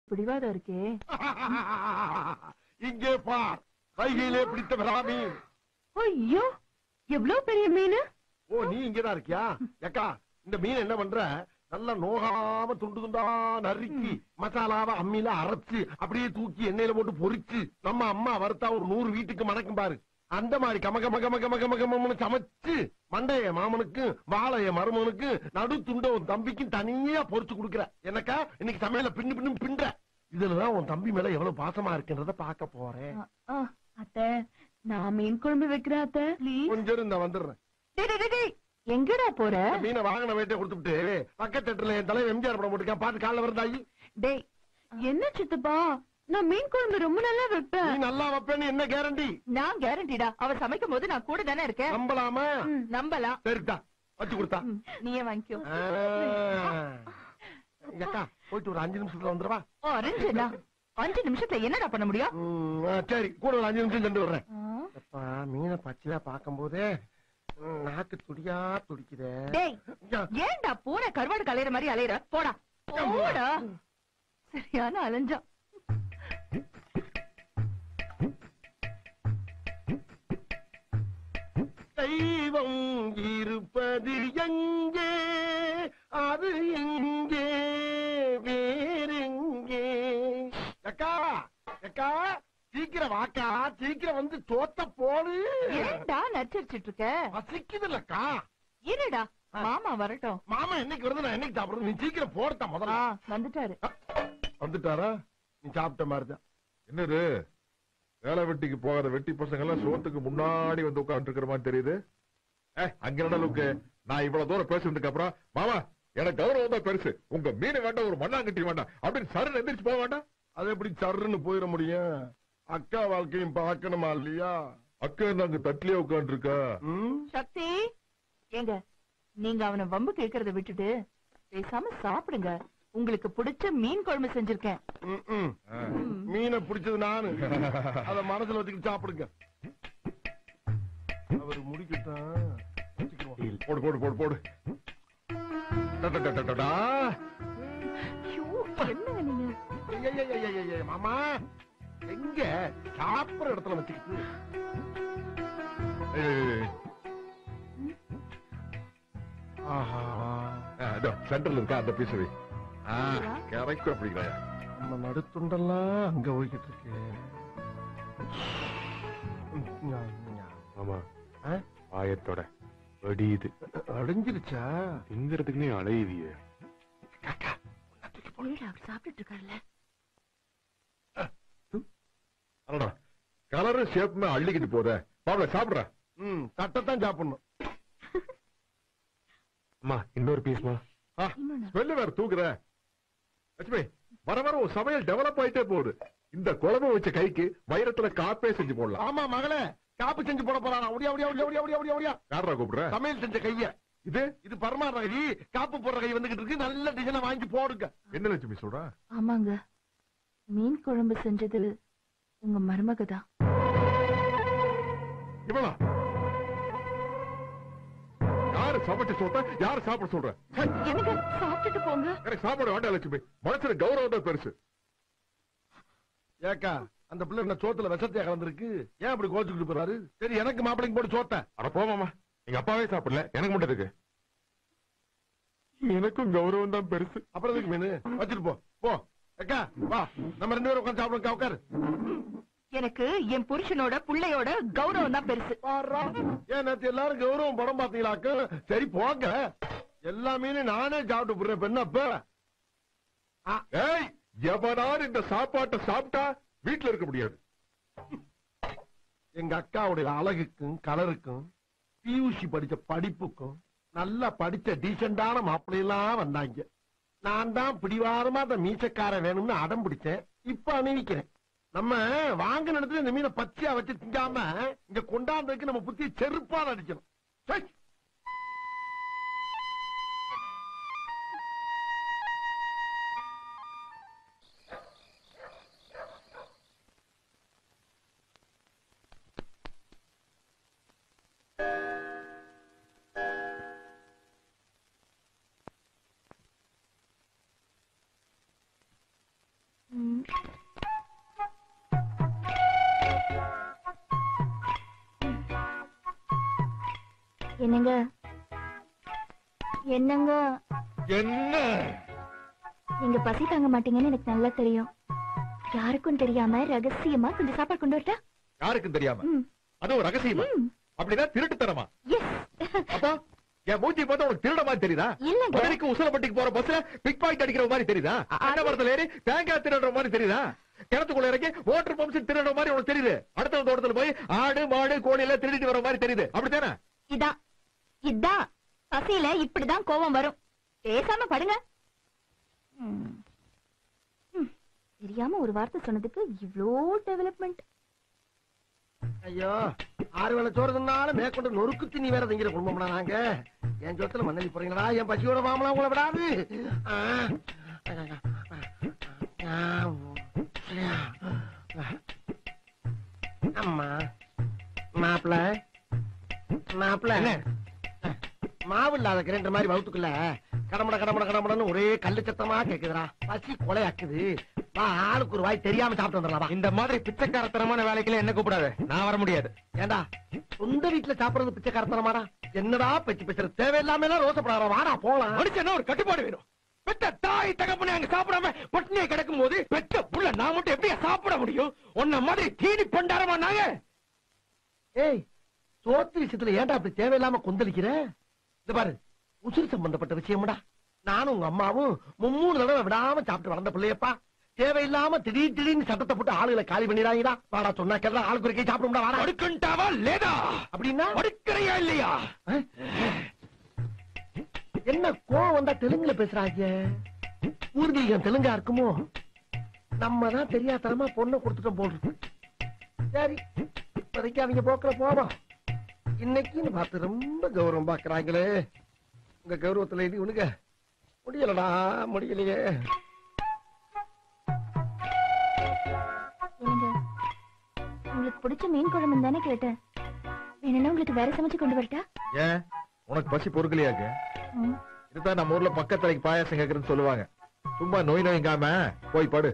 பிடிவாதம் இருக்கே இங்கே பார் கையிலே பிடித்த விராமீன் ஐயோ எவ்வளவு பெரிய மீன் ஓ நீ இங்கதான் இருக்கியா ஏக்கா இந்த மீன் என்ன பண்ற நல்லா நோகாம துண்டு துண்டா நறுக்கி மசாலாவை அம்மியில அரைச்சு அப்படியே தூக்கி எண்ணெயில போட்டு பொரிச்சு நம்ம அம்மா வறுத்தா ஒரு நூறு வீட்டுக்கு மணக்கும் பாரு அந்த மாதிரி கம கம கம கம கம கமன்னு சமைச்சு மண்டைய மாமனுக்கு வாழைய மருமனுக்கு நடு துண்ட உன் தம்பிக்கும் தனியா பொரிச்சு கொடுக்குற எனக்கா இன்னைக்கு சமையல பின்னு பின்னு பின்ற இதுலதான் உன் தம்பி மேல எவ்வளவு பாசமா இருக்குன்றத பார்க்க போறேன் ஆ, அத்தை நான் மீன் குழம்பு வைக்கிறேன் அத்தை ப்ளீஸ் கொஞ்சம் இரு, இந்த வந்துடுறேன் டேய், டேய், டேய், டேய். எங்கடா போற மீனை வாங்கின வேட்டை கொடுத்துட்டு பக்கத்து தேட்டர்ல என் தலைவர் எம்ஜிஆர் படம் போட்டுருக்கேன் பாத்து காலைல வருந்தாயி டேய் என்ன சித்தப்பா நான் மீன் குழம்பு ரொம்ப நல்லா நீ வைப்பேன் நல்லா வைப்பேன்னு என்ன கேரண்டி நான் கேரண்டிடா அவ சமைக்கும் போது நான் கூட தானே இருக்கேன் நம்பலாமா நம்பலாம் சரிதா வச்சு கொடுத்தா ம், நீயே வாங்கிக்கோ ஆ. அக்கா போயிட்டு ஒரு அஞ்சு நிமிஷத்துல வந்துடவா ஆரஞ்சுடா அஞ்சு நிமிஷத்துல என்னடா பண்ண முடியும் ம், ஆ, சரி கூட ஒரு அஞ்சு நிமிஷம் சென்று வர்றேன் ஆ. அப்பா மீனை பச்சையா பார்க்கும் போதே ம், நாக்கு துடியா துடிக்குதே டேய் யா. ஏன்டா பூனை கருவாடு கலையிற மாதிரி அலையிற போடா போடா சரியான அலைஞ்சா தெய்வம் இருப்பது எங்கே அது எங்கே வேறெங்கே அக்கா அக்கா சீக்கிரம் வாக்கா சீக்கிரம் வந்து தோத்த போடு ஏன்டா நச்சரிச்சிட்டு இருக்க பசிக்குது இல்லக்கா இருடா மாமா வரட்டும் மாமா என்னைக்கு வருது நான் என்னைக்கு சாப்பிடுறது நீ சீக்கிரம் போடுத்தா ஆ, முதல்ல வந்துட்டாரு வந்துட்டாரா நீ சாப்பிட்ட மாதிரிதான் என்னது வேலை வெட்டிக்கு போகாத வெட்டி பசங்க எல்லாம் சோத்துக்கு முன்னாடி வந்து உட்கார்ந்து இருக்கிற மாதிரி தெரியுது ஏ அங்க என்ன லுக்கு நான் இவ்வளவு தூரம் பேசுனதுக்கு அப்புறம் மாமா எனக்கு கௌரவம் தான் பெருசு உங்க மீன் வேண்டாம் ஒரு மண்ணாங்கட்டி வேண்டாம் அப்படின்னு சரண் எந்திரிச்சு போக வேண்டாம் அது எப்படி சர்ன்னு போயிட முடியும் அக்கா வாழ்க்கையும் பார்க்கணுமா இல்லையா அக்கா என்ன அங்க தட்டிலே உட்கார்ந்து இருக்கா ம்? சக்தி ஏங்க நீங்க அவனை வம்பு கேக்குறத விட்டுட்டு பேசாம சாப்பிடுங்க உங்களுக்கு பிடிச்ச மீன் குழம்பு செஞ்சிருக்கேன் ம், ம். மீனை பிடிச்சது நானு அத மனசுல வச்சுக்கிட்டு சாப்பிடுங்க அவர் முடிக்கட்டும் வச்சுக்கிருவோம். போடு போடு போடு போடு டா, டா, டா, டா, டா, டா. ஐயோ, என்னங்க நீங்க ஐய, ஐய, ஐய, ஐய, ஐய, மாமா எங்க சாப்பிடுற இடத்துல வச்சுக்கிட்டு ஏய், ஏய், ஏய். ஆஹா ஆ, இதோ, சென்டர்ல இருக்கா அந்த பீஸ் வை ஆ, கரெக்டா பிடிக்கிறாயா நம்ம நடுத்துண்டெல்லாம் அங்க போய்கிட்டு இருக்கு ம், ஞா, ஞா. ஆமா ஆ? ஆயத்தோட வெடியுது அடைஞ்சிருச்சா திங்கிறதுக்கு நீ அலையுதியே அவர் சாப்பிட்டுட்டு இருக்காருல்ல அடடா கலரும் ஷேப்புமே அள்ளிக்கிட்டு போதே பாவல சாப்பிடுற ம் தட்டைத்தான் சாப்பிடணும் அம்மா இன்னொரு பீஸ்மா ஸ்மெல்லு வேற தூக்குற லட்சுமி வர வர ஒரு சமையல் டெவலப் ஆயிட்டே போகுது இந்த குழம்பு வச்ச கைக்கு வைரத்துல காப்பே செஞ்சு போடலாம் ஆமா மகளே காப்பு செஞ்சு போட போறானா ஒடியா ஒடியா ஒடியா ஒடியா ஒடியா ஒடியா ஒடியா யாரா கூப்பிடுற சமையல் செஞ்ச கைய இது இது பரமாற கை காப்பு போடுற கை வந்துகிட்டு இருக்கு நல்ல டிசைனை வாங்கி போடுங்க என்ன லட்சுமி சொல்ற ஆமாங்க மீன் குழம்பு செஞ்சது உங்க மருமக தான் இவளா யாரு சமைச்சு சொல்ற யாரு சாப்பிட சொல்ற சை, எனக்கு சாப்பிட்டுட்டு போங்க எனக்கு சாப்பாடு வேண்டாம் லட்சுமி மனசுல கௌரவம் தான் பெருசு ஏக்கா அந்த பிள்ளை என்ன சோத்துல விஷத்தையா கலந்துருக்கு ஏன் அப்படி கோச்சுக்கிட்டு போறாரு சரி எனக்கு மாப்பிளைக்கு போட்டு சோத்த அட போமாமா எங்க அப்பாவே சாப்பிடல எனக்கு மட்டும் இருக்கு எனக்கும் கௌரவம் தான் பெருசு அப்புறம் எதுக்கு மீன் வச்சுட்டு போ போ அக்கா வா நம்ம ரெண்டு பேரும் உட்காந்து சாப்பிடுங்க உட்காரு எனக்கு என் புருஷனோட புள்ளையோட கௌரவம் தான் பெருசு பாருடா. ஏன் நேத்து எல்லாரும் கௌரவம் படம் பாத்தீங்களாக்கு சரி போங்க எல்லா மீனும் நானே சாப்பிட்டு போடுறேன் பெண்ணப்ப ஏய் எவனார் இந்த சாப்பாட்டை சாப்பிட்டா வீட்டுல இருக்க முடியாது எங்க அக்காவுடைய அழகுக்கும் கலருக்கும் பியூசி படிச்ச படிப்புக்கும் நல்லா படிச்ச டீசெண்டான மாப்பிள்ளையெல்லாம் வந்தாங்க நான் தான் பிடிவாரமா அந்த மீசக்கார வேணும்னு அடம் பிடிச்சேன் இப்ப அணிவிக்கிறேன் நம்ம வாங்கின இடத்துல இந்த மீனை பச்சையா வச்சு திங்காம இங்க கொண்டாந்ததுக்கு நம்ம புத்தி செருப்பால் அடிக்கணும் சை. என்னங்க என்னங்க என்ன நீங்க பசி தாங்க மாட்டீங்கன்னு எனக்கு நல்லா தெரியும் யாருக்கும் தெரியாம ரகசியமா கொஞ்சம் சாப்பாடு கொண்டு வரட்டா யாருக்கும் தெரியாம ம். அதுவும் ரகசியமா ம். அப்படிதான் திருட்டுத்தனமா எஸ் அப்பா என் மூஞ்சி பார்த்தா உனக்கு திருட மாதிரி தெரியுதா இல்லங்க மதுரைக்கு உசலப்பட்டிக்கு போற பஸ்ல பிக் பாக்கெட் அடிக்கிற மாதிரி தெரியுதா அண்ணா மரத்துல ஏறி தேங்காய் திருடுற மாதிரி தெரியுதா கிணத்துக்குள்ள இறங்கி வாட்டர் பம்ப்ஸ் திருடுற மாதிரி உனக்கு தெரியுது அடுத்த தோட்டத்துல போய் ஆடு மாடு கோழி எல்லாம் திருடிட்டு வர மாதிரி தெரியுது அப்படித்தானே இதான் இதான் பசியில இப்படிதான் கோபம் வரும் பேசாம படுங்க ம். ம். தெரியாம ஒரு வார்த்தை சொன்னதுக்கு இவ்ளோ டெவலப்மெண்ட் ஐயோ ஆறு வேளை சோறு தின்னாலும் மேற்கொண்டு நொறுக்கு திணி வேற திங்கிற குடும்பம்டா நாங்க என் சொத்துல மண்ணலி போறீங்களா என் பசியோட மாமலாம் உங்களை விடாது ஆ. அம்மா மாப்பிள மாப்பிள மாவு இல்லாத கிரைண்டர் மாதிரி வகுத்துக்குள்ள கடமட கடமட கடமடன்னு ஒரே கல்லு சத்தமா கேக்குதுடா பசி கொலையாக்குது வா ஆளுக்கு ஒரு வாய் தெரியாம சாப்பிட்டு வந்துடலாம் வா. இந்த மாதிரி பிச்சைக்காரத்தனமான வேலைக்கெல்லாம் என்ன கூப்பிடாத நான் வர முடியாது ஏண்டா சொந்த வீட்டுல சாப்பிடுறது பிச்சைக்காரத்தனமாடா என்னடா பச்சு பேசுறது தேவையில்லாம எல்லாம் ரோசப்படாத வாடா போலாம் மனுஷனா ஒரு கட்டுப்பாடு வேணும் பெத்த தாய் தகப்பனே அங்க சாப்பிடாம பட்டினியை கிடக்கும் போது பெத்த புள்ள நான் மட்டும் எப்படியா சாப்பிட முடியும் உன்ன மாதிரி தீனி பண்டாரமா நாங்க ஏய் சோத்து விஷயத்துல ஏன்டா அப்படி தேவையில்லாம கொந்தளிக்கிற இந்த பாரு உசிர் சம்பந்தப்பட்ட விஷயம்டா நானும் உங்க அம்மாவும் மும்மூணு தடவை விடாம சாப்பிட்டு வளர்ந்த பிள்ளையப்பா தேவையில்லாம திடீர் திடீர்னு சட்டத்தை போட்டு ஆளுகளை காலி பண்ணிடாங்கடா வாடா சொன்னா கேட்டா ஆளுக்கு ஒரு கை சாப்பிடும்டா வாடா படுக்கண்டாவா லேதா அப்படின்னா படுக்கிறையா இல்லையா என்ன கோவம் வந்தா தெலுங்குல பேசுறாங்க பூர்வீகம் தெலுங்கா இருக்குமோ நம்ம தான் தெரியாதனமா பொண்ணை கொடுத்துட்டோம் போல் இருக்கு சரி இப்போதைக்கு அவங்க போக்குல போவோம் இன்னைக்குன்னு பார்த்து ரொம்ப கௌரவம் பாக்குறாங்களே உங்க கௌரவத்துல இது உனக்கு முடியலடா முடியலையே என்னங்க உங்களுக்கு பிடிச்ச மீன் குழம்பு தானே கேட்டேன் வேணும்னா உங்களுக்கு வேற சமைச்சு கொண்டு வரட்டா ஏன் உனக்கு பசி பொறுக்கலையாக்கு ம். இதுதான் நம்ம ஊர்ல பக்கத்தலைக்கு பாயாசம் கேக்குறேன்னு சொல்லுவாங்க சும்மா நோய் நோய்ங்காம போய் படு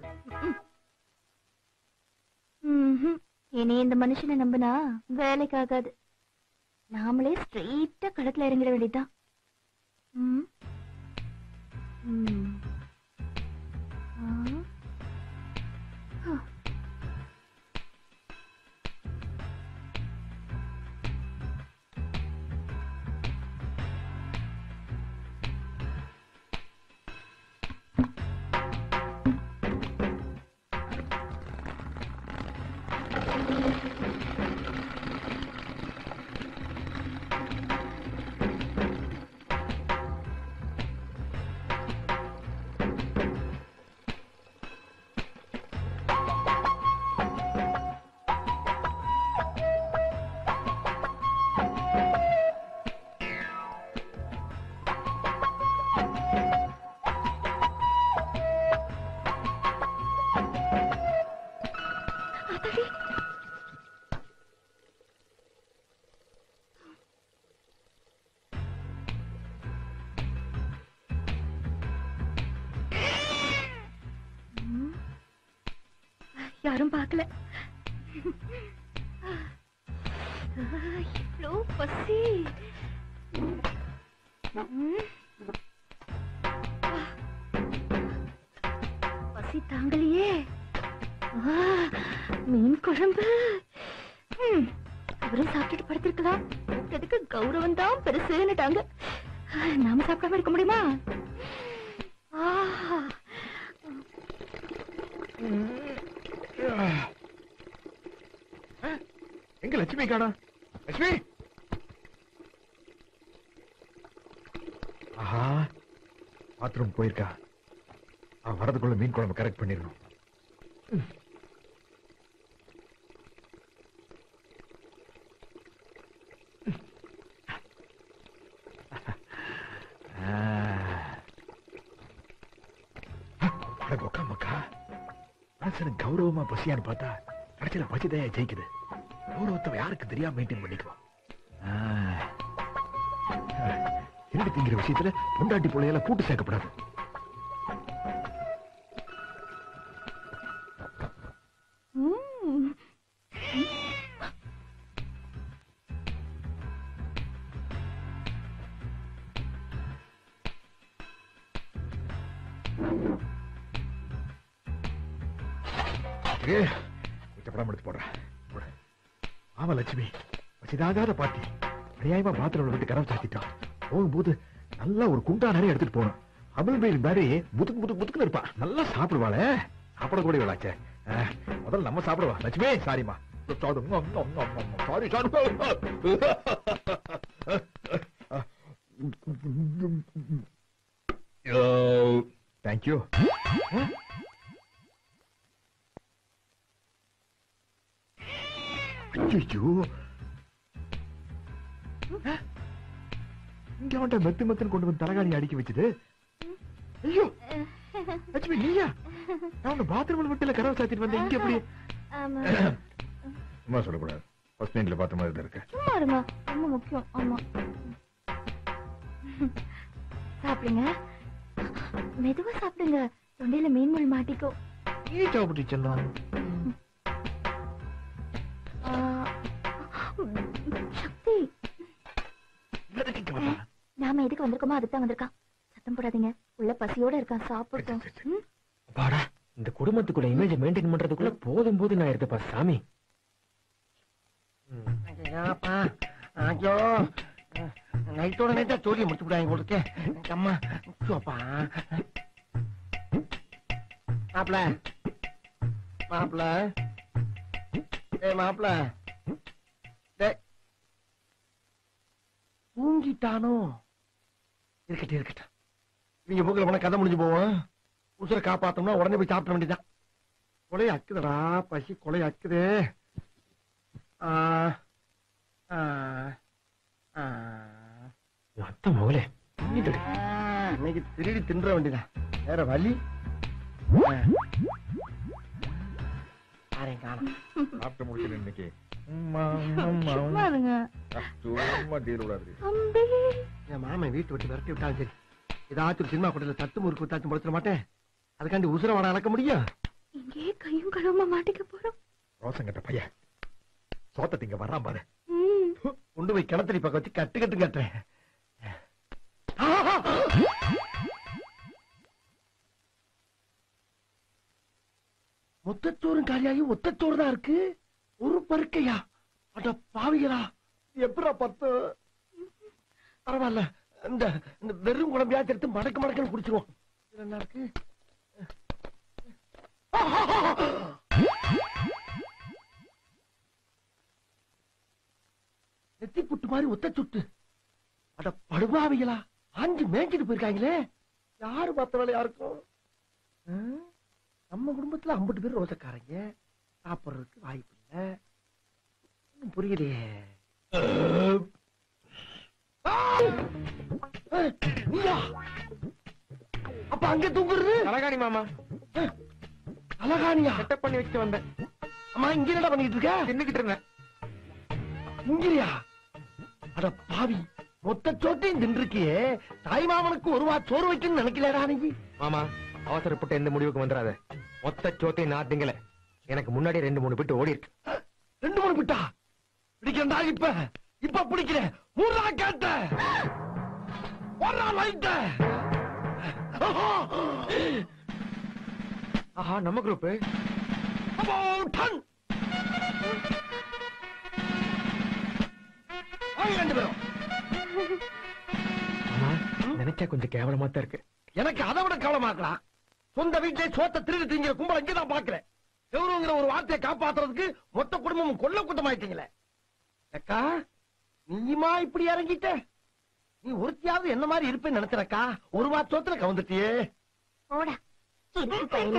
ம்ஹும். இனி இந்த மனுஷனை நம்பினா வேலைக்கு ஆகாது நாமளே ஸ்ட்ரெயிட்டா களத்துல இறங்கிட வேண்டியதுதான் ம். ம். ஆ. ஆ. ம். யாரும் பார்க்கல இவ்வளோ பசி ம். பசி தாங்கலையே ஆ, மீன் குழம்பு ம், அவரும் சாப்பிட்டுட்டு படுத்திருக்கலாம் அதுக்கு கௌரவம் தான் பெருசுன்னுட்டாங்க நாம சாப்பிடாம இருக்க முடியுமா ஆ எங்க லட்சுமி காணா லட்சுமி ஆஹா பாத்ரூம் போயிருக்கா அவன் வரதுக்குள்ள மீன் குழம்பு கரெக்ட் பண்ணிடணும் மக்கா மனசனு கௌரவமா பசியான்னு பார்த்தா கடைசியில பசிதையா ஜெயிக்குது கௌரவத்தை யாருக்கு தெரியாம மெயின்டைன் பண்ணிக்குவோம் ஆ. திருடி திங்கிற விஷயத்துல பொண்டாட்டி பிள்ளையால கூட்டு சேர்க்கப்படாது ம். ஏ, கொஞ்சம் படம் எடுத்து போடுறேன் போடு. ஆமா லட்சுமி பசிதாகாத பாட்டி அநியாயமா பாத்திரம் விட்டு கரம் சாத்திட்டோம் போகும்போது நல்லா ஒரு குண்டா நிறைய எடுத்துட்டு போகணும் அமல் பேர் மாதிரி புதுக்கு புதுக்கு புதுக்குன்னு இருப்பா நல்லா சாப்பிடுவாளே சாப்பிட கூட விளாச்சே முதல்ல நம்ம சாப்பிடுவா லட்சுமி சாரிமா சாரி சாரி தேங்க்யூ ஐயோ இங்க அவன்ட்ட மெத்து மெத்துன்னு கொண்டு வந்து தலகாணி அடிக்க வச்சது ஐயோ லட்சுமி நீயா நான் பாத்ரூம்ல மட்டும் இல்ல கரவை சாத்திட்டு வந்தேன் இங்க எப்படி சும்மா சொல்லக்கூடாது ஃபர்ஸ்ட் நைட்ல பார்த்த மாதிரி தான் இருக்கு சும்மா இருங்க ரொம்ப முக்கியம் ஆமா சாப்பிடுங்க மெதுவா சாப்பிடுங்க தொண்டையில மீன் முள் மாட்டிக்கோ நீ சாப்பிட்டு செல்லம் ஆ, சக்தி நாம எதுக்கு வந்திருக்கோமோ அதுக்கு தான் வந்திருக்கான் சத்தம் போடாதீங்க உள்ள பசியோட இருக்கான் சாப்பிட்டோம் ம்? பாடா இந்த குடும்பத்துக்குள்ள இமேஜ் மெயின்டைன் பண்றதுக்குள்ள போதும் போது நான் இருக்கப்பா சாமி ஐயாப்பா ஐயோ நைட்டோட நைட்டா தோழியை முடிச்சு விடாங்க உங்களுக்கு அம்மா ஐயோப்பா மாப்பிள மாப்பிள ஏ மாப்பிள டேய். தூங்கிட்டானோ இருக்கட்டும் இருக்கட்டும் நீங்க போக்குல போனா கதை முடிஞ்சு போவோம் உசுரை காப்பாத்தோம்னா உடனே போய் சாப்பிட வேண்டியதான் கொலை அக்குதடா பசி கொலை அக்குதே ஆ ஆ ஆ அத்த மகளே இன்னைக்கு திருடி தின்ற வேண்டியதான் வேற வழி யாரையும் காணோம் சாப்பிட்டு முடிச்சிட்டு இன்னைக்கு சும்மா இருங்க சும்மா டீல் விடாது தம்பி என் மாமன் வீட்டு விட்டு விரட்டி விட்டாலும் சரி ஏதாச்சும் ஒரு சினிமா கூட்டத்தில் தட்டு முறுக்கு விட்டாச்சும் படுத்துட மாட்டேன் அதுக்காண்டி உசுர வாட அளக்க முடியும் இங்கேயே கையும் கழுவமா மாட்டிக்க போறோம் ரோசங்கட்ட பையன் சோத்த திங்க வர்றான் பாரு ம். கொண்டு போய் கிணத்துல பக்கம் வச்சு கட்டு கட்டு கட்டுறேன் மொத்தச்சோறும் காலியாகி ஒத்தச்சோறு தான் இருக்கு ஒரு பருக்கையா அட பாவிகளா எப்படா பத்து பரவாயில்ல இந்த இந்த வெறும் குழம்பையாச்சும் எடுத்து மடக்கு மடக்குன்னு குடிச்சிருவோம் இதுல என்ன இருக்கு நெத்தி புட்டு மாதிரி ஒத்த சுட்டு அட படுபாவிகளா ஆஞ்சு மேய்ச்சிட்டு போயிருக்காங்களே யாரு பார்த்த வேலையா இருக்கும் ஆ? நம்ம குடும்பத்துல ஐம்பது பேர் ரோசக்காரங்க சாப்பிடுறதுக்கு வாய்ப்பு இல்ல ஒண்ணும் புரியலையே ஆ! ஆ, நீயா? அப்ப அங்க தூங்குறது தலகாணி மாமா அழகானியா செட்டப் பண்ணி வச்சுட்டு வந்தேன் அம்மா இங்க என்னடா பண்ணிட்டு இருக்க தின்னுக்கிட்டு இருந்தேன் இங்கிரியா அட பாவி மொத்த சோட்டையும் தின்றுக்கியே தாய் மாமனுக்கு ஒரு வா சோறு வைக்கணும்னு நினைக்கலடா நீ மாமா அவசரப்பட்டு எந்த முடிவுக்கு வந்துடாத மொத்த சோத்தையும் நான் திங்கல எனக்கு முன்னாடி ரெண்டு மூணு பிட்டு ஓடி இருக்கு ரெண்டு மூணு பிட்டா பிடிக்கிறா இப்ப இப்ப பிடிக்கிறேன் மூணு நாள் கேட்ட ஒரு நாள் லைட்ட ஆஹா நம்ம குரூப் டன் வாங்க ரெண்டு பேரும் மாமா நினைச்சா கொஞ்சம் கேவலமா தான் இருக்கு எனக்கு அதை விட கவலமாக்கலாம் சொந்த வீட்டிலே சோத்த திருடி திங்கிற கும்பல இங்கதான் பாக்குறேன் கௌரவங்கிற ஒரு வார்த்தையை காப்பாத்துறதுக்கு மொத்த குடும்பமும் கொல்ல கூட்டமாயிட்டீங்களே அக்கா நீயுமா இப்படி இறங்கிட்ட நீ ஒருத்தியாவது என்ன மாதிரி இருப்பேன்னு நினைச்சனக்கா ஒரு மாசத்துல கவுந்துட்டியே போடா இருக்கு பயலே.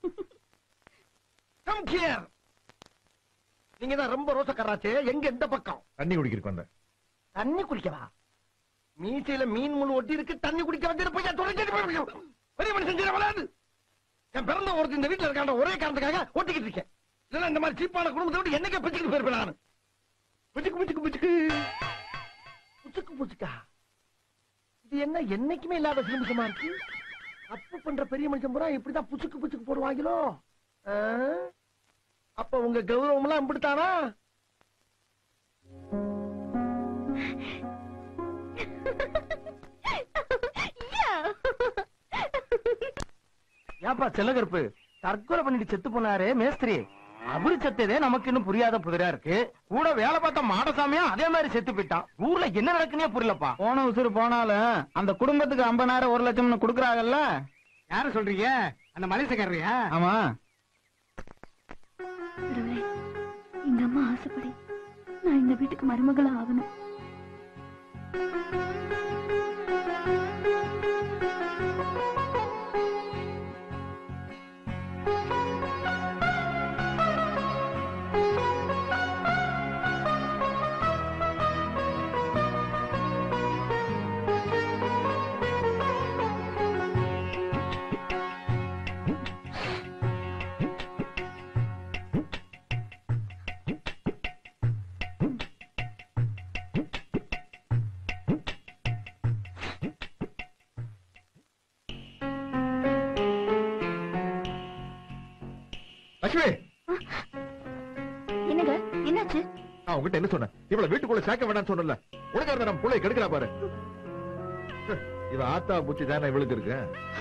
Come here. நீங்க தான் ரொம்ப ரோசக்காராச்சே எங்க எந்த பக்கம் தண்ணி குடிக்கிறதுக்கு வந்தேன் தண்ணி குடிக்கவா மீசையில மீன் முள் ஒட்டி இருக்கு தண்ணி குடிக்க வந்து போய் தொடர்ச்சி பெரிய மனுஷன் செய்ய வராது என் பிறந்த ஒருத்தர் இந்த வீட்டுல இருக்காண்ட ஒரே காரணத்துக்காக ஒட்டிக்கிட்டு இருக்கேன் இல்லைன்னா இந்த மாதிரி சீப்பான குடும்பத்தை விட்டு என்னைக்கே பிச்சுக்கிட்டு போயிருப்பேன் நான் பிச்சுக்கு பிச்சுக்கு பிச்சுக்கு புச்சுக்கு புச்சுக்கா இது என்ன என்னைக்குமே இல்லாத சிலிமிசமா இருக்கு தப்பு பண்ற பெரிய மனுஷன் பூரா இப்படிதான் புச்சுக்கு புச்சுக்கு போடுவாங்களோ ஆ? அப்ப உங்க கௌரவம் எல்லாம் இப்படித்தானா ஏப்பா செல்லகருப்பு தற்கொலை பண்ணிட்டு செத்து போனாரு மேஸ்திரி அவரு செத்ததே நமக்கு இன்னும் புரியாத புதிரா இருக்கு கூட வேலை பார்த்த மாடசாமியும் அதே மாதிரி செத்து போயிட்டான் ஊர்ல என்ன நடக்குன்னே புரியலப்பா போன உசுறு போனாலும் அந்த குடும்பத்துக்கு ஐம்பதாயிரம் ஒரு லட்சம்னு குடுக்கறாங்கல்ல யார சொல்றீங்க அந்த மலேசியக்காரரியா ஆமா கடவுளே எங்க அம்மா ஆசைப்படி நான் இந்த வீட்டுக்கு மருமகளா ஆகணும் லட்சுமி என்னங்க என்னாச்சு நான் உங்ககிட்ட என்ன சொன்னேன் இவள வீட்டுக்குள்ள சேர்க்க வேண்டாம்னு சொன்னல உனக்கு இருந்த நம்ம பிள்ளை கெடுக்கிறா பாரு இவ ஆத்தா புத்தி தானே இவளுக்கு இருக்கு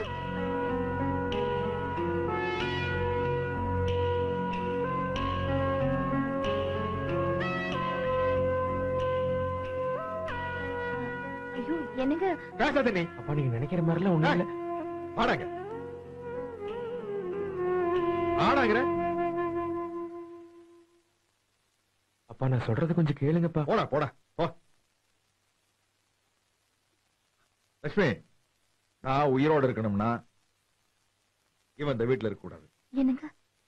ஐயோ என்னங்க பேசாத நீ அப்பா நீங்க நினைக்கிற மாதிரிலாம் ஒண்ணும் இல்ல ஆடாங்க ஆடாங்கிற அப்பா நான் சொல்றது கொஞ்சம் கேளுங்கப்பா போடா போடா போ லட்சுமி நான் உயிரோட இருக்கணும்னா இவன் இந்த வீட்டுல இருக்க கூடாது என்னங்க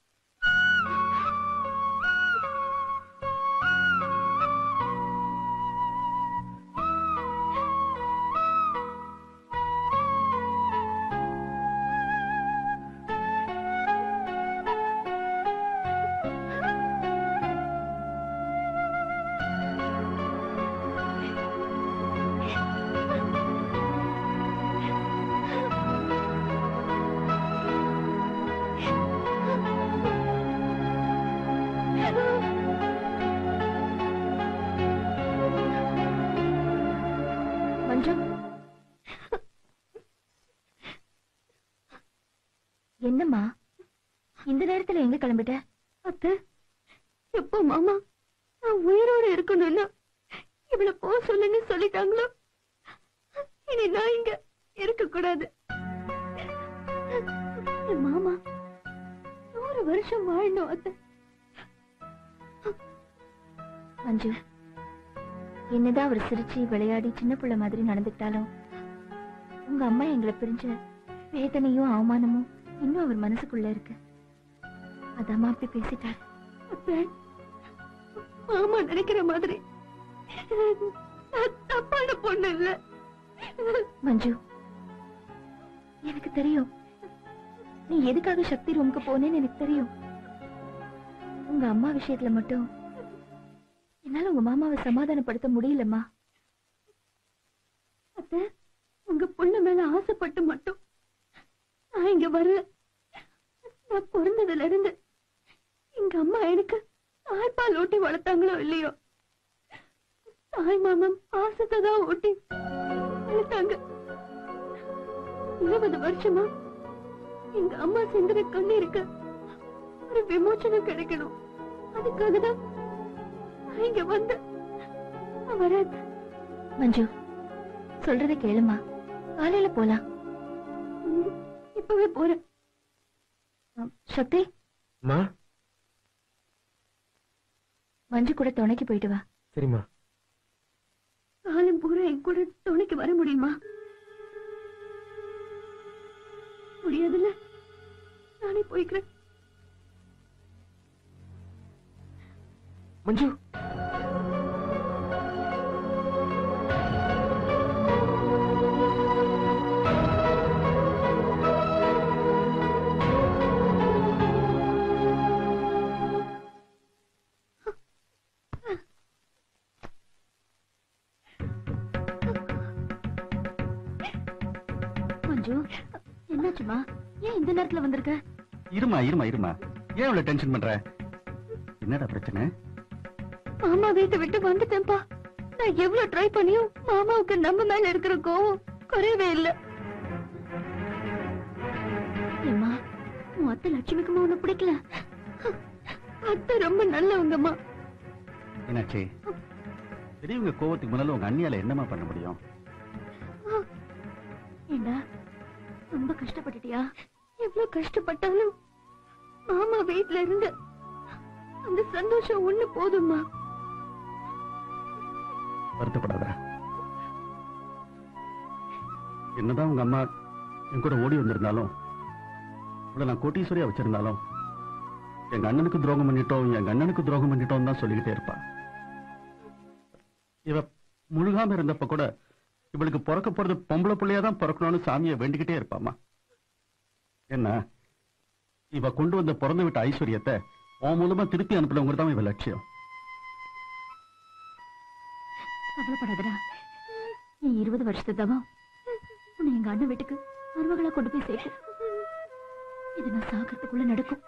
மஞ்சு என்னம்மா இந்த நேரத்துல எங்க கிளம்பிட்ட அத்தை எப்போ மாமா நான் உயிரோட இருக்கணும்னா இவள போ சொல்லுன்னு சொல்லிட்டாங்களோ இனி நான் இங்க இருக்க கூடாது என் மாமா நூறு வருஷம் வாழணும் அத்தை மஞ்சு என்னதான் அவர் சிரிச்சு விளையாடி சின்ன பிள்ளை மாதிரி நடந்துக்கிட்டாலும் உங்க அம்மா எங்களை பிரிஞ்ச வேதனையும் அவமானமும் இன்னும் அவர் மனசுக்குள்ள இருக்கு அதாம்மா அப்படி பேசிட்டாரு மாமா நினைக்கிற மாதிரி தப்பான பொண்ணு இல்ல மஞ்சு எனக்கு தெரியும் நீ எதுக்காக சக்தி ரூமுக்கு போனேன்னு எனக்கு தெரியும் உங்க அம்மா விஷயத்துல மட்டும் என்னால உங்க மாமாவை சமாதானப்படுத்த முடியலம்மா அத்த உங்க பொண்ணு மேல ஆசைப்பட்டு மட்டும் நான் இங்க வரல நான் பிறந்ததுல இருந்து எங்க அம்மா எனக்கு தாய்ப்பால் ஊட்டி வளர்த்தாங்களோ இல்லையோ தாய் மாமன் பாசத்தை தான் ஊட்டி வளர்த்தாங்க இருபது வருஷமா எங்க அம்மா சிந்துற கண்ணீருக்கு ஒரு விமோச்சனம் கிடைக்கணும் அதுக்காக தான் நான் இங்க வந்து வராது மஞ்சு சொல்றத கேளுமா காலையில போலாம் இப்பவே போறேன் அ, சக்தி அம்மா மஞ்சு கூட துணைக்கு போயிட்டு வா சரிம்மா காலம் பூரா என் கூட துணைக்கு வர முடியுமா முடியாதுல்ல நானே போய்க்கிறேன் மஞ்சு மஞ்சு என்னாச்சுமா ஏன் இந்த நேரத்துல வந்திருக்க இருமா இருமா இருமா ஏன் இவ்வளவு டென்ஷன் பண்ற என்னடா பிரச்சனை மாமா வீட்டை விட்டு வந்துட்டேன்ப்பா நான் எவ்வளவு ட்ரை பண்ணியும் மாமாவுக்கு நம்ம மேல இருக்கிற கோவம் குறையவே இல்ல ஏம்மா உன் அத்தை அத்தை லட்சுமிக்குமா உன்னை பிடிக்கல அத்தை ரொம்ப நல்லவங்கம்மா என்னாச்சு பெரியவங்க கோவத்துக்கு முன்னால உங்க அண்ணியால என்னமா பண்ண முடியும் ஏண்டா ரொம்ப கஷ்டப்பட்டுட்டியா எவ்வளவு கஷ்டப்பட்டாலும் மாமா வீட்ல இருந்து அந்த சந்தோஷம் ஒண்ணு போதும்மா வருத்தப்படாத என்னதான் உங்க அம்மா என் கூட ஓடி வந்திருந்தாலும் உங்களை நான் கோட்டீஸ்வரியா வச்சிருந்தாலும் எங்க அண்ணனுக்கு துரோகம் பண்ணிட்டோம் எங்க அண்ணனுக்கு துரோகம் பண்ணிட்டோம் தான் சொல்லிக்கிட்டே இருப்பா இவ முழுகாம இருந்தப்ப கூட இவளுக்கு பிறக்க போறது பொம்பளை பிள்ளையா தான் பிறக்கணும்னு சாமியை வேண்டிக்கிட்டே இருப்பாமா என்ன இவ கொண்டு வந்த பிறந்து விட்ட ஐஸ்வர்யத்தை உன் மூலமா திருப்பி அனுப்புனவங்க தான் இவ லட்சியம் கவலைப்படாதடா நீ இருபது வருஷத்து தவம் உன்னை எங்க அண்ணன் வீட்டுக்கு மருமகளா கொண்டு போய் சேர்க்க இது நான் சாகிறதுக்குள்ள நடக்கும்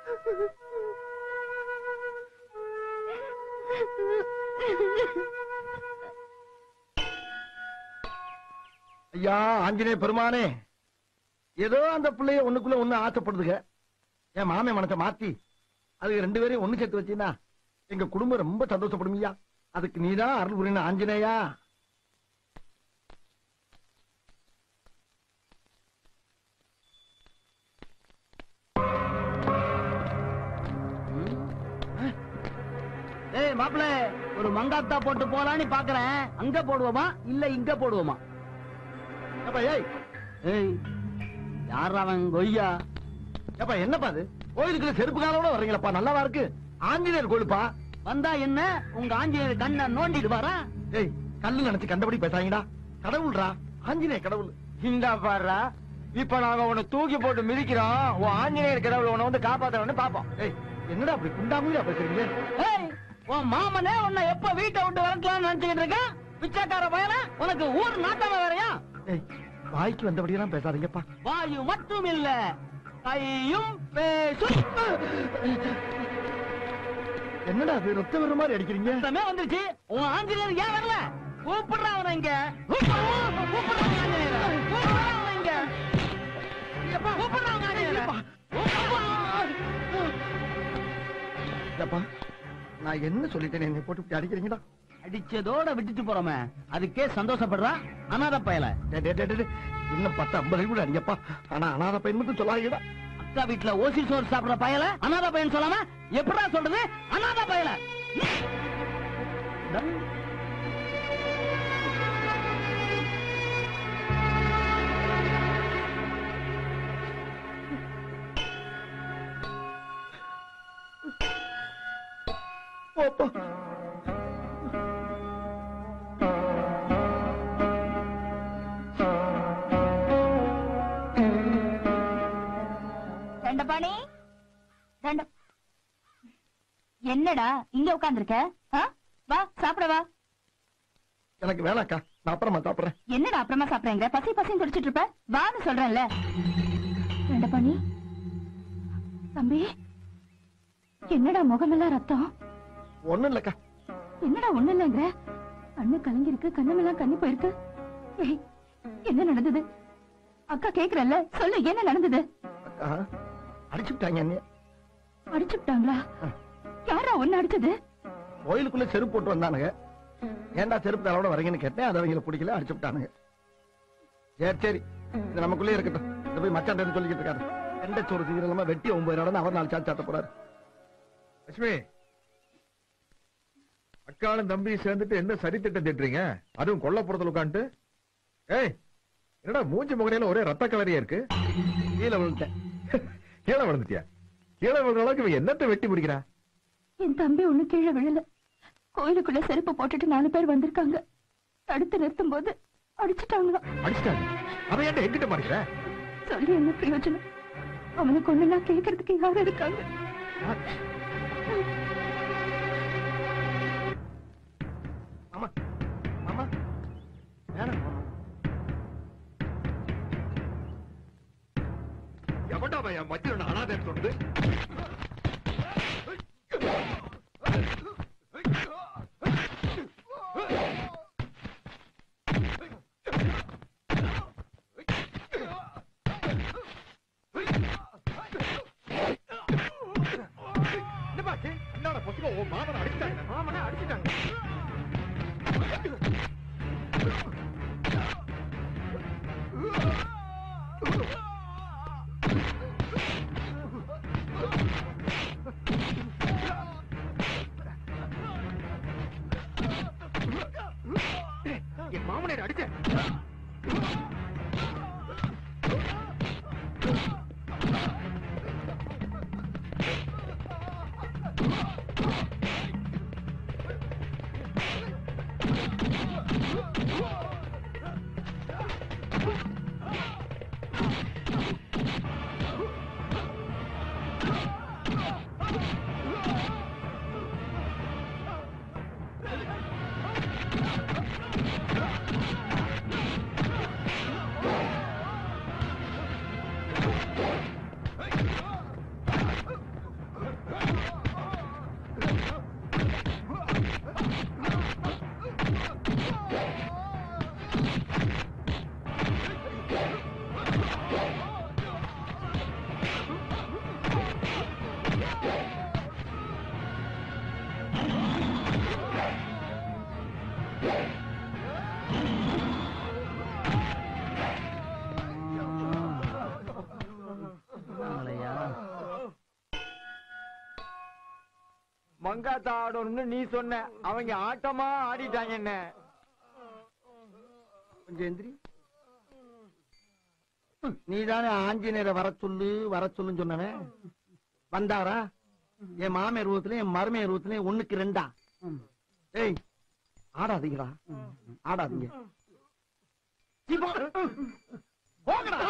ஐயா ஆஞ்சநேய பெருமானே ஏதோ அந்த பிள்ளைய ஒண்ணுக்குள்ள ஒண்ணு ஆசைப்படுதுங்க என் மாமே மனசை மாத்தி அதுக்கு ரெண்டு பேரையும் ஒண்ணு சேர்த்து வச்சீங்கன்னா எங்க குடும்பம் ரொம்ப சந்தோஷப்படுமையா அதுக்கு நீதான் அருள் புரியணும் ஆஞ்சநேயா ஏய் மாப்பிள ஒரு மங்காத்தா போட்டு போலான்னு பாக்குறேன் அங்க போடுவோமா இல்ல இங்க போடுவோமா ஏப்பா ஏய் ஏய் யார் அவன் கொய்யா ஏப்பா என்னப்பா அது கோயிலுக்குள்ள செருப்பு காலோட வர்றீங்களப்பா நல்லாவா இருக்கு ஆஞ்சநேயர் கோயிலுப்பா வந்தா என்ன உங்க ஆஞ்சநேயர் கண்ணை நோண்டிட்டு வாரா ஏய் கல்லு நினைச்சு கண்டபடி பேசாங்கடா கடவுள்ரா ஆஞ்சநேய கடவுள் இந்தா பாடுறா இப்ப நாங்க உன்னை தூக்கி போட்டு மிதிக்கிறோம் உன் ஆஞ்சநேயர் கடவுள் உன்னை வந்து காப்பாத்தவன்னு பாப்போம் ஏய் என்னடா அப்படி குண்டாமூலியா பேசுறீங்க ஏய் உன் மாமனே உன்னை எப்ப வீட்டை விட்டு வரக்கலாம்னு நினைச்சுக்கிட்டு இருக்கான் பிச்சைக்கார பயல உனக்கு ஊர் நாட்டாம வேறையா ஏய் வாய்க்கு வந்தபடியெல்லாம் பேசாதீங்கப்பா வாயு மட்டும் இல்ல கையும் பேசும் என்னடா அது ரத்த வர மாதிரி அடிக்கிறீங்க ரத்தமே வந்துருச்சு உன் ஆஞ்சநேயர் ஏன் வரல கூப்பிடுறா அவனை இங்க கூப்பிடுறா உன் ஆஞ்சநேயரை. கூப்பிடுறா அவனை இங்க எப்பா, கூப்பிடுறா உன் ஆஞ்சநேயரை. கூப்பிடுறா. ஏப்பா நான் என்ன சொல்லிட்டேன் என்னை போட்டு இப்படி அடிக்கிறீங்கடா அடிச்சதோட விட்டுட்டு போறோமே அதுக்கே சந்தோஷப்படுறா அனாத பயல டேய், டேய், டேய், டேய், இன்னும் பத்து ஐம்பது கூட அடிங்கப்பா ஆனா அனாத பையன் மட்டும் சொல்லாதீங்கடா அக்கா வீட்டுல ஓசி சோறு சாப்பிடுற பயல அனாத பையன் சொல்லாம எப்படா சொல்றது அனாத பயல போப்பா தண்டபாணி தண்ட என்னடா இங்க உட்கார்ந்திருக்க ஆ? வா சாப்பிட வா எனக்கு வேணாக்கா நான் அப்புறமா சாப்பிடுறேன் என்னடா அப்புறமா சாப்பிடுறேங்க பசி பசின்னு துடிச்சிட்டு இருப்ப வான்னு சொல்றேன்ல தண்டபாணி தம்பி என்னடா முகமெல்லாம் ரத்தம் ஒண்ணும் இல்லக்கா என்னடா ஒண்ணு இல்லைங்கிற கண்ணு கலங்கி இருக்கு கண்ணமெல்லாம் கண்ணி போயிருக்கு ஏய், என்ன நடந்தது அக்கா கேக்குறல்ல சொல்லு என்ன நடந்தது அக்கா அடிச்சுட்டாங்க என்ன அடிச்சுட்டாங்களா யாரா ஒன்னு அடிச்சது கோயிலுக்குள்ள செருப்பு போட்டு வந்தானுங்க ஏன்டா செருப்பு தலையோட வரீங்கன்னு கேட்டேன் அது அவங்களுக்கு பிடிக்கல அடிச்சு விட்டானுங்க சரி சரி இது நமக்குள்ளே இருக்கட்டும் இதை போய் மச்சான் சொல்லிக்கிட்டு இருக்காரு எந்த சோறு சீக்கிரமா வெட்டி ஒன்பது நடந்து அவர் நாலு சாத்து சாத்த போறாரு லட்சுமி அக்காளும் தம்பி சேர்ந்துட்டு என்ன சரி திட்டம் திட்டுறீங்க அதுவும் கொல்லப்புறத்துல உட்காந்துட்டு ஏய் என்னடா மூஞ்சி முகரையில ஒரே ரத்த கலரியா இருக்கு கீழே விழுந்துட்டேன் கீழே விழுந்துட்டியா கீழே விழுற அளவுக்கு இவன் என்னத்தை வெட்டி முடிக்கிறா என் தம்பி ஒண்ணு கீழே விழல கோயிலுக்குள்ள செருப்பு போட்டுட்டு நாலு பேர் வந்திருக்காங்க தடுத்து நிறுத்தும் போது அடிச்சுட்டாங்களா அடிச்சிட்டாங்க அவன் ஏன்டா எங்கிட்ட மாறிக்கிற சொல்லி என்ன பிரயோஜனம் அவனுக்கு ஒண்ணு கேட்கறதுக்கு யாரும் இருக்காங்க மாமா மாமா வேணாம் மாமா எவன்டா அவன் என் மத்தியில் அனாதை சொன்னது உன் மாமனை அடிச்சிட்டாங்க மாமனை அடிச்சிட்டாங்க என் மாமனை அடிச்ச மங்காத்தா ஆடணும்னு நீ சொன்ன அவங்க ஆட்டமா ஆடிட்டாங்க என்ன கொஞ்சம் எந்திரி நீ தானே ஆஞ்சநேயரை வர சொல்லு வர சொல்லுன்னு சொன்னவன் வந்தாரா என் மாமியார் ரூபத்துல என் மருமையார் ரூபத்துல ஒண்ணுக்கு ரெண்டா ஏய் ஆடாதீங்கடா ஆடாதீங்க சீப்பா. போங்கடா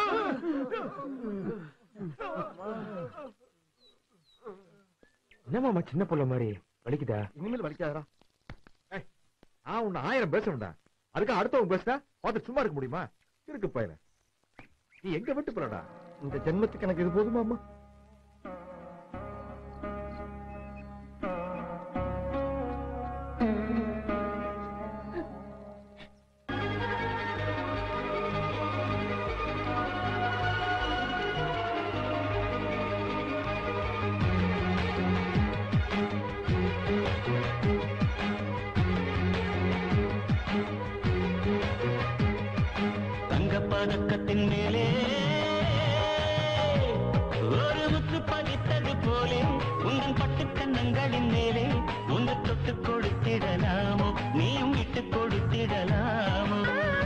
என்னமாமா சின்ன புள்ள மாதிரி வலிக்குதா இனிமேல் வலிக்காதடா நான் உன்னை ஆயிரம் பேசணும்டா அதுக்கு அடுத்தவங்க பேசினா பார்த்து சும்மா இருக்க முடியுமா இருக்கு பையன நீ எங்க விட்டு போறடா இந்த ஜென்மத்துக்கு எனக்கு இது போதுமா அம்மா தங்கப்பதக்கத்தின் மேலே ஒரு முத்து பதித்தது போலே உங்கள் பட்டு கண்ணங்களின் மேலே உன்னை தொட்டு கொடுத்திடலாமோ நீயும் விட்டு கொடுத்திடலாமோ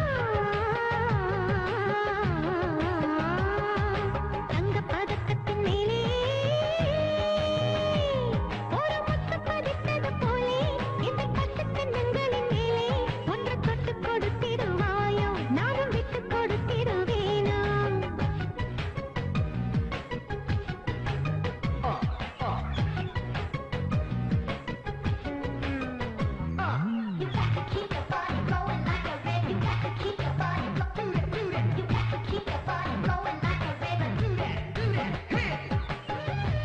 தங்கப் பதக்கத்தின் மேலே ஒரு முத்து பதித்தது போலே இந்த பட்டுக் கன்னங்களின் மேலே ஒன்று தொட்டுக் கொடுத்திடுவாயோ நானும் விட்டுக் கொடுத்திடுவேனோ You got to keep your body going like a red. You got to keep your body going. Do that, do that. You got to keep your body going like a red. Do that, do that. Hey.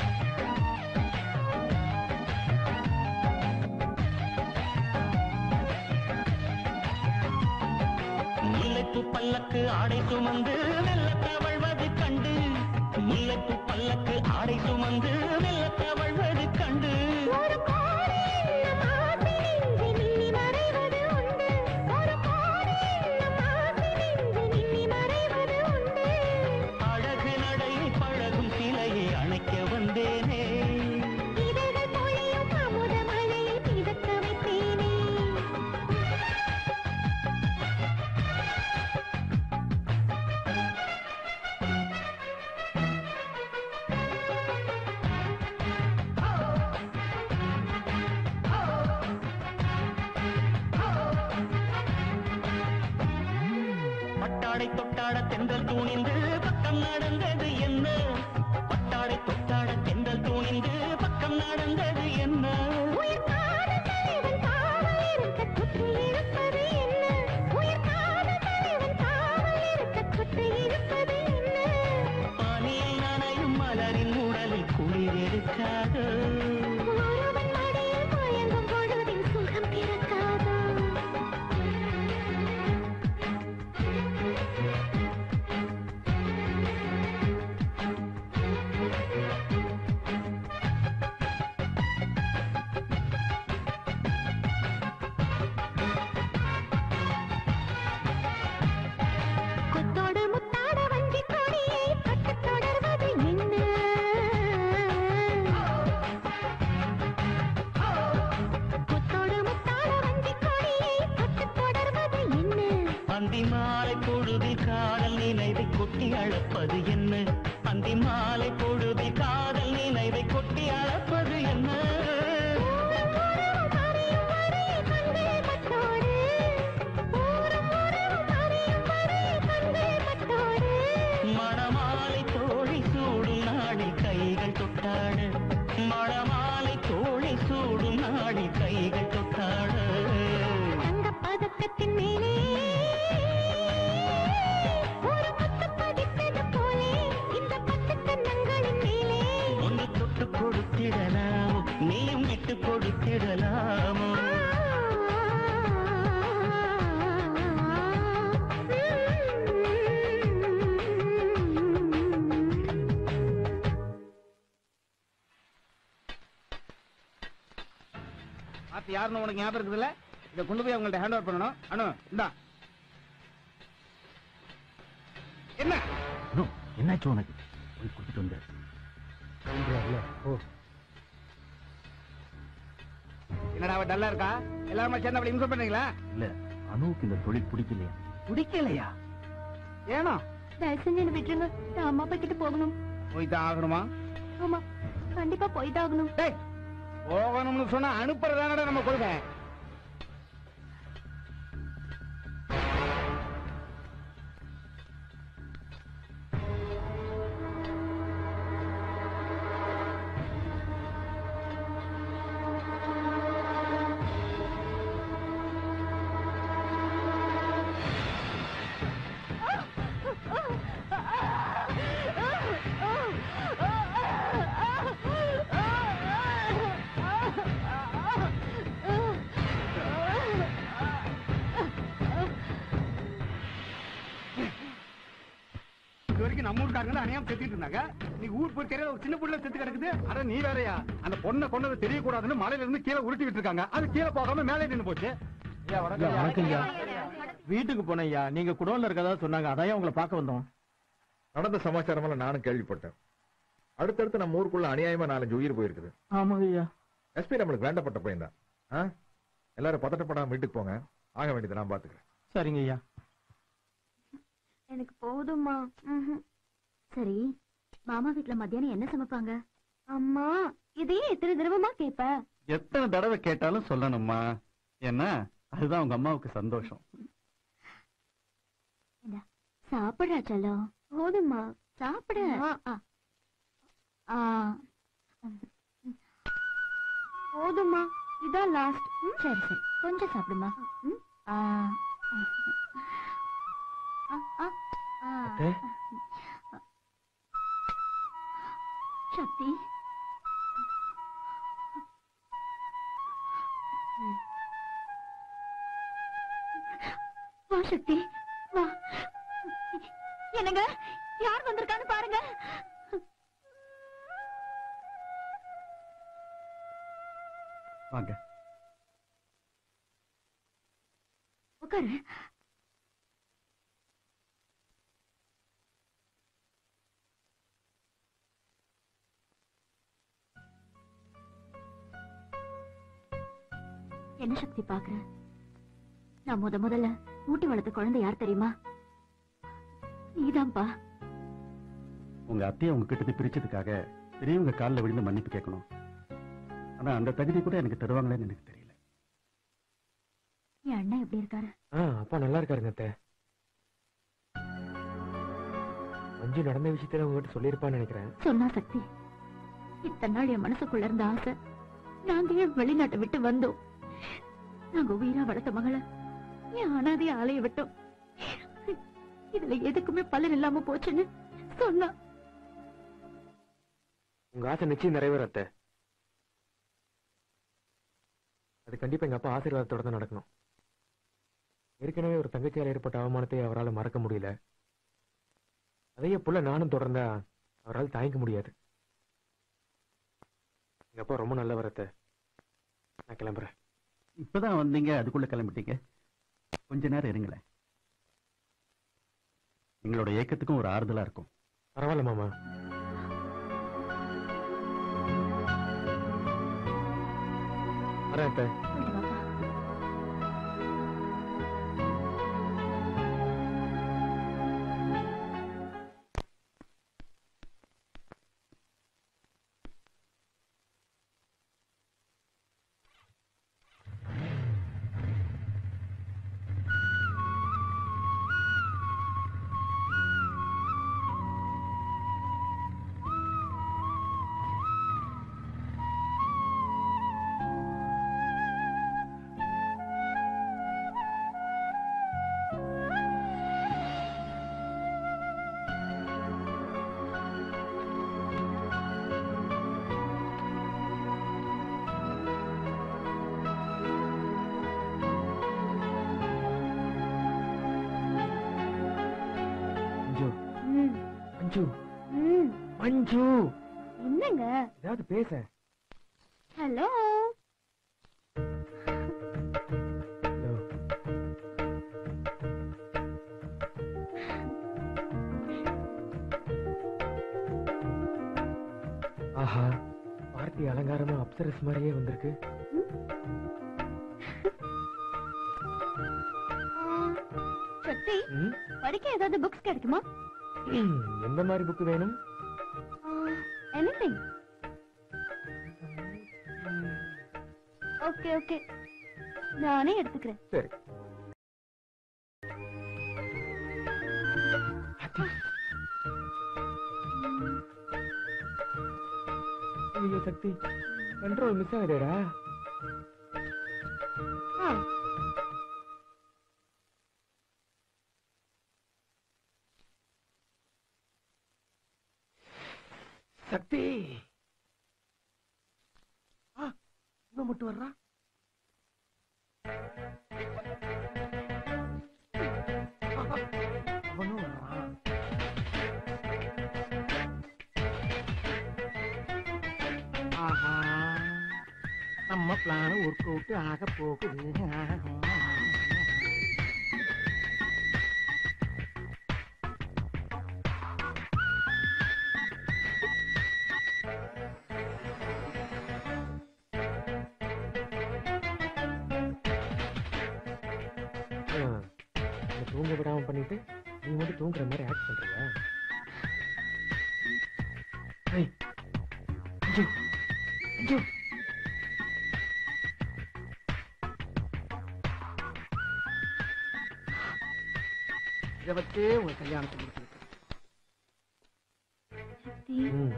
முல்லைப்பூ பல்லக்கு ஆடை சுமந்து மெல்ல தவழ்வது கண்டு முல்லைப்பூ பல்லக்கு ஆடை சுமந்து மெல்ல தவழ்வது கண்டு ஒரு கோடி நம் ஆசை நெஞ்சு மின்னி மறைவது உண்டு ஒரு கோடி நம் ஆசை நெஞ்சு மின்னி மறைவது உண்டு அழகு நடை பழகும் சிலையை அணைக்க வந்தேனே இதழ்கள் பொழியும் அமுத மழையை மிதக்க வைத்தேனே பட்டாடை தொட்டாட தென்றல் தூணிந்து பக்கம் நடந்தது என்ன பட்டாடை தொட்டாட தென்றல் தூணிந்து பக்கம் நடந்தது என்ன உயிர் காதல் தலைவன் காவல் இருக்க குற்று இருப்பது என்ன உயிர் காதல் தலைவன் காவல் இருக்க குற்று இருப்பது என்ன பனியில் நனையும் மலரின் உடலில் குளிர் எடுக்காதோ ஒருவன் மடியில் மயங்கும் பொழுதின் சுகம் பிறக்காதோ அந்தி மாலை பொழுதில் காதல் நினைவை கொட்டி அழப்பது என்ன அந்தி மாலை பொழுதில் காதல் நினைவை கொட்டி அழப்பது என்ன மணமாலை தோழி சூடும் நாளில் கைகள் தொட்டாட மணமாலை தோழி சூடும் நாளில் கைகள் தொட்டாட பதக்கத்தின் மேலே ஒரு முத்து பதித்தது போலே இந்த பத்து கன்னங்களின் மேலே ஒன்று தொட்டு கொடுத்திடலாமோ நீயும் விட்டு கொடுத்திடலாமோ பார்த்து யாருன்னு உனக்கு ஞாபகம் இருக்குதுல்ல இதை கொண்டு போய் அவங்கள்ட்ட ஹேண்ட் ஓவர் பண்ணணும் அனு இந்தா என்ன என்னாச்சு உனக்கு போய் கொடுத்துட்டு வந்த ஓ என்னடா அவ டல்லா இருக்கா எல்லாருமே சேர்ந்து அப்படி இன்ஃபார்ம் பண்ணீங்களா இல்ல அனுவுக்கு இந்த தொழில் பிடிக்கலையா பிடிக்கலையா ஏனோ தயவு செஞ்சு என்ன விட்டுருங்க நான் அம்மா அப்பா கிட்ட போகணும் போய் தான் ஆகணுமா ஆமா கண்டிப்பா போய் தான் ஆகணும் டேய் போகணும்னு சொன்னா அனுப்புறதானடா நம்ம கொள்கை இது வரைக்கும் நம்ம ஊருக்காரங்க அநியாயம் செத்துட்டு இருந்தாங்க நீ ஊர் போய் தெரியல ஒரு சின்ன புள்ள செத்து கிடக்குது அட நீ வேறயா அந்த பொண்ணை கொண்டது தெரியக்கூடாதுன்னு மலையில இருந்து கீழே உருட்டிட்டு இருக்காங்க அது கீழே போகாம மேலே நின்னு போச்சு வீட்டுக்கு போனையா நீங்க குடோன்ல இருக்கதா சொன்னாங்க அதான் உங்களை பார்க்க வந்தோம் நடந்த சமாச்சாரம் எல்லாம் நானும் கேள்விப்பட்டேன் அடுத்தடுத்து நம்ம ஊருக்குள்ள அநியாயமா நாலஞ்சு உயிர் போயிருக்குது ஆமாங்க ஐயா எஸ்பி நம்மளுக்கு வேண்டப்பட்ட பையன் தான் ஆ? எல்லாரும் பதட்டப்படாம வீட்டுக்கு போங்க ஆக வேண்டியதை நான் பாத்துக்கிறேன் சரிங்க ஐயா எனக்கு போதும்மா ம்ஹும். சரி மாமா வீட்ல மத்தியானம் என்ன சமைப்பாங்க அம்மா இதையே எத்தனை தடவைமா கேப்ப எத்தனை தடவை கேட்டாலும் சொல்லணும்மா ஏன்னா அதுதான் உங்க அம்மாவுக்கு சந்தோஷம் சாப்பிடுறா செல்லம் போதும்மா சாப்பிடு ஆ. போதும்மா இதான் லாஸ்ட் சரி சரி கொஞ்சம் சாப்பிடுமா ம்? ஆ. ஆ, ஆ, ஆ. சக்தி ம். வா சக்தி வா என்னங்க யார் வந்திருக்கான்னு பாருங்க வாங்க உட்காரு என்ன சக்தி பாக்குற நான் முத முதல்ல ஊட்டி வளர்த்த குழந்தை யார் தெரியுமா நீதான்ப்பா உங்க அத்தையை உங்க கிட்ட இருந்து பிரிச்சதுக்காக பெரியவங்க காலில் விழுந்து மன்னிப்பு கேட்கணும் ஆனா அந்த தகுதி கூட எனக்கு தருவாங்களேன்னு எனக்கு தெரியல என் அண்ணன் எப்படி இருக்காரு ஆ அப்பா நல்லா இருக்காருங்க அத்தை மஞ்சு நடந்த விஷயத்துல உங்ககிட்ட சொல்லியிருப்பான்னு நினைக்கிறேன் சொன்னா சக்தி இத்தனை நாள் என் மனசுக்குள்ள இருந்த ஆசை நாங்க ஏன் வெளிநாட்டை விட்டு வந்தோம் நாங்க உயிரா வளர்த்த மகளை என் அனாதைய ஆலைய விட்டோம் இதுல எதுக்குமே பலன் இல்லாம போச்சுன்னு சொன்னா உங்க ஆசை நிச்சயம் நிறைவேற அத்தை அது கண்டிப்பா எங்க அப்பா ஆசீர்வாதத்தோட தான் நடக்கணும் ஏற்கனவே ஒரு தங்கச்சியால் ஏற்பட்ட அவமானத்தை அவரால் மறக்க முடியல அதையே புள்ள நானும் தொடர்ந்தா அவரால் தாங்கிக்க முடியாது எங்க அப்பா ரொம்ப நல்லவர் அத்தை நான் கிளம்புறேன் இப்பதான் வந்தீங்க அதுக்குள்ள கிளம்பிட்டீங்க கொஞ்ச நேரம் இருங்களேன் எங்களோட ஏக்கத்துக்கும் ஒரு ஆறுதலா இருக்கும் பரவாயில்ல மாமா வரேன் அத்தை போயிட்டு வாப்பா. மஞ்சு ம், மஞ்சு என்னங்க ஏதாவது பேச ஹலோ ஹலோ ஆஹா பார்ட்டி அலங்காரமா அப்சரஸ் மாதிரியே வந்திருக்கு சக்தி ம், படிக்க ஏதாவது புக்ஸ் கிடைக்குமா ம், எந்த மாதிரி புக் வேணும் எனிதிங் ஓகே ஓகே நானே எடுத்துக்கிறேன் சரி ஐயோ சக்தி கண்ட்ரோல் மிஸ் ஆகுதேடா ஆ சக்தி ஆ, இவன் மட்டும் வர்றா அவனும் வர்றான் ஆஹா நம்ம பிளான் ஒர்க் அவுட் ஆக போகுது ஆ, என்னை தூங்க விடாம பண்ணிட்டு நீ மட்டும் தூங்குற மாதிரி ஆக்ட் பண்றியா ஏய், அஞ்சு அஞ்சு இதை வச்சே உங்க கல்யாணத்தை முடிச்சிருக்கேன் சக்தி ம்,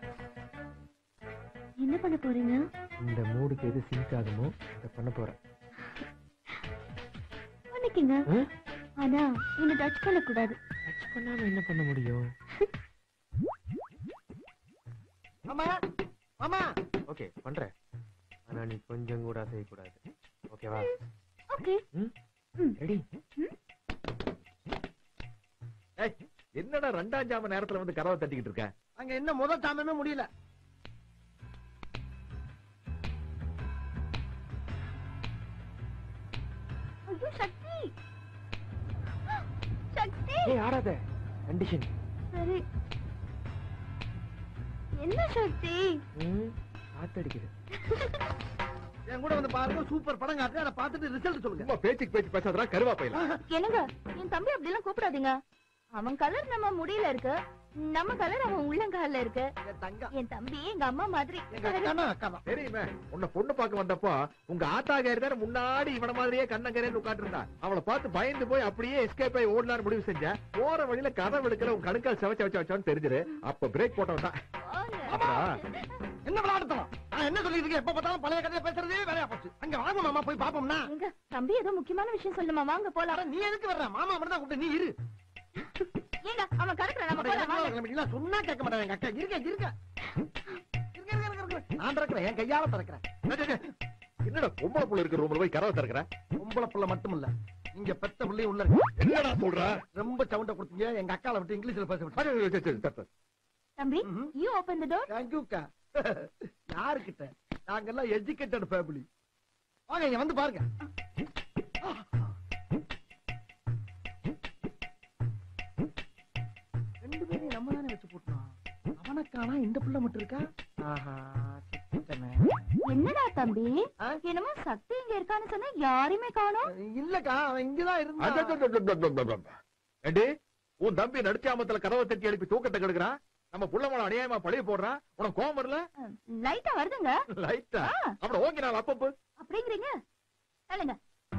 என்ன பண்ண போறீங்க இந்த மூடுக்கு எது சிங்க் ஆகுமோ அதை பண்ண போறேன் பண்ணிக்கங்க ஆ? ஆனா என்ன டச் பண்ண கூடாது டச் பண்ணாம என்ன பண்ண முடியும் மாமா மாமா ஓகே பண்றேன் ஆனா நீ கொஞ்சம் கூட செய்யக்கூடாது ஓகேவா ஓகே ம் ரெடி ஏய், என்னடா ரெண்டாம் ஜாம நேரத்துல வந்து கதவை தட்டிக்கிட்டு இருக்க அங்க என்ன முதல் தாமமே முடியல ஐயோ சக்தி சக்தி ஏய் ஆடாத கண்டிஷன் சரி என்ன சக்தி ம் காத்தடிக்குது என் கூட வந்து பாருங்க சூப்பர் படம் காட்டு அதை பார்த்துட்டு ரிசல்ட் சொல்லுங்க சும்மா பேச்சுக்கு பேச்சு பேசாதடா கருவா பையல என்னங்க என் தம்பி அப்படி எல்லாம் கூப்பிடாதீங்க அவன் கலர் நம்ம முடியல இருக்கு நம்ம கலர் அவன் உள்ளங்கால்ல இருக்கு என் தங்கம் என் தம்பி எங்க அம்மா மாதிரி எங்க அக்கானா அக்காவா தெரியுமே உன்னை பொண்ணு பார்க்க வந்தப்போ உங்க ஆத்தாக்காரி தானே முன்னாடி இவன மாதிரியே கண்ணங்கரேன்னு உட்காந்து இருந்தா அவளை பார்த்து பயந்து போய் அப்படியே எஸ்கேப் ஆகி ஓடலான்னு முடிவு செஞ்ச போற வழியில கதை எடுக்கிற உன் கணுக்கால் செவச்ச வச்ச வச்சான்னு தெரிஞ்சிரு அப்ப பிரேக் போட்டவன் தான் அப்புறம் என்ன விளையாடுத்தலாம் நான் என்ன சொல்லிட்டு இருக்கேன் எப்ப பார்த்தாலும் பழைய கதையை பேசுறதே வேலையா போச்சு அங்க வாங்க மாமா போய் பாப்போம்னா எங்க தம்பி ஏதோ முக்கியமான விஷயம் சொல்லுமா வாங்க போலாம் அட, நீ எதுக்கு வர்ற மாமா மட்டும் தான் கூப்பிட்டு நீ இரு ஏங்க அவன் கறக்குறான் நம்ம அட, போலாம் வாங்க எனக்கு எல்லாம் சொன்னா கேட்க மாட்டேன் எங்க அக்கா இருக்க இருக்க இருக்க, இருக்க, இருக்க, இருக்க. நான் திறக்கிறேன் என் கையால திறக்கிறேன் டேய், டேய், டேய். என்னடா பொம்பளை புள்ள இருக்கிற ரூம்ல போய் கதவை திறக்கிற பொம்பளை புள்ள மட்டும் இல்ல இங்க பெத்த பிள்ளையும் உள்ள இருக்கு என்னடா சொல்ற ரொம்ப சவுண்ட கொடுத்தீங்க எங்க அக்கால விட்டு இங்கிலீஷ்ல பேச விட்டு சரி, சரி, சரி, சரி, சரி. தம்பி யூ ஓபன் தி டோர் தேங்க்யூக்கா யாருக்கிட்ட நாங்கெல்லாம் எஜுகேட்டட் ஃபேமிலி வாங்க இங்க வந்து பாருங்க ரெண்டு பேரையும் நம்ம தானே வச்சு போட்டோம் அவனுக்கானா இந்த புள்ள மட்டும் இருக்கா ஆஹா சிக்கிட்டமே. என்னடா தம்பி என்னமோ சக்தி இங்க இருக்கான்னு சொன்னா யாரையுமே காணோம் இல்லக்கா அவன் இங்கதான் இருந்தான் அடடடடடடடட. ஏண்டி உன் தம்பி நடிச்சாமத்துல கதவை தட்டி எழுப்பி தூக்கத்தை கெடுக்கிறான் நம்ம புள்ள மேல அநியாயமா பழைய போடுறான் உனக்கு கோவம் வரல லைட்டா வருதுங்க லைட்டா ஆ. அப்புறம் ஓகே நான் அப்பப்போ அப்படிங்கிறீங்க சொல்லுங்க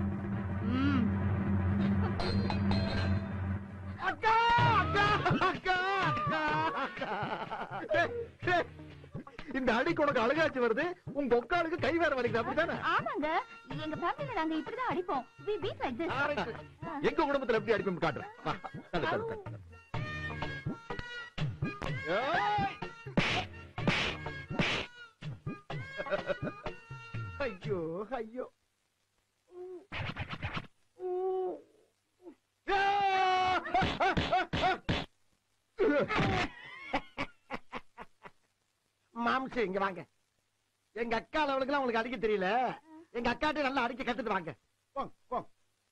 அக்கா அக்கா அக்கா அக்கா அக்கா டேய், டேய், இந்த அடிக்கு உனக்கு அழுகாச்சு வருது உங்க ஒக்காளுக்கு கை வேற வலிக்குது அப்படித்தானே ஆமாங்க எங்க ஃபேமிலில நாங்க இப்படிதான் அடிப்போம் we beat like this எங்க குடும்பத்துல எப்படி அடிப்போம் காட்டுறேன் வா, தள்ளு, தள்ளு, தள்ளு, தள்ளு. ஏய். ஐயோ ஐயோ மாம்சு இங்க வாங்க எங்க அக்கா அளவுக்கு உங்களுக்கு அடிக்க தெரியல எங்க அக்காட்ட நல்லா அடிக்க கத்துட்டு வாங்க போங்க, போங்க.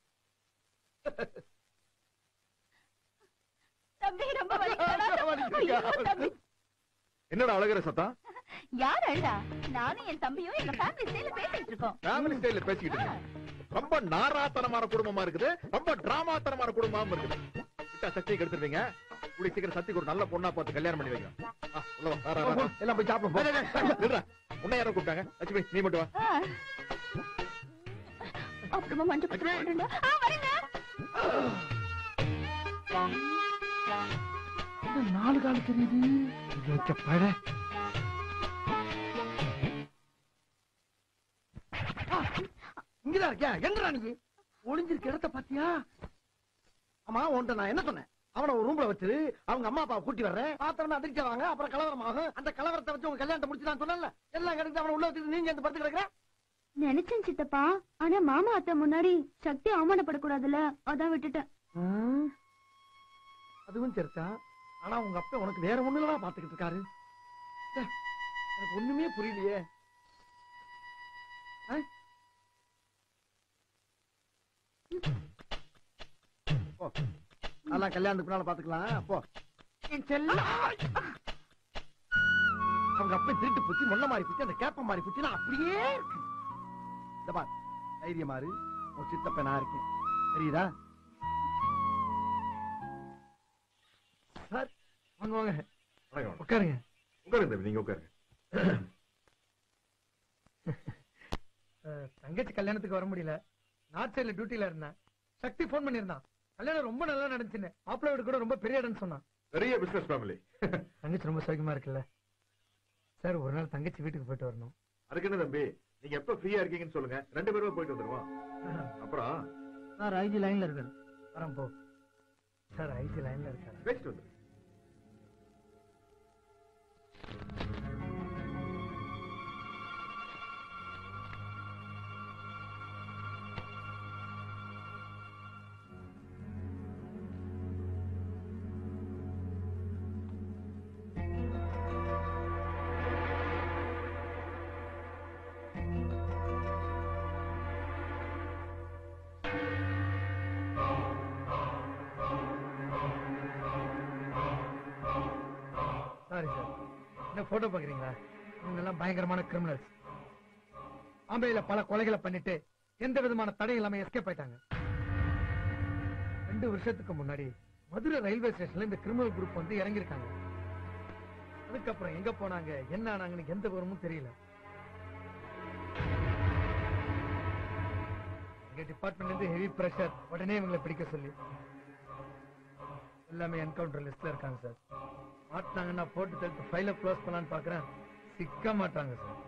தம்பி ரொம்ப வலிக்குதுடா. வலிக்குதுக்கா. ஐயோ, தம்பி. என்னடா அழகிற சத்தம் யார் அழுதா நானும் என் தம்பியும் எங்க ஃபேமிலி ஸ்டைல பேசிட்டு இருக்கோம் ஃபேமிலி ஸ்டைல்ல பேசிக்கிட்டு இருக்கீங்க. ரொம்ப நாராத்தனமான குடும்பமா இருக்குது ரொம்ப டிராமாத்தனமான குடும்பமும் இருக்குது விட்டா சக்தியை கெடுத்துருவீங்க கூடிய சீக்கிரம் சக்திக்கு ஒரு நல்ல பொண்ணா பார்த்து கல்யாணம் பண்ணி வைங்க ஆ, உள்ள வா, வா, வா, வா. எல்லாம் போய் சாப்பிட போ. நில்றா. உன்னை யாரோ கூப்பிட்டாங்க லட்சுமி நீ மட்டும் வா ஆ. அப்புறமா மஞ்சள் பட்டு போடுறேன்டா. ஆ, வரேங்க. என்ன நாலு கால் தெரியுது இது வச்ச பழ இங்கதான் இருக்கியா எங்கடா நீ ஒளிஞ்சிருக்க இடத்த பாத்தியா ஆமா உன்ட்ட நான் என்ன சொன்னேன் அவன ஒரு ரூம்ல வச்சு அவங்க அம்மா அப்பா கூட்டி வர்றேன் பாத்திரமா அதிர்ச்சிவாங்க அப்புறம் கலவரம் ஆகும் அந்த கலவரத்தை வச்சு உங்க கல்யாணத்தை முடிச்சு நான் சொன்னேன்ல எல்லாம் கிடைச்சு அவனை உள்ள வச்சுட்டு நீங்க இந்த படுத்து கிடக்குற நினைச்சேன் சித்தப்பா ஆனா மாமா அத்தை முன்னாடி சக்தி அவமானப்படக்கூடாதுல்ல அதான் விட்டுட்டேன் அதுவும் சரிதா ஆனா உங்க அப்பா உனக்கு வேற ஒண்ணுலடா பாத்துக்கிட்டு இருக்காரு ச்சே, எனக்கு ஒண்ணுமே புரியலையே ஆ? போ அதெல்லாம் கல்யாணத்துக்கு முன்னால பாத்துக்கலாம் போ என் செல்லம். அவங்க அப்பா திருட்டு பூச்சி முள்ள மாதிரி பூச்சி அந்த கேப்ப மாதிரி பூச்சி அப்படியே இருக்கு இந்த பார் தைரியமா இரு உன் சித்தப்ப நான் இருக்கேன் தெரியுதா சார் வாங்க வாங்க வணக்கம் உட்காருங்க உட்காருங்க தம்பி நீங்க உட்காருங்க அஹ், தங்கச்சி கல்யாணத்துக்கு வர முடியல நார்த் சைடுல டியூட்டில இருந்தேன் சக்தி ஃபோன் பண்ணியிருந்தான் கல்யாணம் ரொம்ப நல்லா நடந்துச்சுன்னு மாப்பிள்ளை வீடு கூட ரொம்ப பெரிய இடம்னு சொன்னான் பெரிய பிசினஸ் ஃபேமிலி தங்கச்சி ரொம்ப சௌக்கியமா இருக்குல்ல சார் ஒரு நாள் தங்கச்சி வீட்டுக்கு போயிட்டு வரணும் அதுக்கு என்ன தம்பி நீங்க எப்ப ஃப்ரீயா இருக்கீங்கன்னு சொல்லுங்க ரெண்டு பேரும் போயிட்டு வந்துருவோம் அப்புறம் சார் ஐஜி லைன்ல இருக்காரு வரேன் போ சார் ஐஜி லைன்ல இருக்காரு பேசிட்டு வந்துரு சாரி சார் என்ன போட்டோ பாக்குறீங்களா இவங்க எல்லாம் பயங்கரமான கிரிமினல்ஸ் பாம்பேல பல கொலைகளை பண்ணிட்டு எந்த விதமான தடை இல்லாம எஸ்கேப் ஆயிட்டாங்க ரெண்டு வருஷத்துக்கு முன்னாடி மதுரை ரயில்வே ஸ்டேஷன்ல இந்த கிரிமினல் குரூப் வந்து இறங்கியிருக்காங்க அதுக்கப்புறம் எங்க போனாங்க என்ன ஆனாங்கன்னு எந்த விவரமும் தெரியல எங்க டிபார்ட்மெண்ட்ல இருந்து ஹெவி பிரஷர் உடனே இவங்களை பிடிக்க சொல்லி எல்லாமே என்கவுண்டர் லிஸ்ட்ல இருக்காங்க சார் மாட்டாங்கன்னா போட்டு தடுத்து ஃபைல க்ளோஸ் பண்ணலான்னு பாக்குறேன் சிக்க மாட்டாங்க சார்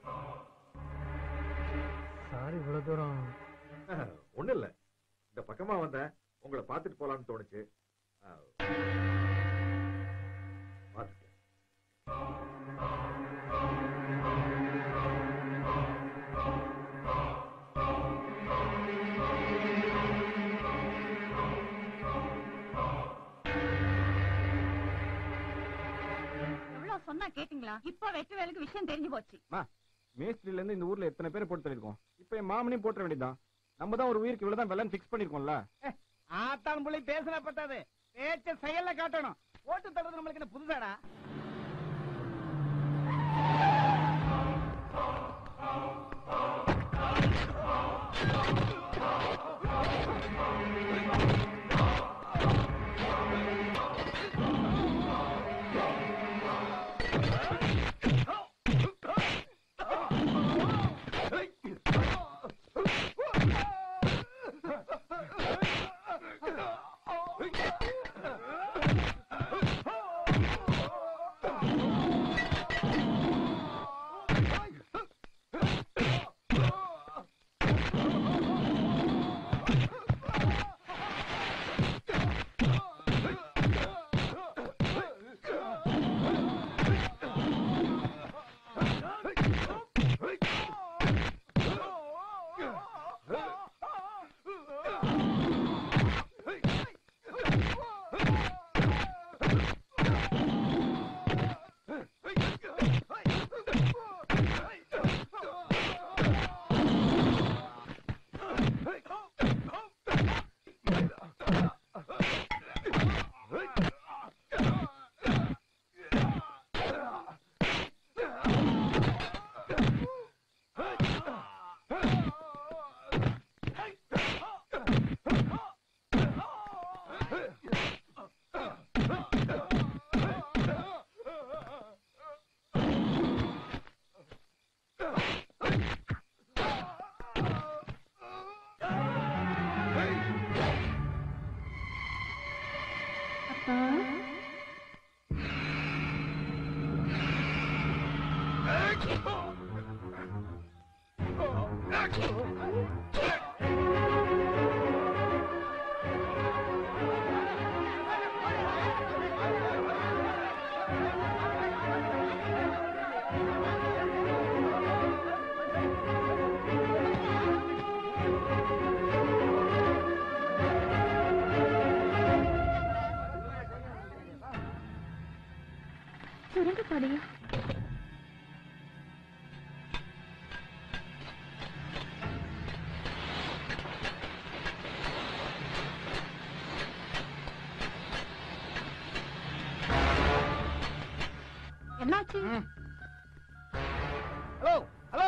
சாரி இவ்வளவு தூரம் ஒண்ணு இல்ல இந்த பக்கமா வந்தேன் உங்களை பார்த்துட்டு போலாம்னு தோணுச்சு ஆ, பார்த்துட்டேன் எவ்வளவு சொன்னா கேட்டீங்களா இப்ப வெட்டு வேலைக்கு விஷயம் தெரிஞ்சு போச்சு மேஸ்திரில இருந்து இந்த ஊர்ல எத்தனை பேரை போட்டு தள்ளிருக்கோம் இப்ப என் மாமனையும் போட்டுற வேண்டியதுதான் நம்ம தான் ஒரு உயிருக்கு இவ்வளவுதான் வெள்ளம் ஃபிக்ஸ் பண்ணிருக்கோம்ல ஆத்தான் புள்ளி பேசின பட்டாது பேச்ச செயல்ல காட்டணும் ஓட்டு தடுறது நம்மளுக்கு என்ன புதுசாடா ஆ சுரங்கப்பாதையா என்னாச்சு ஹலோ ஹலோ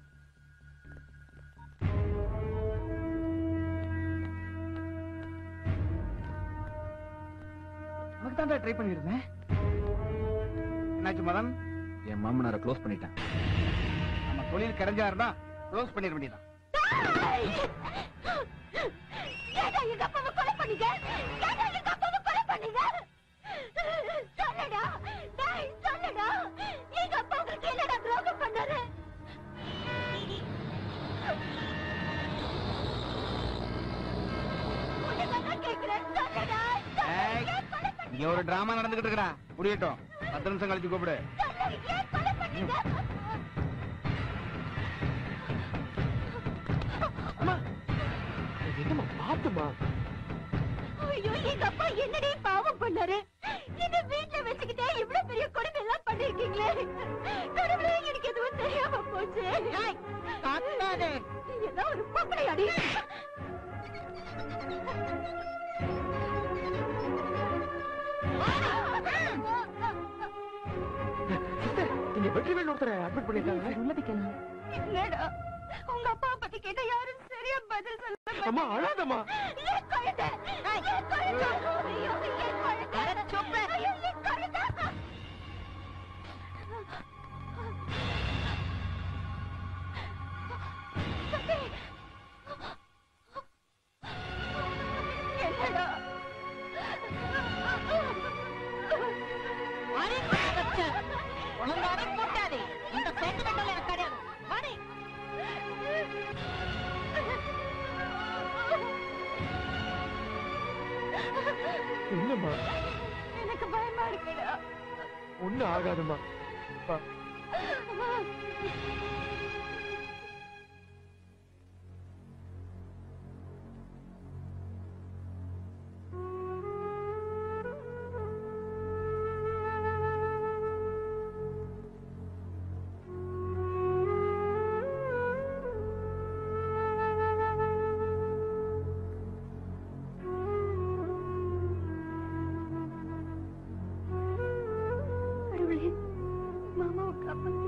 உனக்கு தான் ட்ரை பண்ணிருந்தேன் என்னாச்சு மதன் என் மாமனாரை க்ளோஸ் பண்ணிட்டேன் நம்ம தொழில் கிடைஞ்சா இருந்தா க்ளோஸ் பண்ணிட வேண்டியதான் ஏடா எங்க அப்பாவை கொலை பண்ணீங்க ஏடா எங்க அப்பாவை கொலை பண்ணீங்க சொல்லுடா டேய் சொல்லுடா எங்க அப்பா உங்களுக்கு என்னடா துரோகம் பண்ணாரு உன்னை கேக்குறேன் சொல்லுடா ஏய், இங்க ஒரு டிராமா நடந்துகிட்டு இருக்கா புரியட்டும் பத்து நிமிஷம் கழிச்சு கூப்பிடு என்னம்மா பாத்துமா ஐயோ எங்க அப்பா என்னடி பாவம் பண்ணாரு என்ன வீட்டுல வச்சுக்கிட்டே இவ்வளவு பெரிய கொடுமை எல்லாம் பண்ணிருக்கீங்களே கடவுளே எனக்கு எதுவும் தெரியாம போச்சு என்ன ஒரு பொம்பளை அடி நீங்க வெற்றிவேல் ஒருத்தரை அட்மிட் பண்ணிருக்காங்க உள்ளது கேளுங்க இல்லடா உங்க அப்பா பத்தி கேட்ட யாரும் சரியா பதில் சொல்ல அம்மா அழாதம்மா என் குழந்தை என் குழந்தை ஐயோ என் குழந்தை சுப்பு ஐயோ என் குழந்தை என்னடா ஒழுங்காவே போட்டாதே இந்த சென்டிமெண்டல் எனக்கு கிடையாது வாடி என்னம்மா எனக்கு பயமா இருக்குடா ஒண்ணு ஆகாதும்மா வா. கடவுளே மாமாவை காப்பாத்து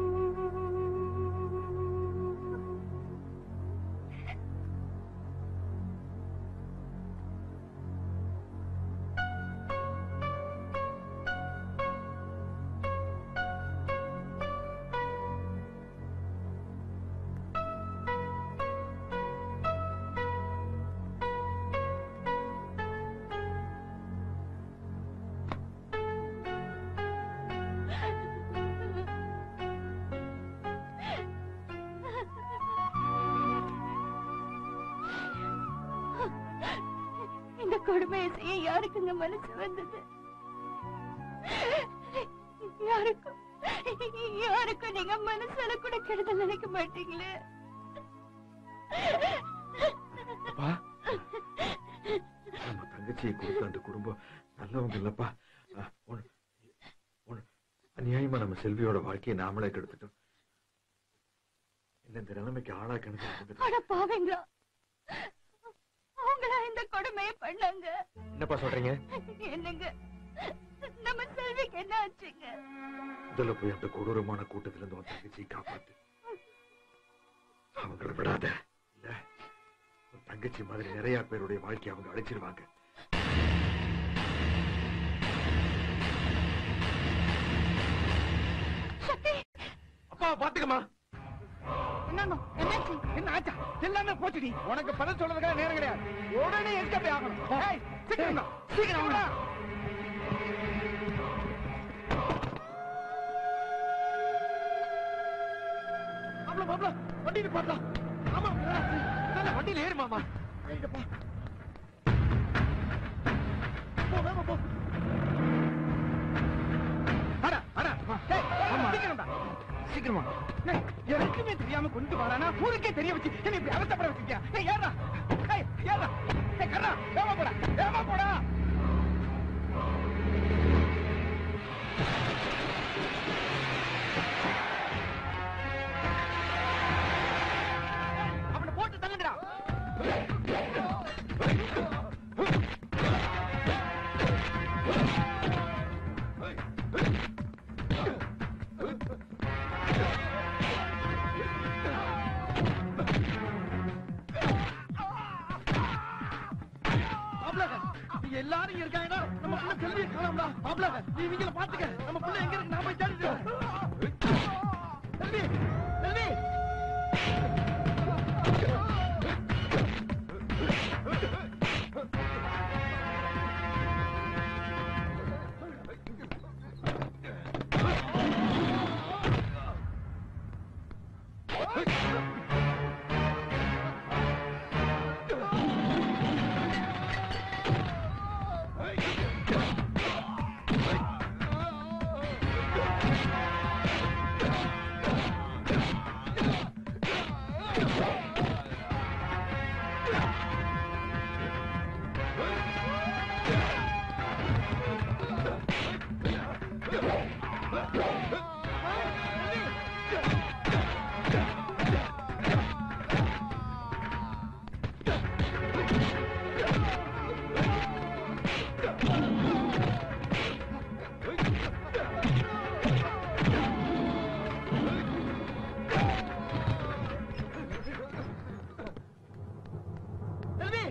இந்த கொடுமையை செய்ய யாருக்குங்க மனசு வந்தது யாருக்கும் யாருக்கும் நீங்க மனசுல கூட கெடுதல் நினைக்க மாட்டீங்களே அப்பா நம்ம தங்கச்சியை கொடுத்த அந்த குடும்பம் நல்லவங்க இல்லப்பா ஆ, ஒண்ணு- ஒண்ணு அநியாயமா நம்ம செல்வியோட வாழ்க்கையை நாமளே கெடுத்துட்டோம் என்ன இந்த நிலைமைக்கு ஆளாக்கணும் அவங்க அட பாவீங்களா அவங்களா இந்த கொடுமையை பண்ணாங்க என்னப்பா சொல்றீங்க என்னங்க நம்ம செல்விக்கு என்ன ஆச்சுங்க முதல்ல போய் அந்த கொடூரமான கூட்டத்துல இருந்து உன் தங்கச்சியை காப்பாத்து அவங்கள விடாத இல்ல உன் தங்கச்சி மாதிரி நிறைய பேருடைய வாழ்க்கையை அவங்க அழைச்சிருவாங்க அப்பா பாத்துக்கமா என்னங்க என்னாச்சு என்ன ஆச்சா எல்லாமே போச்சுடி உனக்கு பதில் சொல்றதுக்காக நேரம் கிடையாது உடனே எஸ்கேப் ஆகணும் ஏய், சீக்கிரம் வா, சீக்கிரம் வாடா. மாப்ள, மாப்ள, வண்டி நிப்பாட்டலாம். ஆமா வண்டியில ஏறு மாமா போ வேகமா போ அடா அடா டேய் சீக்கிரம்டா சீக்கிரமா டேய், எனக்குமே தெரியாம கொண்டு வரானா ஊருக்கே தெரிய வச்சு என்ன இப்படி அவசப்பட வச்சிருக்கியா டேய் ஏறா டேய் ஏறா டேய் கண்ணா வேகமா போடா வேகமா போடா அவனை போட்டு தள்ளுங்கடா மாப்ள, நீங்க எல்லாரும் இங்க இருக்காங்கன்னா நம்ம புள்ள செல்வியை காணோம்டா. மாப்ள, நீ இவங்கள பாத்துக்க. நம்ம புள்ள எங்க இருக்கு? நான் போய் தேடிட்டு வரேன். செல்வி, செல்வி. செல்வி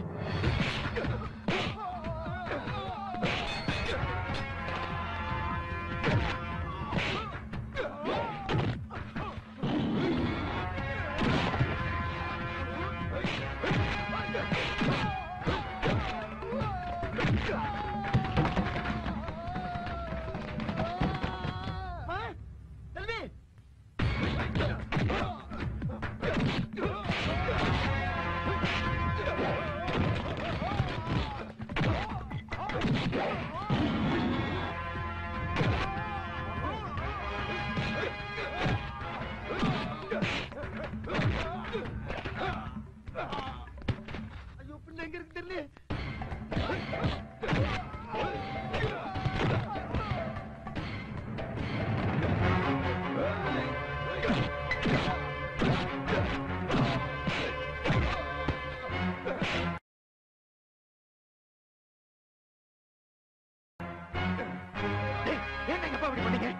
அம்மா, செல்வி ஐயோ பின்ன எங்க இருக்கு தெரியல ஏன் எங்க அப்பா இப்படி பண்ணீங்க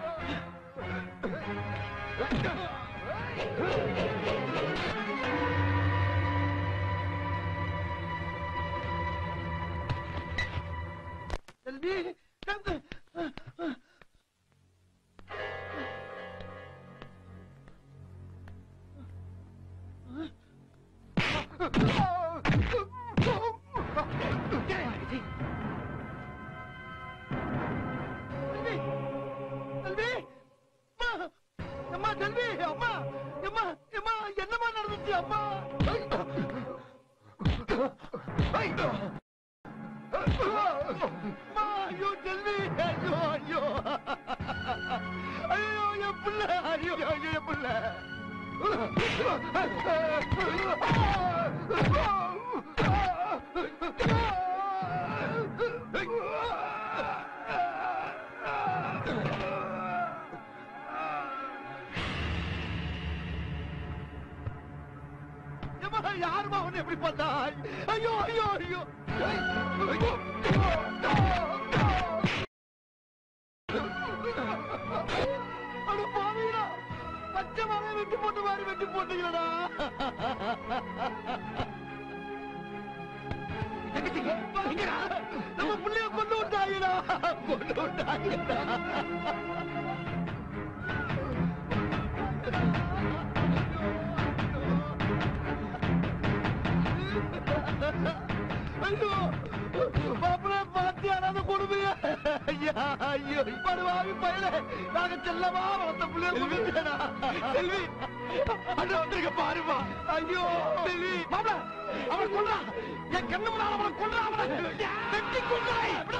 செல்வி கந்து செல்வி செல்வி அம்மா அம்மா செல்வி அம்மா அம்மா அம்மா என்னம்மா நடந்துச்சு அம்மா அம்மா ஐயோ செல்வி ஐயோ ஐயோ ஐயோ என் புள்ள ஐயோ ஐயோ என் புள்ள ஏம்மா, யாரும்மா உன்னை எப்படி பார்த்தா ஐயோ ஐயோ ஐயோ ஐயோ அட பாவிகளா பச்சை மரம் வெட்டி போட்ட மாதிரி வெட்டி போட்டீங்களடா எங்கடா நம்ம புள்ளைய கொண்டு விட்டாங்கடா கொண்டு விட்டாங்கடா ஐயோ மாப்பிள்ள பாத்தியாடா அந்த கொடுமைய ஐயா ஐயோ படுவாவி பயில நாங்க செல்லமா வளர்த்த பிள்ளைய கொண்டுட்டேடா செல்வி அண்ணா வந்திருக்க பாருமா ஐயோ செல்வி மாப்பிள்ள அவன் கொன்றா என் கண்ணு முன்னால அவனை கொன்றா அவனை வெட்டி கொன்றா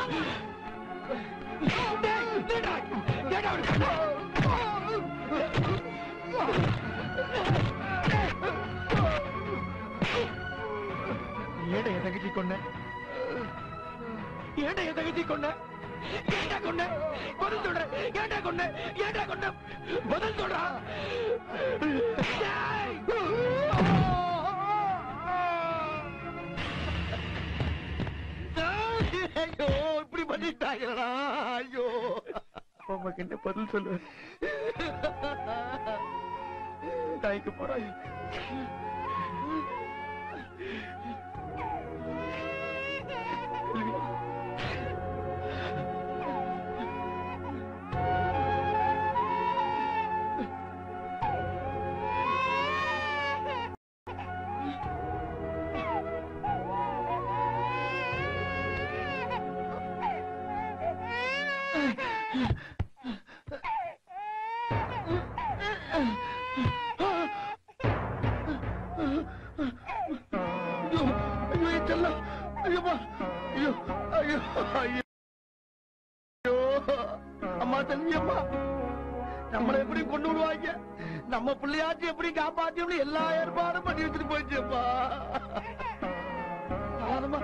டேய், நில்றா. டேய், அவனை ஏடா என் தங்கச்சி கொன்ன ஏன்டா என் தங்கச்சி கொன்ன ஏன்டா கொன்ன பதில் சொல்ற ஏன்டா கொன்ன ஏன்டா கொன்ன பதில் சொல்றா டேய். ஐயோ இப்படி பண்ணிட்டாங்களா ஐயோ அம்மாக்கு என்ன பதில் சொல்லு தாய்க்கு போறாய் ஐயோ ஐயோ என் செல்லம் ஐயோப்பா ஐயோ ஐயோ ஐயோ ஐயோ அம்மா செல்வி அம்மா நம்மளை எப்படி கொண்டு விடுவாங்க நம்ம பிள்ளையாச்சும் எப்படி காப்பாத்தி எல்லா ஏற்பாடும் பண்ணி வச்சுட்டு போயிடுச்சுப்பா ஆனமா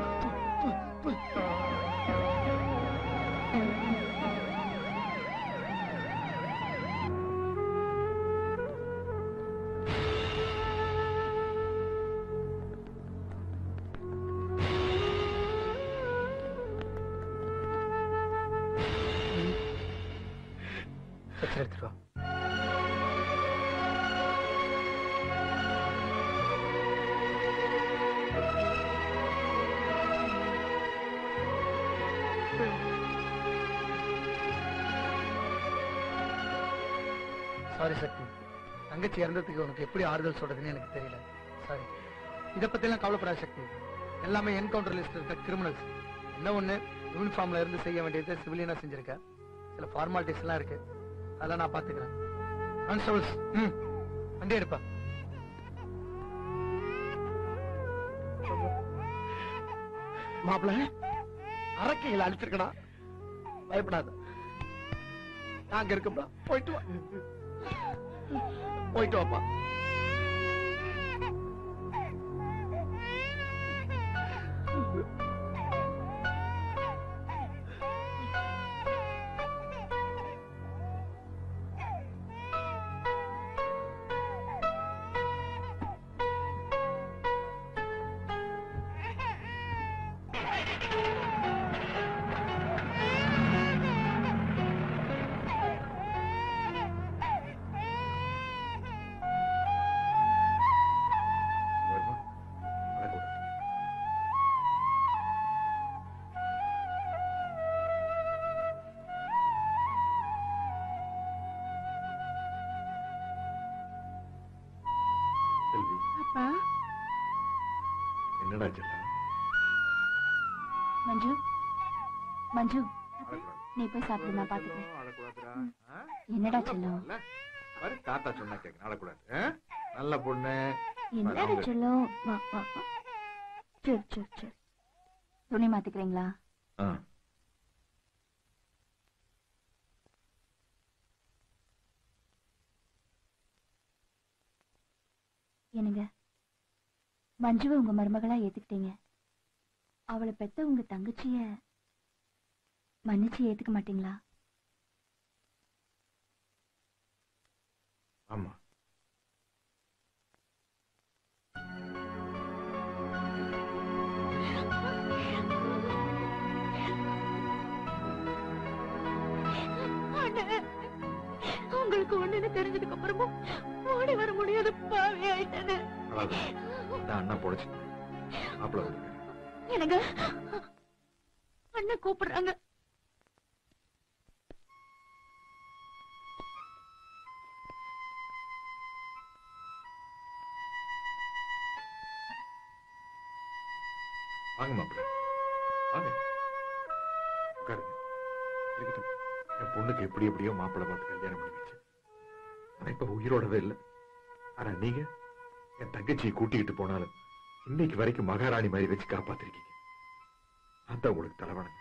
சரி எடுத்துட்டு வா சாரி சக்தி தங்கச்சி இறந்ததுக்கு உனக்கு எப்படி ஆறுதல் சொல்றதுன்னு எனக்கு தெரியல சாரி இதை பத்திலாம் கவலைப்படாத சக்தி எல்லாமே என்கவுண்டர் லிஸ்ட் இருக்க கிரிமினல்ஸ் என்ன ஒண்ணு யூனிஃபார்ம்ல இருந்து செய்ய வேண்டியது சிவிலியனா செஞ்சிருக்க சில ஃபார்மாலிட்டிஸ் எல்லாம் இருக்கு அதெல்லாம் நான் பாத்துக்கிறேன் கான்ஸ்டபிள்ஸ் ம் வண்டி எடுப்பா மாப்பிள்ள அரக்கைகளை அழிச்சிருக்கடா பயப்படாத நாங்க இருக்கோம்டா போயிட்டு வா போயிட்டு வாப்பா செல்வி அப்பா என்னடா செல்லம் மஞ்சு மஞ்சு நீ போய் சாப்பிடு நான் பாத்துக்கிறேன் அழக்கூடாதுடா ஆ? என்னடா செல்லம் இல்ல? பாரு தாத்தா சொன்னா கேட்க அழக்கூடாது ஆ? நல்ல பொண்ணு என்னடா செல்லம் வா வா வா சரி சரி சரி துணி மாத்திக்கிறீங்களா ஆ. என்னங்க மஞ்சுவை உங்க மருமகளா ஏத்துக்கிட்டீங்க அவளை பெத்த உங்க தங்கச்சிய மன்னிச்சு ஏத்துக்க மாட்டீங்களா ஆமா உங்களுக்கு ஒண்ணுன்னு தெரிஞ்சதுக்கு அப்புறமும் ஓடி வர முடியாத பாவி ஆயிட்டேன்னு அழாத நான் அண்ணா பொழைச்சு மாப்பிள்ள விடுங்க எனக்கு அண்ணன் கூப்பிடுறாங்க வாங்க மாப்பிள்ள வாங்க உட்காருங்க இருக்கட்டும் என் பொண்ணுக்கு எப்படி எப்படியோ மாப்பிள்ளை பார்த்து கல்யாணம் பண்ணி வச்சேன் ஆனா இப்ப உயிரோடவே இல்லை ஆனா நீங்க என் தங்கச்சியை கூட்டிக்கிட்டு போனாலும் இன்னைக்கு வரைக்கும் மகாராணி மாதிரி வச்சு காப்பாத்திருக்கீங்க அந்த உங்களுக்கு தலைவணங்க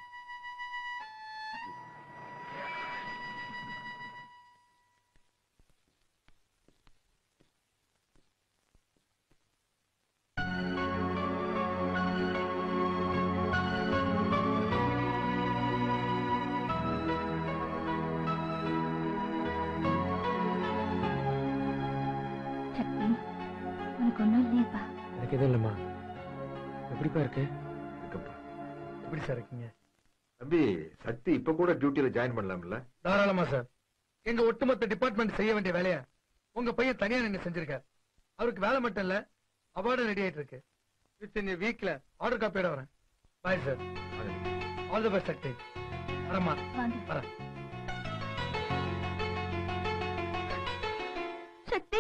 சக்தி உனக்கு ஒண்ணும் இல்லையப்பா எனக்கு எதுவும் இல்லைம்மா எப்படிப்பா இருக்கு எப்படி சார் இருக்கீங்க தம்பி சக்தி இப்ப கூட டியூட்டில ஜாயின் பண்ணலாம்ல தாராளமா சார் எங்க ஒட்டுமொத்த டிபார்ட்மெண்ட் செய்ய வேண்டிய வேலைய உங்க பையன் தனியா நின்று செஞ்சிருக்கார் அவருக்கு வேலை மட்டும் இல்ல அவார்டு ரெடி ஆயிட்டு இருக்கு வித் இன் வீக்ல ஆர்டர் காப்பியோட வரேன் bye sir all the best Sakthi வரமா வரேன் சக்தி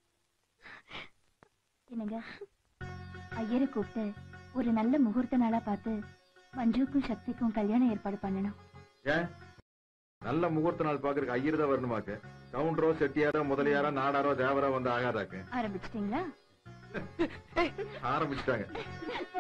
என்னங்க ஐயரை கூப்பிட்டு ஒரு நல்ல முகூர்த்த நாளா பார்த்து மஞ்சுக்கும் சக்திக்கும் கல்யாணம் ஏற்பாடு பண்ணணும் ஏன் நல்ல முகூர்த்த நாள் பாக்குறதுக்கு ஐயர் தான் வரணுமாக்கு கவுண்டரோ செட்டியாரோ முதலியாரோ நாடாரோ தேவரோ வந்து ஆகாதாக்கு ஆரம்பிச்சிட்டீங்களா ஆரம்பிச்சுட்டாங்க